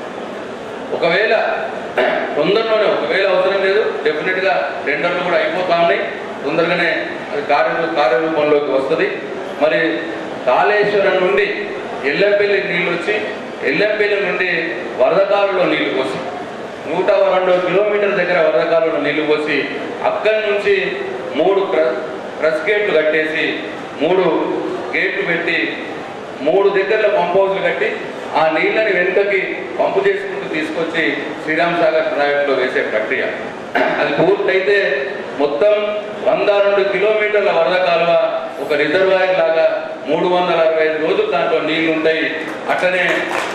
ఒకవేళ తొందరలోనే ఒకవేళ అవసరం లేదు డెఫినెట్గా టెండర్లు కూడా అయిపోతా ఉన్నాయి తొందరగానే అది కార్య కార్యరూపంలోకి వస్తుంది మరి కాళేశ్వరం నుండి ఎల్లంపల్లి నీళ్ళు వచ్చి ఎల్లంపల్లి నుండి వరదకాలులో నీళ్లు పోసి నూట రెండు కిలోమీటర్ల దగ్గర వరదకాలులో నీళ్లు పోసి అక్కడి నుంచి మూడు క్ర- క్రస్ గేట్లు కట్టేసి మూడు గేట్లు పెట్టి మూడు దగ్గరలో పంప్ హౌస్లు కట్టి ఆ నీళ్ళని వెనుకకి పంపు చేసుకుంటూ తీసుకొచ్చి శ్రీరామ్ సాగర్ ప్రాజెక్టులో వేసే ప్రక్రియ అది పూర్తయితే మొత్తం వంద రెండు కిలోమీటర్ల వరద కాలువ ఒక రిజర్వాయర్ లాగా మూడు వందల అరవై ఐదు రోజులు దాంట్లో నీళ్లు ఉంటాయి అట్లనే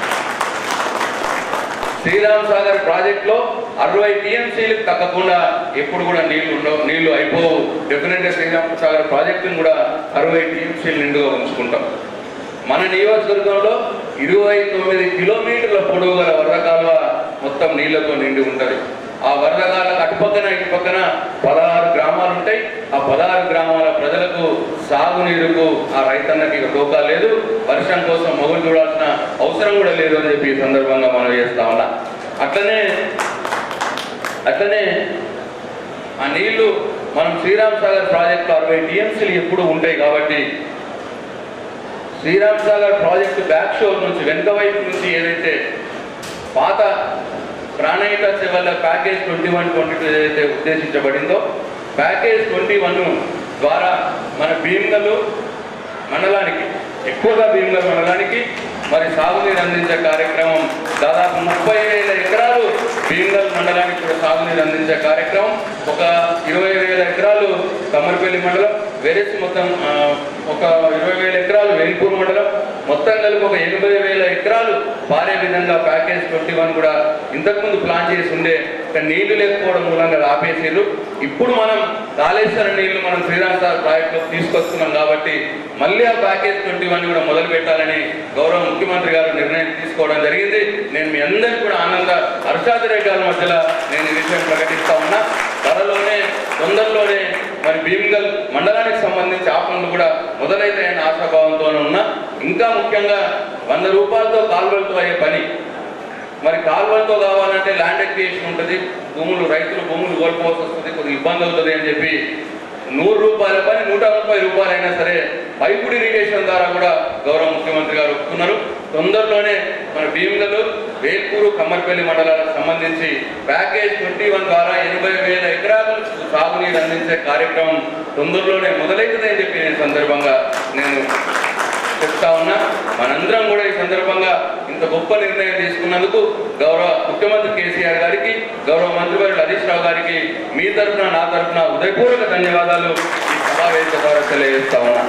శ్రీరామ్ సాగర్ ప్రాజెక్టులో అరవై టీఎంసీలకు తగ్గకుండా ఎప్పుడు కూడా నీళ్లు ఉండవు నీళ్లు అయిపోవు డెఫినెట్గా శ్రీరామ్ సాగర్ ప్రాజెక్టును కూడా అరవై టీఎంసీలు నిండుగా ఉంచుకుంటాం మన నియోజకవర్గంలో ఇరవై తొమ్మిది కిలోమీటర్ల పొడవు గల వరద కాలువ మొత్తం నీళ్లతో నిండి ఉంటది ఆ వరద కాలువ అటుపక్కన ఇటు పక్కన పదహారు గ్రామాలు ఉంటాయి ఆ పదహారు గ్రామాల ప్రజలకు సాగునీరుకు ఆ రైతన్నకి ఇక టోకా లేదు వర్షం కోసం మొగులు చూడాల్సిన అవసరం కూడా లేదు అని చెప్పి ఈ సందర్భంగా మనం చేస్తా ఉన్నా అట్లనే అట్లనే ఆ నీళ్లు మనం శ్రీరామ్ సాగర్ ప్రాజెక్టులో అరవై టీఎంసీలు ఎప్పుడు ఉంటాయి కాబట్టి Sriram Sagar project back shore నుంచి వెనుక వైపు నుంచి ఏదైతే పాత ప్రాణహిత సేవల package twenty one twenty two ఏదైతే ఉద్దేశించబడిందో ప్యాకేజ్ ట్వంటీ వన్ ద్వారా మన భీమ్గలు మండలానికి ఎక్కువగా భీమ్గల్ మండలానికి మరి సాగునీరు అందించే కార్యక్రమం దాదాపు ముప్పై వేల ఎకరాలు భీమ్గల్ మండలానికి కూడా సాగునీరు అందించే కార్యక్రమం ఒక ఇరవై వేల ఎకరాలు కమ్మరిపల్లి మండలం వెరసి మొత్తం ఆ, ఒక ఇరవై వేల ఎకరాలు వేల్పూర్ మండలం మొత్తం కలిపి ఒక ఎనభై వేల ఎకరాలు పారే విధంగా ప్యాకేజ్ ట్వంటీ వన్ కూడా ఇంతకుముందు ప్లాన్ చేసి ఉండే కానీ నీళ్లు లేకపోవడం మూలంగా అది ఆపేసారు ఇప్పుడు మనం కాళేశ్వరం నీళ్లు మనం శ్రీరామ్ సార్ ప్రాజెక్టులో తీసుకొస్తున్నాం కాబట్టి మళ్ళీ ఆ ప్యాకేజ్ ట్వంటీ వన్ కూడా మొదలు పెట్టాలని గౌరవ ముఖ్యమంత్రి గారు నిర్ణయం తీసుకోవడం జరిగింది నేను మీ అందరికీ కూడా ఆనంద హర్షాతిరేకాల మధ్యలో నేను ఈ విషయం ప్రకటిస్తా ఉన్నా త్వరలోనే తొందరలోనే మరి భీమిగల్ మండలానికి సంబంధించి ఆ పనులు కూడా మొదలైతాయని ఆశాభావంతో ఉన్నా ఇంకా ముఖ్యంగా వంద రూపాయలతో కాలువలతో అయ్యే పని మరి కాలువలతో కావాలంటే ల్యాండ్ ఎక్వియేషన్ ఉంటుంది భూములు రైతులు భూములు కోల్పోవాల్సి వస్తుంది కొద్దిగా ఇబ్బంది అవుతుంది అని చెప్పి నూరు రూపాయల పని నూట ముప్పై రూపాయలైనా సరే పైపుడు ఇరిగేషన్ ద్వారా కూడా గౌరవ ముఖ్యమంత్రి గారు ఒప్పుకున్నారు తొందరలోనే మన భీమిగలు వేల్పూరు కమ్మర్పల్లి మండలాలకు సంబంధించి ప్యాకేజ్ ట్వంటీ వన్ ద్వారా ఎనభై వేల ఎకరాలకు సాగునీరు అందించే కార్యక్రమం తొందరలోనే మొదలవుతుందని చెప్పి నేను సందర్భంగా నేను చెప్తా ఉన్నా మనందరం కూడా ఈ సందర్భంగా ఇంత గొప్ప నిర్ణయం తీసుకున్నందుకు గౌరవ ముఖ్యమంత్రి కేసీఆర్ గారికి గౌరవ మంత్రివర్యులు హరీష్ రావు గారికి మీ తరఫున నా తరఫున హృదయపూర్వక ధన్యవాదాలు ఈ సమావేశ ద్వారా తెలియజేస్తా ఉన్నా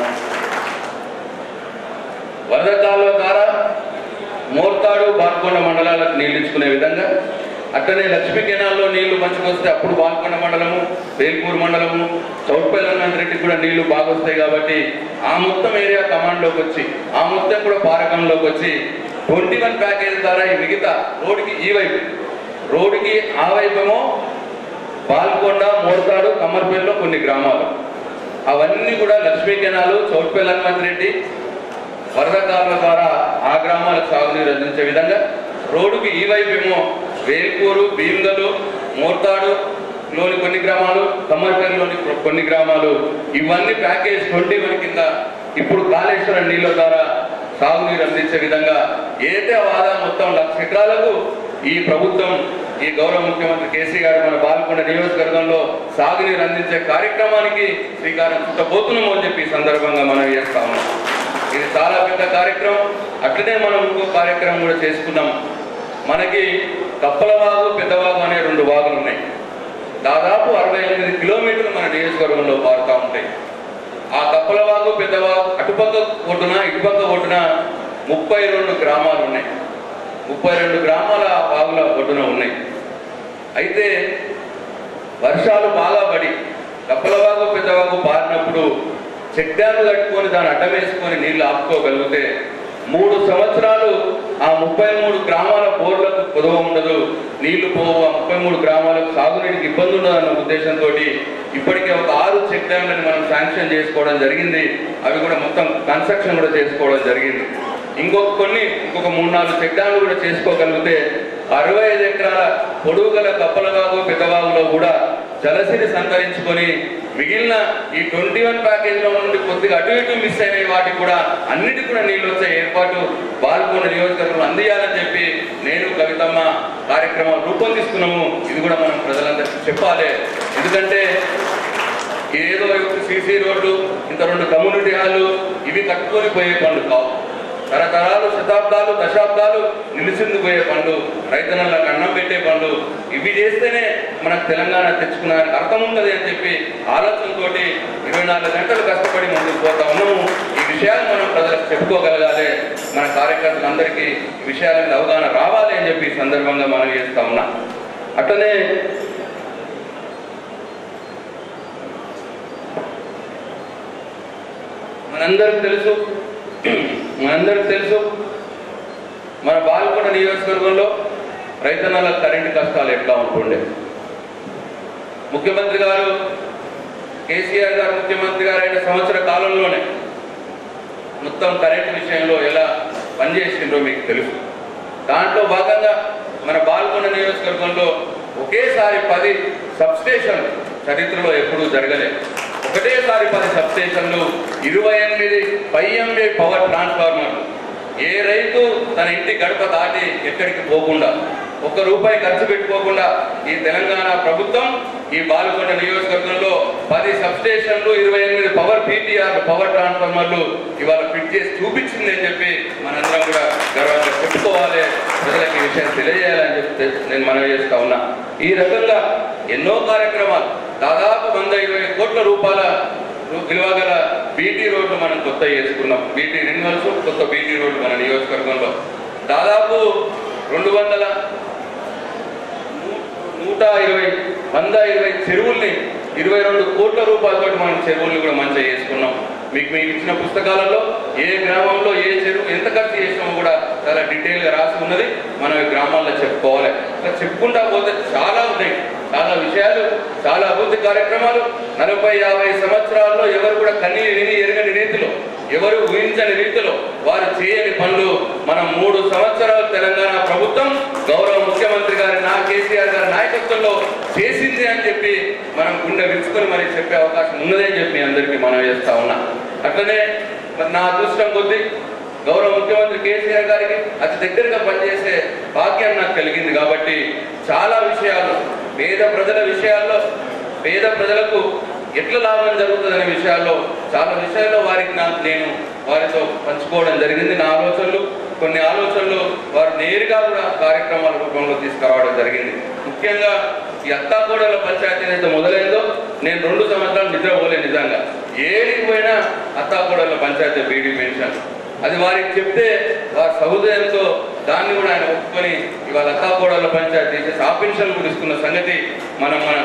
వరద కాలువ ద్వారా మోర్తాడు బాల్కొండ మండలాలకు నీళ్లు ఇచ్చుకునే విధంగా అట్లనే లక్ష్మీ కెనాల్లో నీళ్లు మంచుకొస్తే అప్పుడు బాల్కొండ మండలము వేల్పూర్ మండలము చౌట్పల్లి రెడ్డికి కూడా నీళ్లు బాగా వస్తాయి కాబట్టి ఆ మొత్తం ఏరియా కమాండ్లోకి వచ్చి ఆ మొత్తం కూడా పారకంలోకి వచ్చి ట్వంటీ వన్ ప్యాకేజ్ ద్వారా ఈ మిగతా రోడ్డుకి ఈ వైపు రోడ్డుకి ఆ వైపేమో బాల్కొండ మోర్తాడు కమ్మర్పల్లిలో కొన్ని గ్రామాలు అవన్నీ కూడా లక్ష్మీ కెనాలు చౌట్పల్లి హనుమంత్ రెడ్డి వరద కాలువ ద్వారా ఆ గ్రామాలకు సాగునీరు అందించే విధంగా రోడ్డుకి ఈ వైపు ఏమో వేల్పూరు భీమ్గలు మోర్తాడు లోని కొన్ని గ్రామాలు కమ్మర్పల్లిలోని కొన్ని గ్రామాలు ఇవన్నీ ప్యాకేజ్ ట్వంటీ వన్ కింద ఇప్పుడు కాళేశ్వరం నీళ్ళ ద్వారా సాగునీరు అందించే విధంగా ఏదైతే ఆ వాదా మొత్తం లక్ష ఎకరాలకు ఈ ప్రభుత్వం ఈ గౌరవ ముఖ్యమంత్రి కేసీ గారు మన బాల్కొండ నియోజకవర్గంలో సాగునీరు అందించే కార్యక్రమానికి శ్రీకారం చుట్టబోతున్నాము అని చెప్పి ఈ సందర్భంగా మనం చేస్తా ఉన్నాం ఇది చాలా పెద్ద కార్యక్రమం అట్లనే మనం ఇంకో కార్యక్రమం కూడా చేసుకున్నాం మనకి కప్పలవాగు పెద్దవాగు అనే రెండు వాగులు ఉన్నాయి దాదాపు అరవై ఎనిమిది కిలోమీటర్లు మన నియోజకవర్గంలో పారుతూ ఉంటాయి ఆ కప్పలవాగు పెద్దవాగు అటుపక్క ఒడ్డున ఇటుపక్క ఒడ్డున ముప్పై రెండు గ్రామాలు ఉన్నాయి ముప్పై రెండు గ్రామాల ఆ వాగుల ఒడ్డున ఉన్నాయి అయితే వర్షాలు బాగా పడి కప్పలవాగు పెద్దవాగు పారినప్పుడు చెక్ డ్యామ్ కట్టుకొని దాన్ని అడ్డం వేసుకొని నీళ్లు ఆపుకోగలిగితే మూడు సంవత్సరాలు ఆ ముప్పై మూడు గ్రామాల బోర్లకు కొదవ ఉండదు నీళ్లు పోవు ఆ ముప్పై మూడు గ్రామాలకు సాగునీటికి ఇబ్బంది ఉండదు అన్న ఉద్దేశంతో ఇప్పటికే ఒక ఆరు చెక్ డ్యామ్లను మనం శాంక్షన్ చేసుకోవడం జరిగింది అవి కూడా మొత్తం కన్స్ట్రక్షన్ కూడా చేసుకోవడం జరిగింది ఇంకొక కొన్ని ఇంకొక మూడు నాలుగు చెక్ డ్యామ్లు కూడా చేసుకోగలిగితే అరవై ఐదు ఎకరాల పొడుగు గల కప్పలవాగు పెద్దవాగులో కూడా జలసిరి సంతరించుకొని మిగిలిన ఈ ట్వంటీ వన్ ప్యాకేజ్లో నుండి కొద్దిగా అటు ఇటు మిస్ అయిన వాటికి కూడా అన్నిటికి కూడా నీళ్ళు వచ్చే ఏర్పాటు బాల్కొండ నియోజకవర్గంలో అందియాలని చెప్పి నేను కవితమ్మ కార్యక్రమం రూపొందిస్తున్నాము ఇది కూడా మనం ప్రజలందరికీ చెప్పాలి ఎందుకంటే ఏదో సీసీ రోడ్లు ఇంత రెండు కమ్యూనిటీ హాలు ఇవి కట్టుకొని పోయే పనులు కావు తరతరాలు శతాబ్దాలు దశాబ్దాలు నిలిచింది పోయే పనులు రైతన్నలకు అన్నం పెట్టే పనులు ఇవి చేస్తేనే మనకు తెలంగాణ తెచ్చుకున్నానికి అర్థం ఉంటుంది అని చెప్పి ఆలోచనతో ఇరవై నాలుగు గంటలు కష్టపడి ముందుకు పోతా ఉన్నాము ఈ విషయాలు మనం ప్రజలకు చెప్పుకోగలగాలి మన కార్యకర్తలందరికీ ఈ విషయాల మీద అవగాహన రావాలి అని చెప్పి ఈ సందర్భంగా మనం చేస్తా ఉన్నాం అట్లనే మనందరికి తెలుసు మనందరికి తెలుసు మన బాల్కొండ నియోజకవర్గంలో రైతన్నల కరెంటు కష్టాలు ఎట్లా ఉంటుండే ముఖ్యమంత్రి గారు కేసీఆర్ గారు ముఖ్యమంత్రి గారు అయిన సంవత్సర కాలంలోనే మొత్తం కరెంటు విషయంలో ఎలా పనిచేసిండ్రో మీకు తెలుసు దాంట్లో భాగంగా మన బాల్కొండ నియోజకవర్గంలో ఒకేసారి పది సబ్స్టేషన్లు చరిత్రలో ఎప్పుడూ జరగలేదు ఒకటేసారి పది సబ్స్టేషన్లు ఇరవై ఎనిమిది పైఎంఏ పవర్ ట్రాన్స్ఫార్మర్లు ఏ రైతు తన ఇంటి గడప దాటి ఎక్కడికి పోకుండా ఒక్క రూపాయి ఖర్చు పెట్టుకోకుండా ఈ తెలంగాణ ప్రభుత్వం ఈ బాలుకొండ నియోజకవర్గంలో పది సబ్స్టేషన్లు ఇరవై ఎనిమిది పవర్ పీటీఆర్ పవర్ ట్రాన్స్ఫార్మర్లు ఇవాళ ఫిట్ చేసి చూపించింది అని చెప్పి మనందరం కూడా గర్వంగా చెప్పుకోవాలి ప్రజలకు ఈ విషయం తెలియజేయాలని చెప్తే నేను మనవి చేస్తా ఉన్నా ఈ రకంగా ఎన్నో కార్యక్రమాలు దాదాపు వంద ఇరవై కోట్ల రూపాయల విలువ గల బీటీ రోడ్లు మనం కొత్త చేసుకున్నాం బీటీ రెన్యువల్స్ కొత్త బీటీ రోడ్లు మన నియోజకవర్గంలో దాదాపు రెండు వందల నూట ఇరవై వంద ఇరవై చెరువుల్ని ఇరవై రెండు కోట్ల రూపాయలతో మనం చెరువుల్ని కూడా మంచిగా చేసుకున్నాం మీకు మీకు ఇచ్చిన పుస్తకాలలో ఏ గ్రామంలో ఏ చెరువు ఎంత ఖర్చు చేసినామో కూడా చాలా డీటెయిల్గా రాసి ఉన్నది మనం ఈ గ్రామాల్లో చెప్పుకోవాలి అట్లా చెప్పుకుంటా పోతే చాలా ఉన్నాయి చాలా విషయాలు చాలా అభివృద్ధి కార్యక్రమాలు నలభై యాభై సంవత్సరాల్లో ఎవరు కూడా కన్నీ విని ఎరగని రీతిలో ఎవరు ఊహించని రీతిలో వారు చేయని పనులు మనం మూడు సంవత్సరాలు తెలంగాణ ప్రభుత్వం గౌరవ ముఖ్యమంత్రి గారి నా కేసీఆర్ గారి నాయకత్వంలో చేసింది అని చెప్పి మనం గుండె విరుచుకొని మరి చెప్పే అవకాశం ఉన్నదని చెప్పి అందరికీ మనం చేస్తా ఉన్నా అట్లనే మరి నా అదృష్టం కొద్దీ గౌరవ ముఖ్యమంత్రి కేసీఆర్ గారికి అతి దగ్గరగా పనిచేసే భాగ్యం నాకు కలిగింది కాబట్టి చాలా విషయాలు పేద ప్రజల విషయాల్లో పేద ప్రజలకు ఎట్లా లాభం జరుగుతుందనే విషయాల్లో చాలా విషయాల్లో వారికి నాకు నేను వారితో పంచుకోవడం జరిగింది నా ఆలోచనలు కొన్ని ఆలోచనలు వారు నేరుగా కూడా కార్యక్రమాల రూపంలో తీసుకురావడం జరిగింది ముఖ్యంగా ఈ అత్తాకోడల పంచాయతీ ఏదైతే మొదలైందో నేను రెండు సంవత్సరాలు నిద్రపోలే నిజంగా ఏడికి పోయినా అత్తాకోడల పంచాయతీ బీడీ పెన్షన్ అది వారికి చెప్తే వారి సహృదయంతో దాన్ని కూడా ఆయన ఒప్పుకొని ఇవాళ అత్తాకోడల పంచాయతీ చేసి ఆ పెన్షన్లు తీసుకున్న సంగతి మనం మన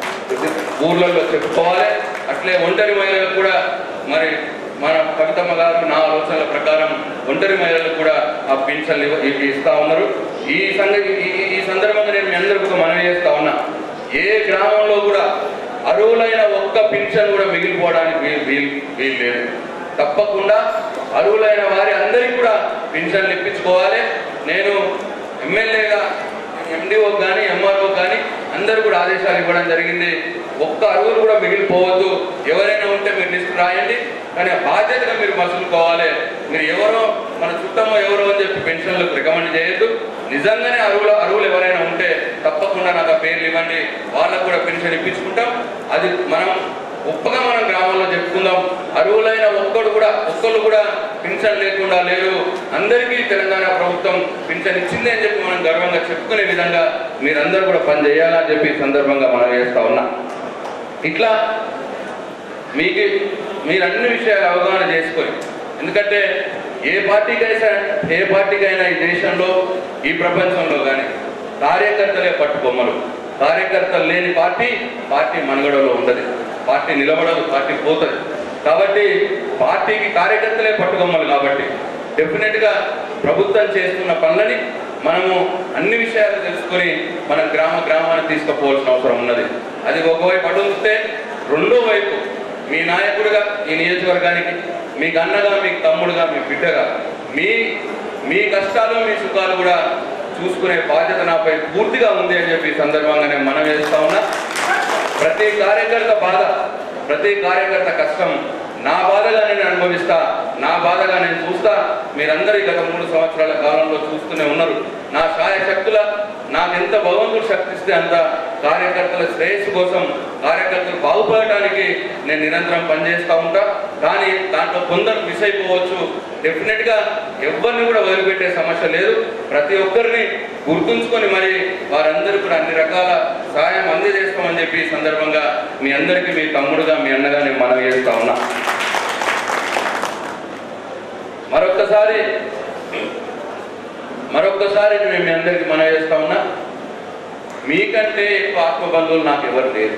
ఊర్లలో చెప్పుకోవాలి అట్లే ఒంటరి మహిళలకు కూడా మరి మన కవితమ్మ గారు నా ఆలోచనల ప్రకారం ఒంటరి మహిళలకు కూడా ఆ పెన్షన్లు ఇవ్వ- ఇవి ఇస్తా ఉన్నారు ఈ సంగతి ఈ- ఈ సందర్భంగా నేను మీ అందరికీ ఒక మనవి చేస్తా ఉన్నా ఏ గ్రామంలో కూడా అర్హులైన ఒక్క పెన్షన్ కూడా మిగిలిపోవడానికి వీలు వీలు వీలు లేదు తప్పకుండా అర్హులైన వారి అందరికీ కూడా పెన్షన్లు ఇప్పించుకోవాలి నేను ఎమ్మెల్యేగా ఎండిఓ కానీ ఎంఆర్ఓ కానీ అందరూ కూడా ఆదేశాలు ఇవ్వడం జరిగింది ఒక్క అరువులు కూడా మిగిలిపోవద్దు ఎవరైనా ఉంటే మీరు లిస్ట్ రాయండి కానీ ఆ బాధ్యతగా మీరు మసులుకోవాలి మీరు ఎవరో మన చుట్టమో ఎవరో అని చెప్పి పెన్షన్లకు రికమెండ్ చేయొద్దు నిజంగానే అరువులు అరువులు ఎవరైనా ఉంటే తప్పకుండా నాకు ఆ పేర్లు ఇవ్వండి వాళ్ళకు కూడా పెన్షన్ ఇప్పించుకుంటాం అది మనం గొప్పగా మనం గ్రామంలో చెప్పుకుందాం అరువులైన ఒక్కడు కూడా ఒక్కళ్ళు కూడా పింఛన్ లేకుండా లేరు అందరికీ తెలంగాణ ప్రభుత్వం పింఛన్ ఇచ్చింది అని చెప్పి మనం గర్వంగా చెప్పుకునే విధంగా మీరందరూ కూడా పని చేయాలని చెప్పి ఈ సందర్భంగా మనం చేస్తా ఉన్నా ఇట్లా మీకు మీరు అన్ని విషయాలు అవగాహన చేసుకొని ఎందుకంటే ఏ పార్టీకైనా ఏ పార్టీకైనా ఈ దేశంలో ఈ ప్రపంచంలో కానీ కార్యకర్తలే పట్టుకొమ్మలు కార్యకర్తలు లేని పార్టీ పార్టీ మనుగడలో ఉండదు పార్టీ నిలబడదు పార్టీ పోతుంది కాబట్టి పార్టీకి కార్యకర్తలే పట్టుకొమ్మలు కాబట్టి డెఫినెట్గా ప్రభుత్వం చేస్తున్న పనులని మనము అన్ని విషయాలు తెలుసుకొని మన గ్రామ గ్రామాన్ని తీసుకుపోవాల్సిన అవసరం ఉన్నది అది ఒకవైపు అటు ఉంచితే రెండో వైపు మీ నాయకుడిగా ఈ నియోజకవర్గానికి మీకు అన్నగా మీకు తమ్ముడుగా మీ బిడ్డగా మీ మీ కష్టాలు మీ సుఖాలు కూడా చూసుకునే బాధ్యత నాపై పూర్తిగా ఉంది అని చెప్పి ఈ సందర్భంగా నేను మనం వేస్తా ఉన్నా ప్రతి కార్యకర్త బాధ ప్రతి కార్యకర్త కష్టం నా బాధగా నేను అనుభవిస్తా నా బాధగా నేను చూస్తా మీరందరూ ఈ గత మూడు సంవత్సరాల కాలంలో చూస్తూనే ఉన్నారు నా సాయ శక్తుల నాకు ఎంత భగవంతుడు శక్తి ఇస్తే అంత కార్యకర్తల శ్రేయస్సు కోసం కార్యకర్తలు బాగుపడటానికి నేను నిరంతరం పనిచేస్తూ ఉంటా కానీ దాంట్లో కొందరు మిస్ అయిపోవచ్చు డెఫినెట్గా ఎవరిని కూడా వదిలిపెట్టే సమస్య లేదు ప్రతి ఒక్కరిని గుర్తుంచుకొని మరి వారందరూ కూడా అన్ని రకాల సహాయం అందజేస్తామని చెప్పి ఈ సందర్భంగా మీ అందరికీ మీ తమ్ముడుగా మీ అన్నగా నేను మనవి చేస్తా ఉన్నా మరొక్కసారి మరొక్కసారి నేను మీ అందరికీ మనవి చేస్తా ఉన్నా మీకంటే ఎక్కువ ఆత్మ బంధువులు నాకు ఎవరు లేరు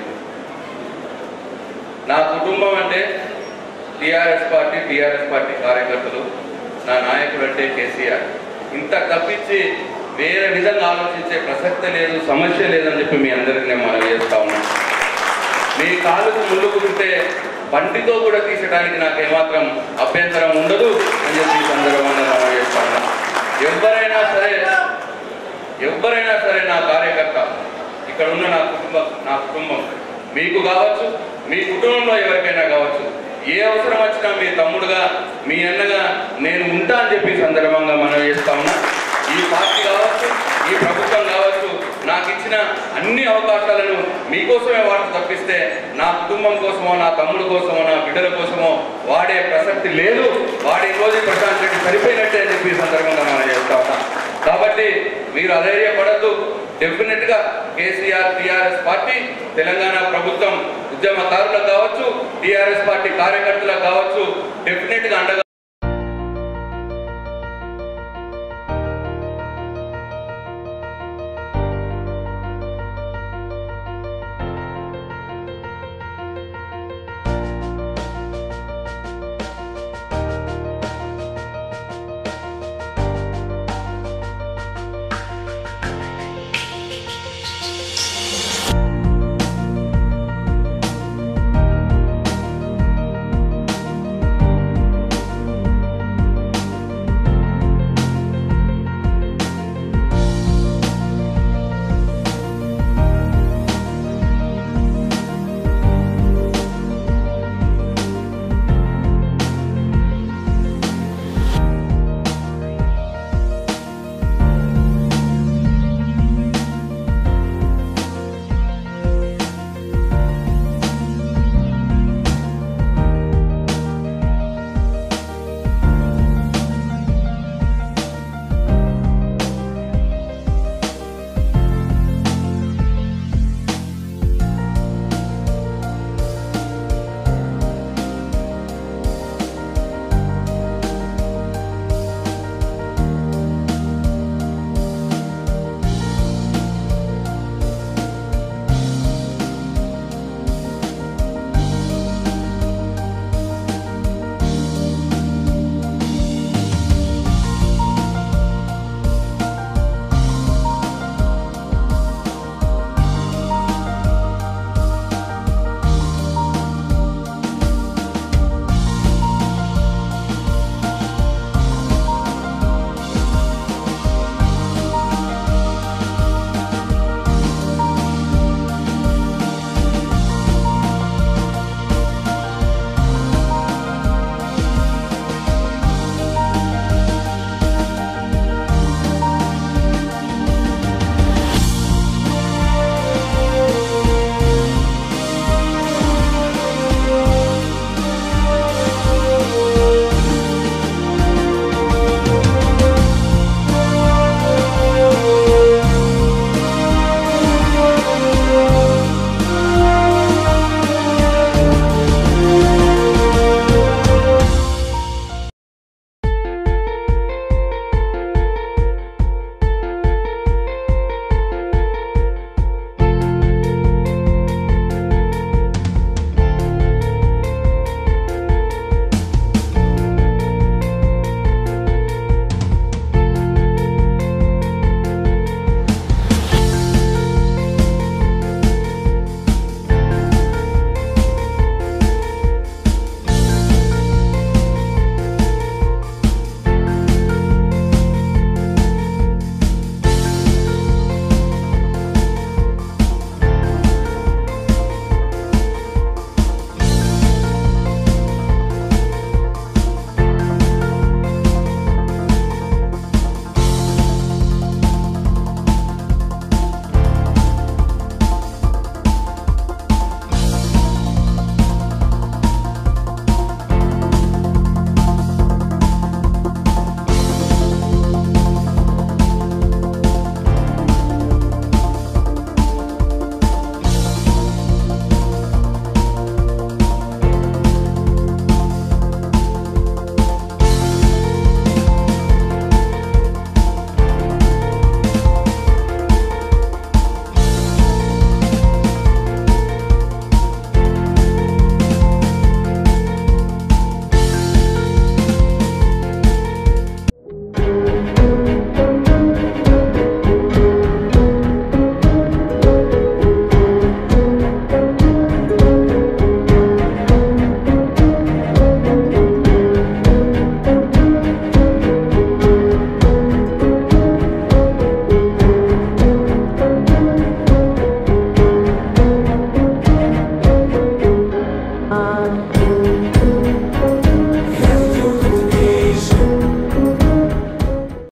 నా కుటుంబం అంటే టీఆర్ఎస్ పార్టీ టీఆర్ఎస్ పార్టీ కార్యకర్తలు నా నాయకుడు అంటే కేసీఆర్ ఇంత తప్పించి వేరే విధంగా ఆలోచించే ప్రసక్తి లేదు సమస్య లేదని చెప్పి మీ అందరికీ నేను మనవి చేస్తా ఉన్నాను మీ కాలుకు ముళ్ళు కుదిరితే పంటితో కూడా తీసడానికి నాకు ఏమాత్రం అభ్యంతరం ఉండదు అని చెప్పి ఈ సందర్భంగా మనం చేస్తా ఉన్నాం ఎవరైనా సరే ఎవరైనా సరే నా కార్యకర్త ఇక్కడ ఉన్న నా కుటుంబం నా కుటుంబం మీకు కావచ్చు మీ కుటుంబంలో ఎవరికైనా కావచ్చు ఏ అవసరం వచ్చినా మీ తమ్ముడుగా మీ అన్నగా నేను ఉంటా అని చెప్పి ఈ సందర్భంగా మనం చేస్తా ఉన్నా ఈ పార్టీ కావచ్చు ఈ ప్రభుత్వం కావచ్చు నాకు ఇచ్చిన అన్ని అవకాశాలను మీకోసమే వాడు తప్పిస్తే నా కుటుంబం కోసమో నా తమ్ముడు కోసమో నా బిడ్డల కోసమో వాడే ప్రసక్తి లేదు వాడి రోజు ప్రశాంత్ రెడ్డి సరిపోయినట్టే అని చెప్పి ఈ సందర్భంగా మనం చేస్తా ఉన్నాం కాబట్టి మీరు అధైర్యపడద్దు డెఫినెట్ గా కేసీఆర్ టిఆర్ఎస్ పార్టీ తెలంగాణ ప్రభుత్వం ఉద్యమకారులకు కావచ్చు టీఆర్ఎస్ పార్టీ కార్యకర్తలకు కావచ్చు డెఫినెట్ గా అండగా